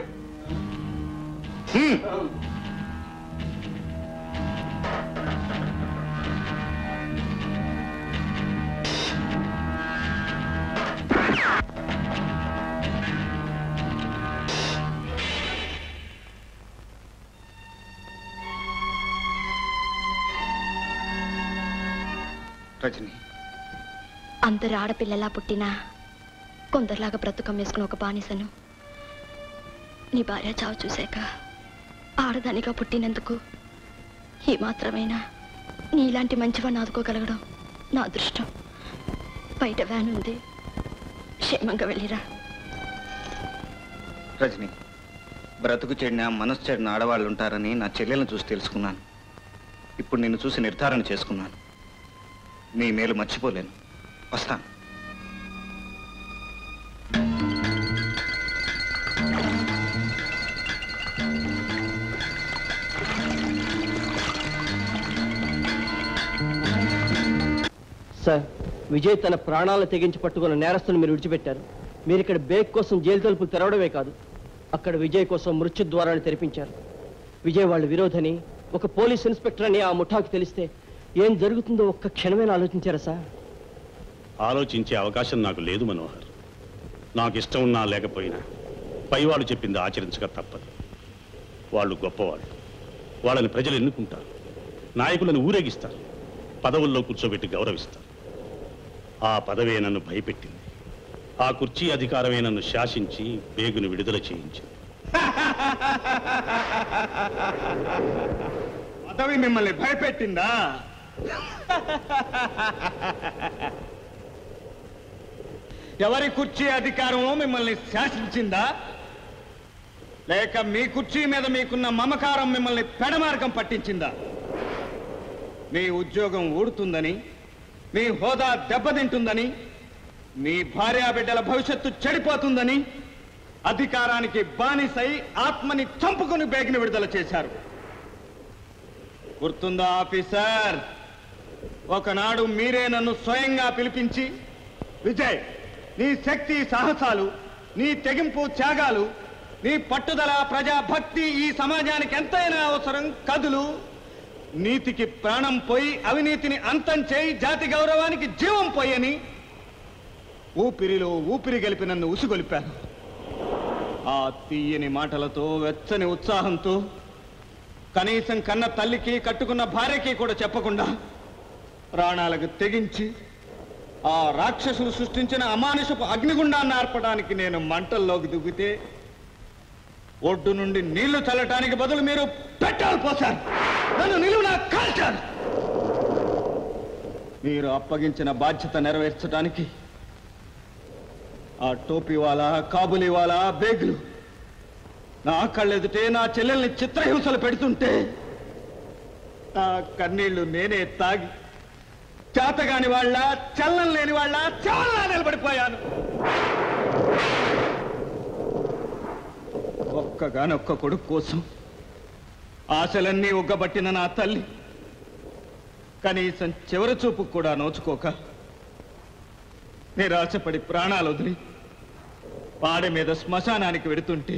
రజని అందరు ఆడపిల్లలా పుట్టినా కొందరిలాగా బ్రతుకం వేసుకుని ఒక బానిసను నీ భార్య చావు చూశాక ఆడదానిగా పుట్టినందుకు ఈ మాత్రమైనా నీలాంటి మంచివాడిని ఆదుకోగలగడం నా అదృష్టం బయట వ్యాన్ ఉంది క్షేమంగా వెళ్ళిరా రజని బ్రతుకు చెడిన మనసు చెడిన ఆడవాళ్ళు ఉంటారని నా చెల్లెలను చూసి తెలుసుకున్నాను ఇప్పుడు నిన్ను చూసి నిర్ధారణ చేసుకున్నాను నీ మేలు మర్చిపోలేను వస్తాను సార్ విజయ్ తన ప్రాణాలను తెగించి పట్టుకున్న నేరస్తుని మీరు విడిచిపెట్టారు మీరు ఇక్కడ బేక్ కోసం జైలు తలుపులు తెరవడమే కాదు అక్కడ విజయ్ కోసం మృత్యు ద్వారాన్ని తెరిపించారు విజయ్ వాళ్ళ విరోధని ఒక పోలీస్ ఇన్స్పెక్టర్ అని ఆ ముఠాకి తెలిస్తే ఏం జరుగుతుందో ఒక్క క్షణమేనా ఆలోచించారా సార్ ఆలోచించే అవకాశం నాకు లేదు మనోహర్ నాకు ఇష్టం ఉన్నా లేకపోయినా పైవాళ్ళు చెప్పింది ఆచరించక తప్పదు వాళ్ళు గొప్పవాళ్ళు వాళ్ళని ప్రజలు ఎన్నుకుంటారు నాయకులను ఊరేగిస్తారు పదవుల్లో కూర్చోబెట్టి గౌరవిస్తారు ఆ పదవే నన్ను భయపెట్టింది ఆ కుర్చీ అధికారమే నన్ను శాసించి బేగును విడుదల చేయించింది పదవి మిమ్మల్ని భయపెట్టిందా ఎవరి కుర్చీ అధికారమో మిమ్మల్ని శాసించిందా లేక మీ కుర్చీ మీద మీకున్న మమకారం మిమ్మల్ని పెడమార్గం పట్టించిందా మీ ఉద్యోగం ఊడుతుందని మీ హోదా దెబ్బతింటుందని మీ భార్యా బిడ్డల భవిష్యత్తు చెడిపోతుందని అధికారానికి బానిసై ఆత్మని చంపుకుని బేగిన విడుదల చేశారు గుర్తుందా ఆఫీసర్ ఒకనాడు మీరే నన్ను స్వయంగా పిలిపించి విజయ్ నీ శక్తి సాహసాలు నీ తెగింపు త్యాగాలు నీ పట్టుదల ప్రజాభక్తి ఈ సమాజానికి ఎంతైనా అవసరం కదులు నీతికి ప్రాణం పోయి అవినీతిని అంతం చేయి జాతి గౌరవానికి జీవం పోయని ఊపిరిలో ఊపిరి గలిపి నన్ను ఉసిగొలిపారు ఆ తీయని మాటలతో వెచ్చని ఉత్సాహంతో కనీసం కన్న తల్లికి కట్టుకున్న భార్యకి కూడా చెప్పకుండా ప్రాణాలకు తెగించి ఆ రాక్షసులు సృష్టించిన అమానుషపు అగ్నిగుండాన్ని ఆర్పడానికి నేను మంటల్లోకి దిగితే ఒడ్డు నుండి నీళ్లు చల్లటానికి బదులు మీరు పెట్రోల్ పోశారు నన్ను నిలువునా కాల్చారు మీరు అప్పగించిన బాధ్యత నెరవేర్చడానికి ఆ టోపీ వాలా కాబులి వాలా బేగులు నా కళ్ళెదుటే నా చెల్లెల్ని చిత్రహింసలు పెడుతుంటే నా కన్నీళ్లు నేనే తాగి చేతగాని వాళ్ళ చల్లం లేని వాళ్ళ చాలా నిలబడిపోయాను ఒక్కగానొక్క కొడుకు కోసం ఆశలన్నీ ఉగ్గబట్టిన నా తల్లి కనీసం చివరి చూపు కూడా నోచుకోక నిరాశపడి ప్రాణాలు వదిలి పాడె మీద శ్మశానానికి వెడుతుంటే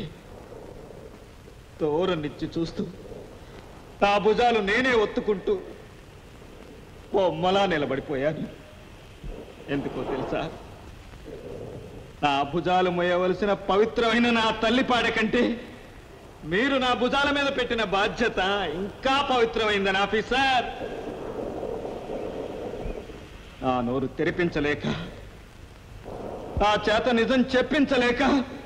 దూరం చూస్తూ నా భుజాలు నేనే ఒత్తుకుంటూ బొమ్మలా నిలబడిపోయాను ఎందుకో తెలుసా నా భుజాలు మోయవలసిన పవిత్రమైన నా తల్లి పాడ కంటే మీరు నా భుజాల మీద పెట్టిన బాధ్యత ఇంకా పవిత్రమైందని ఆఫీసర్ నా నోరు తెరిపించలేక నా చేత నిజం చెప్పించలేక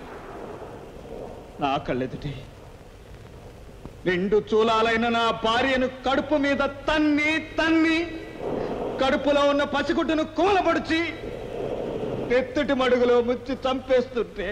నా కళ్ళెదుటి నిండు చూలాలైన నా భార్యను కడుపు మీద తన్ని తన్ని కడుపులో ఉన్న పసిగుడ్డును కూలబడిచి ఎత్తుటి మడుగులో ముచ్చి చంపేస్తుంటే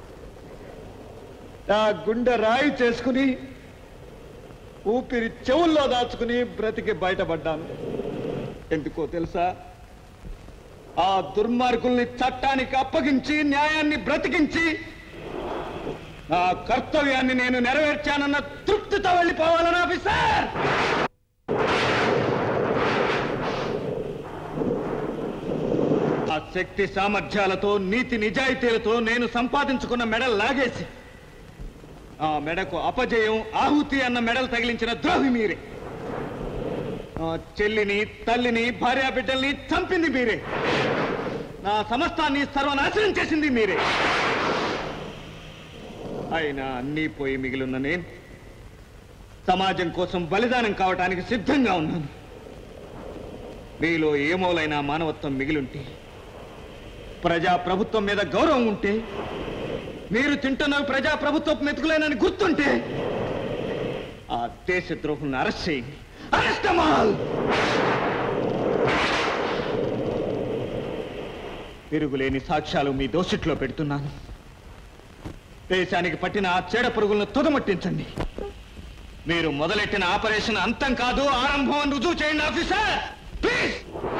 నా గుండె రాయి చేసుకుని ఊపిరి చెవుల్లో దాచుకుని బ్రతికి బయటపడ్డాను ఎందుకో తెలుసా ఆ దుర్మార్గుల్ని చట్టానికి అప్పగించి న్యాయాన్ని బ్రతికించి నా కర్తవ్యాన్ని నేను నెరవేర్చానన్న తృప్తితో వెళ్ళిపోవాలని ఆఫీసర్ ఆ శక్తి సామర్థ్యాలతో నీతి నిజాయితీలతో నేను సంపాదించుకున్న మెడల్ లాగేసి ఆ మెడకు అపజయం ఆహుతి అన్న మెడల్ తగిలించిన ద్రోహి మీరే నా చెల్లిని తల్లిని భార్యా బిడ్డల్ని చంపింది మీరే నా సమస్తాన్ని సర్వనాశనం చేసింది మీరే అయినా అన్నీ పోయి మిగిలిన నేను సమాజం కోసం బలిదానం కావటానికి సిద్ధంగా ఉన్నాను మీలో ఏమోలైనా మానవత్వం మిగిలుంటే ప్రజా ప్రభుత్వం మీద గౌరవం ఉంటే మీరు తింటున్న ప్రజా ప్రభుత్వం మెతుకులేనని గుర్తుంటే ఆ దేశ ద్రోహులను అరెస్ట్ చేయండి అరెస్ట్ అమాల్ తిరుగులేని సాక్ష్యాలు మీ దోషిట్లో పెడుతున్నాను దేశానికి పట్టిన ఆ చెడ పురుగులను తుదమట్టించండి మీరు మొదలెట్టిన ఆపరేషన్ అంతం కాదు ఆరంభం అని రుజువు చేయండి officer please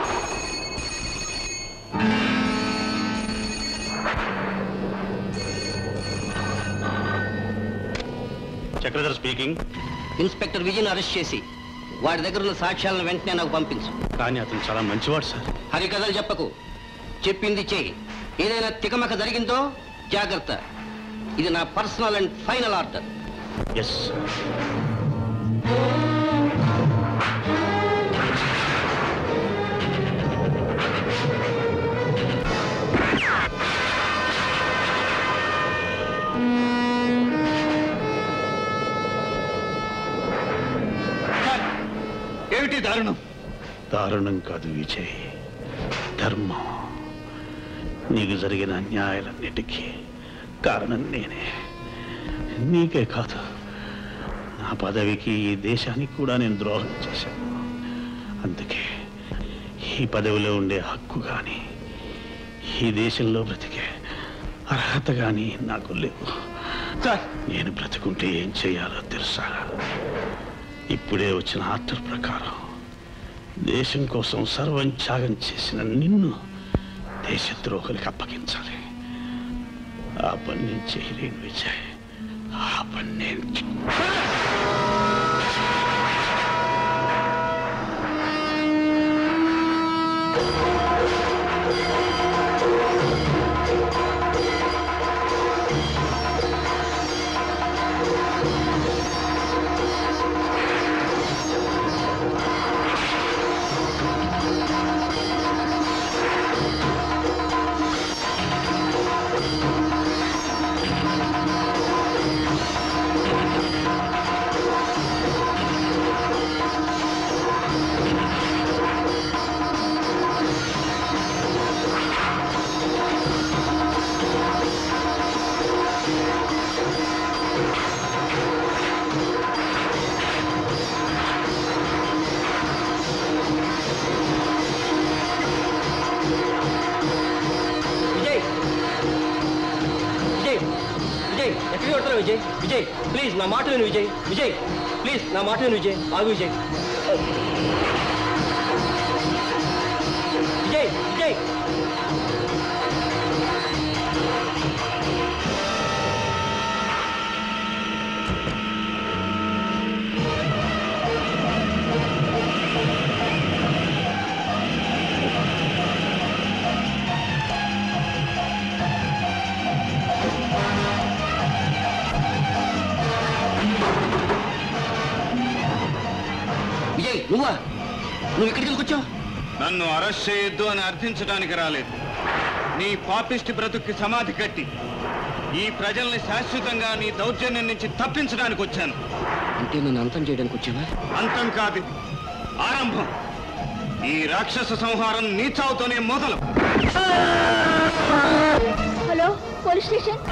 Chakradhar speaking inspector Vijay arrest చేసి వాడి దగ్గర ఉన్న సాక్ష్యాలను వెంటనే నాకు పంపించు కానీ అతను చాలా మంచివాడు సార్ హరికథలు చెప్పకు చెప్పింది చేయి ఏదైనా తికమక జరిగిందో జాగ్రత్త ఇది నా personal and final order yes ఏమిటి దారుణం దారుణం కాదు విజయ్ ధర్మం నీకు జరిగిన అన్యాయాలన్నిటికీ కారణం నేనే నీకే కాదు నా పదవికి ఈ దేశానికి కూడా నేను ద్రోహం చేశాను అందుకే ఈ పదవిలో ఉండే హక్కు కానీ ఈ దేశంలో బ్రతికే అర్హత కానీ నాకు లేవు నేను బ్రతుకుంటే ఏం చేయాలో తెలుసా ఇప్పుడే వచ్చిన ఆర్డర్ ప్రకారం దేశం కోసం సర్వం త్యాగం చేసిన నిన్ను దేశద్రోహులకి అప్పగించాలి ఆ పని నేను చేయలేను విజయ్ ఆ పని నేను విజయ్ విజయ్ విజయ్ ఎక్కడికి కొడతారు విజయ్ విజయ్ ప్లీజ్ నా మాట విను విజయ్ విజయ్ ప్లీజ్ నా మాట విను విజయ్ ఆగు విజయ్ విజయ్ విజయ్ విజయ్ నువ్వా నువ్వు ఇక్కడికి ఎందుకు వచ్చావు నన్ను అరెస్ట్ చేయొద్దు అని అర్థించడానికి రాలేదు నీ పాపిష్టి బ్రతుక్కి సమాధి కట్టి ఈ ప్రజల్ని శాశ్వతంగా నీ దౌర్జన్యం నుంచి తప్పించడానికి వచ్చాను అంటే నన్ను అంతం చేయడానికి వచ్చావా అంతం కాదు ఇది. ఆరంభం ఈ రాక్షస సంహారం నీ చావుతోనే మొదలు హలో పోలీస్ స్టేషన్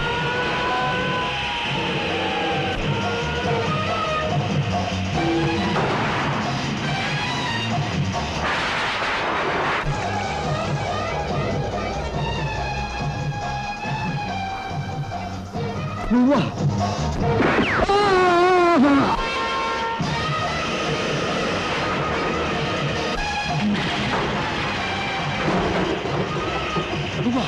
నువ్వా నువ్వా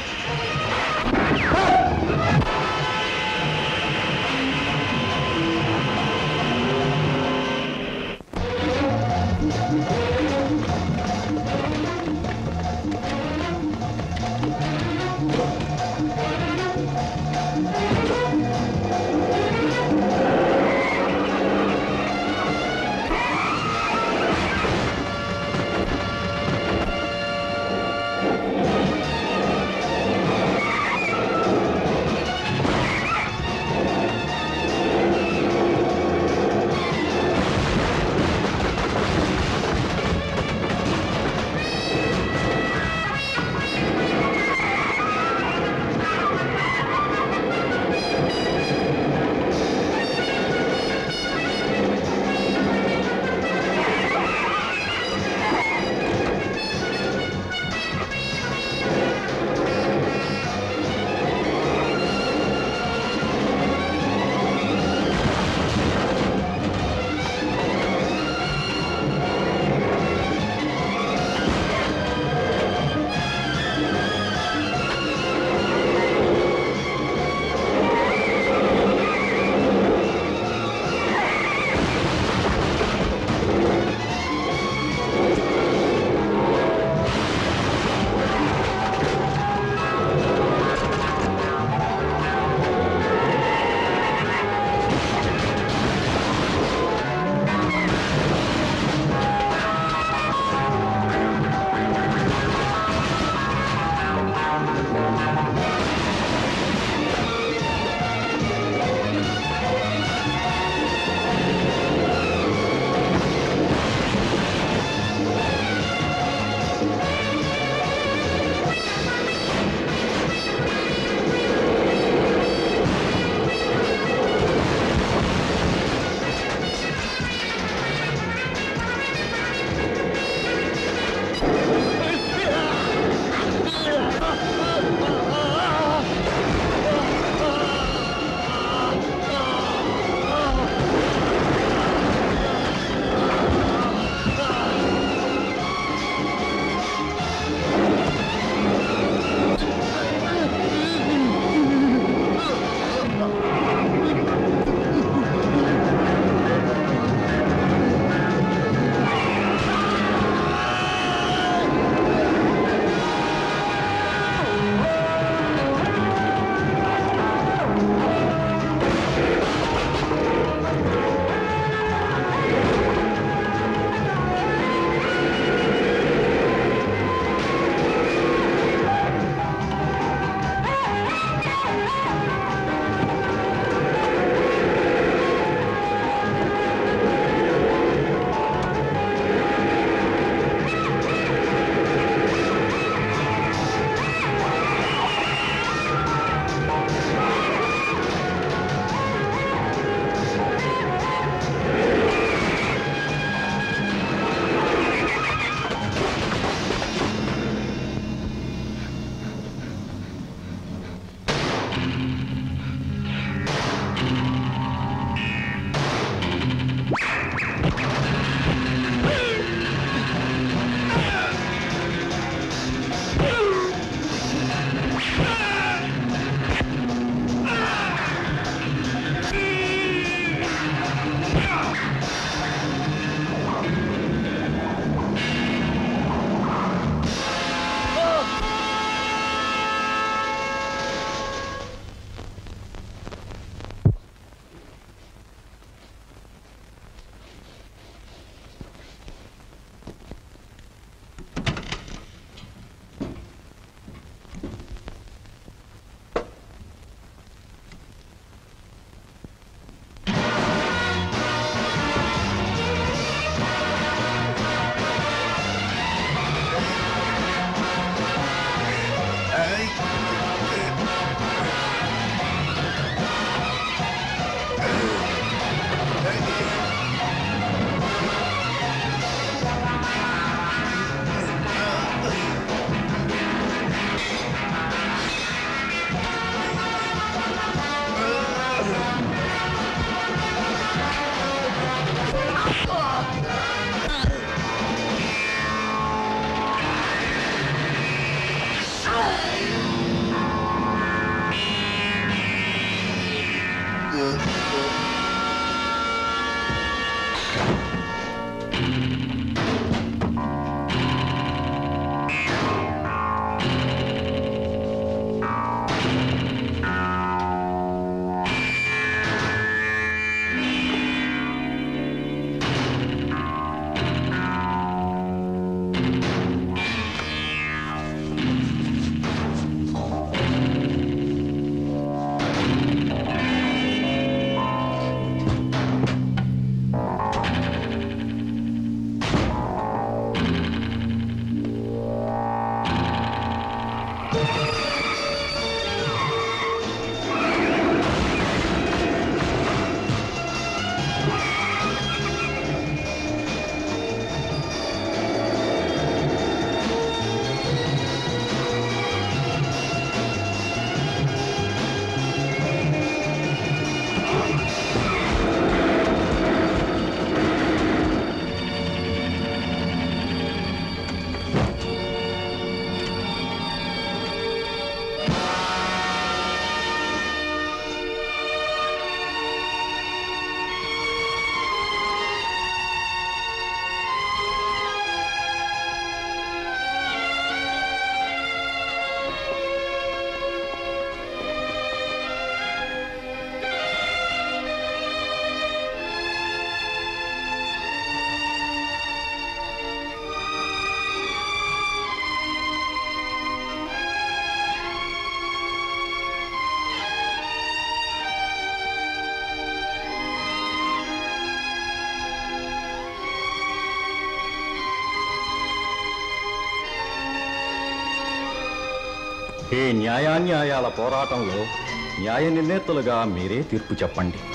ఆ ఈ న్యాయాన్యాయాల పోరాటంలో న్యాయ నిర్ణేతలుగా మీరే తీర్పు చెప్పండి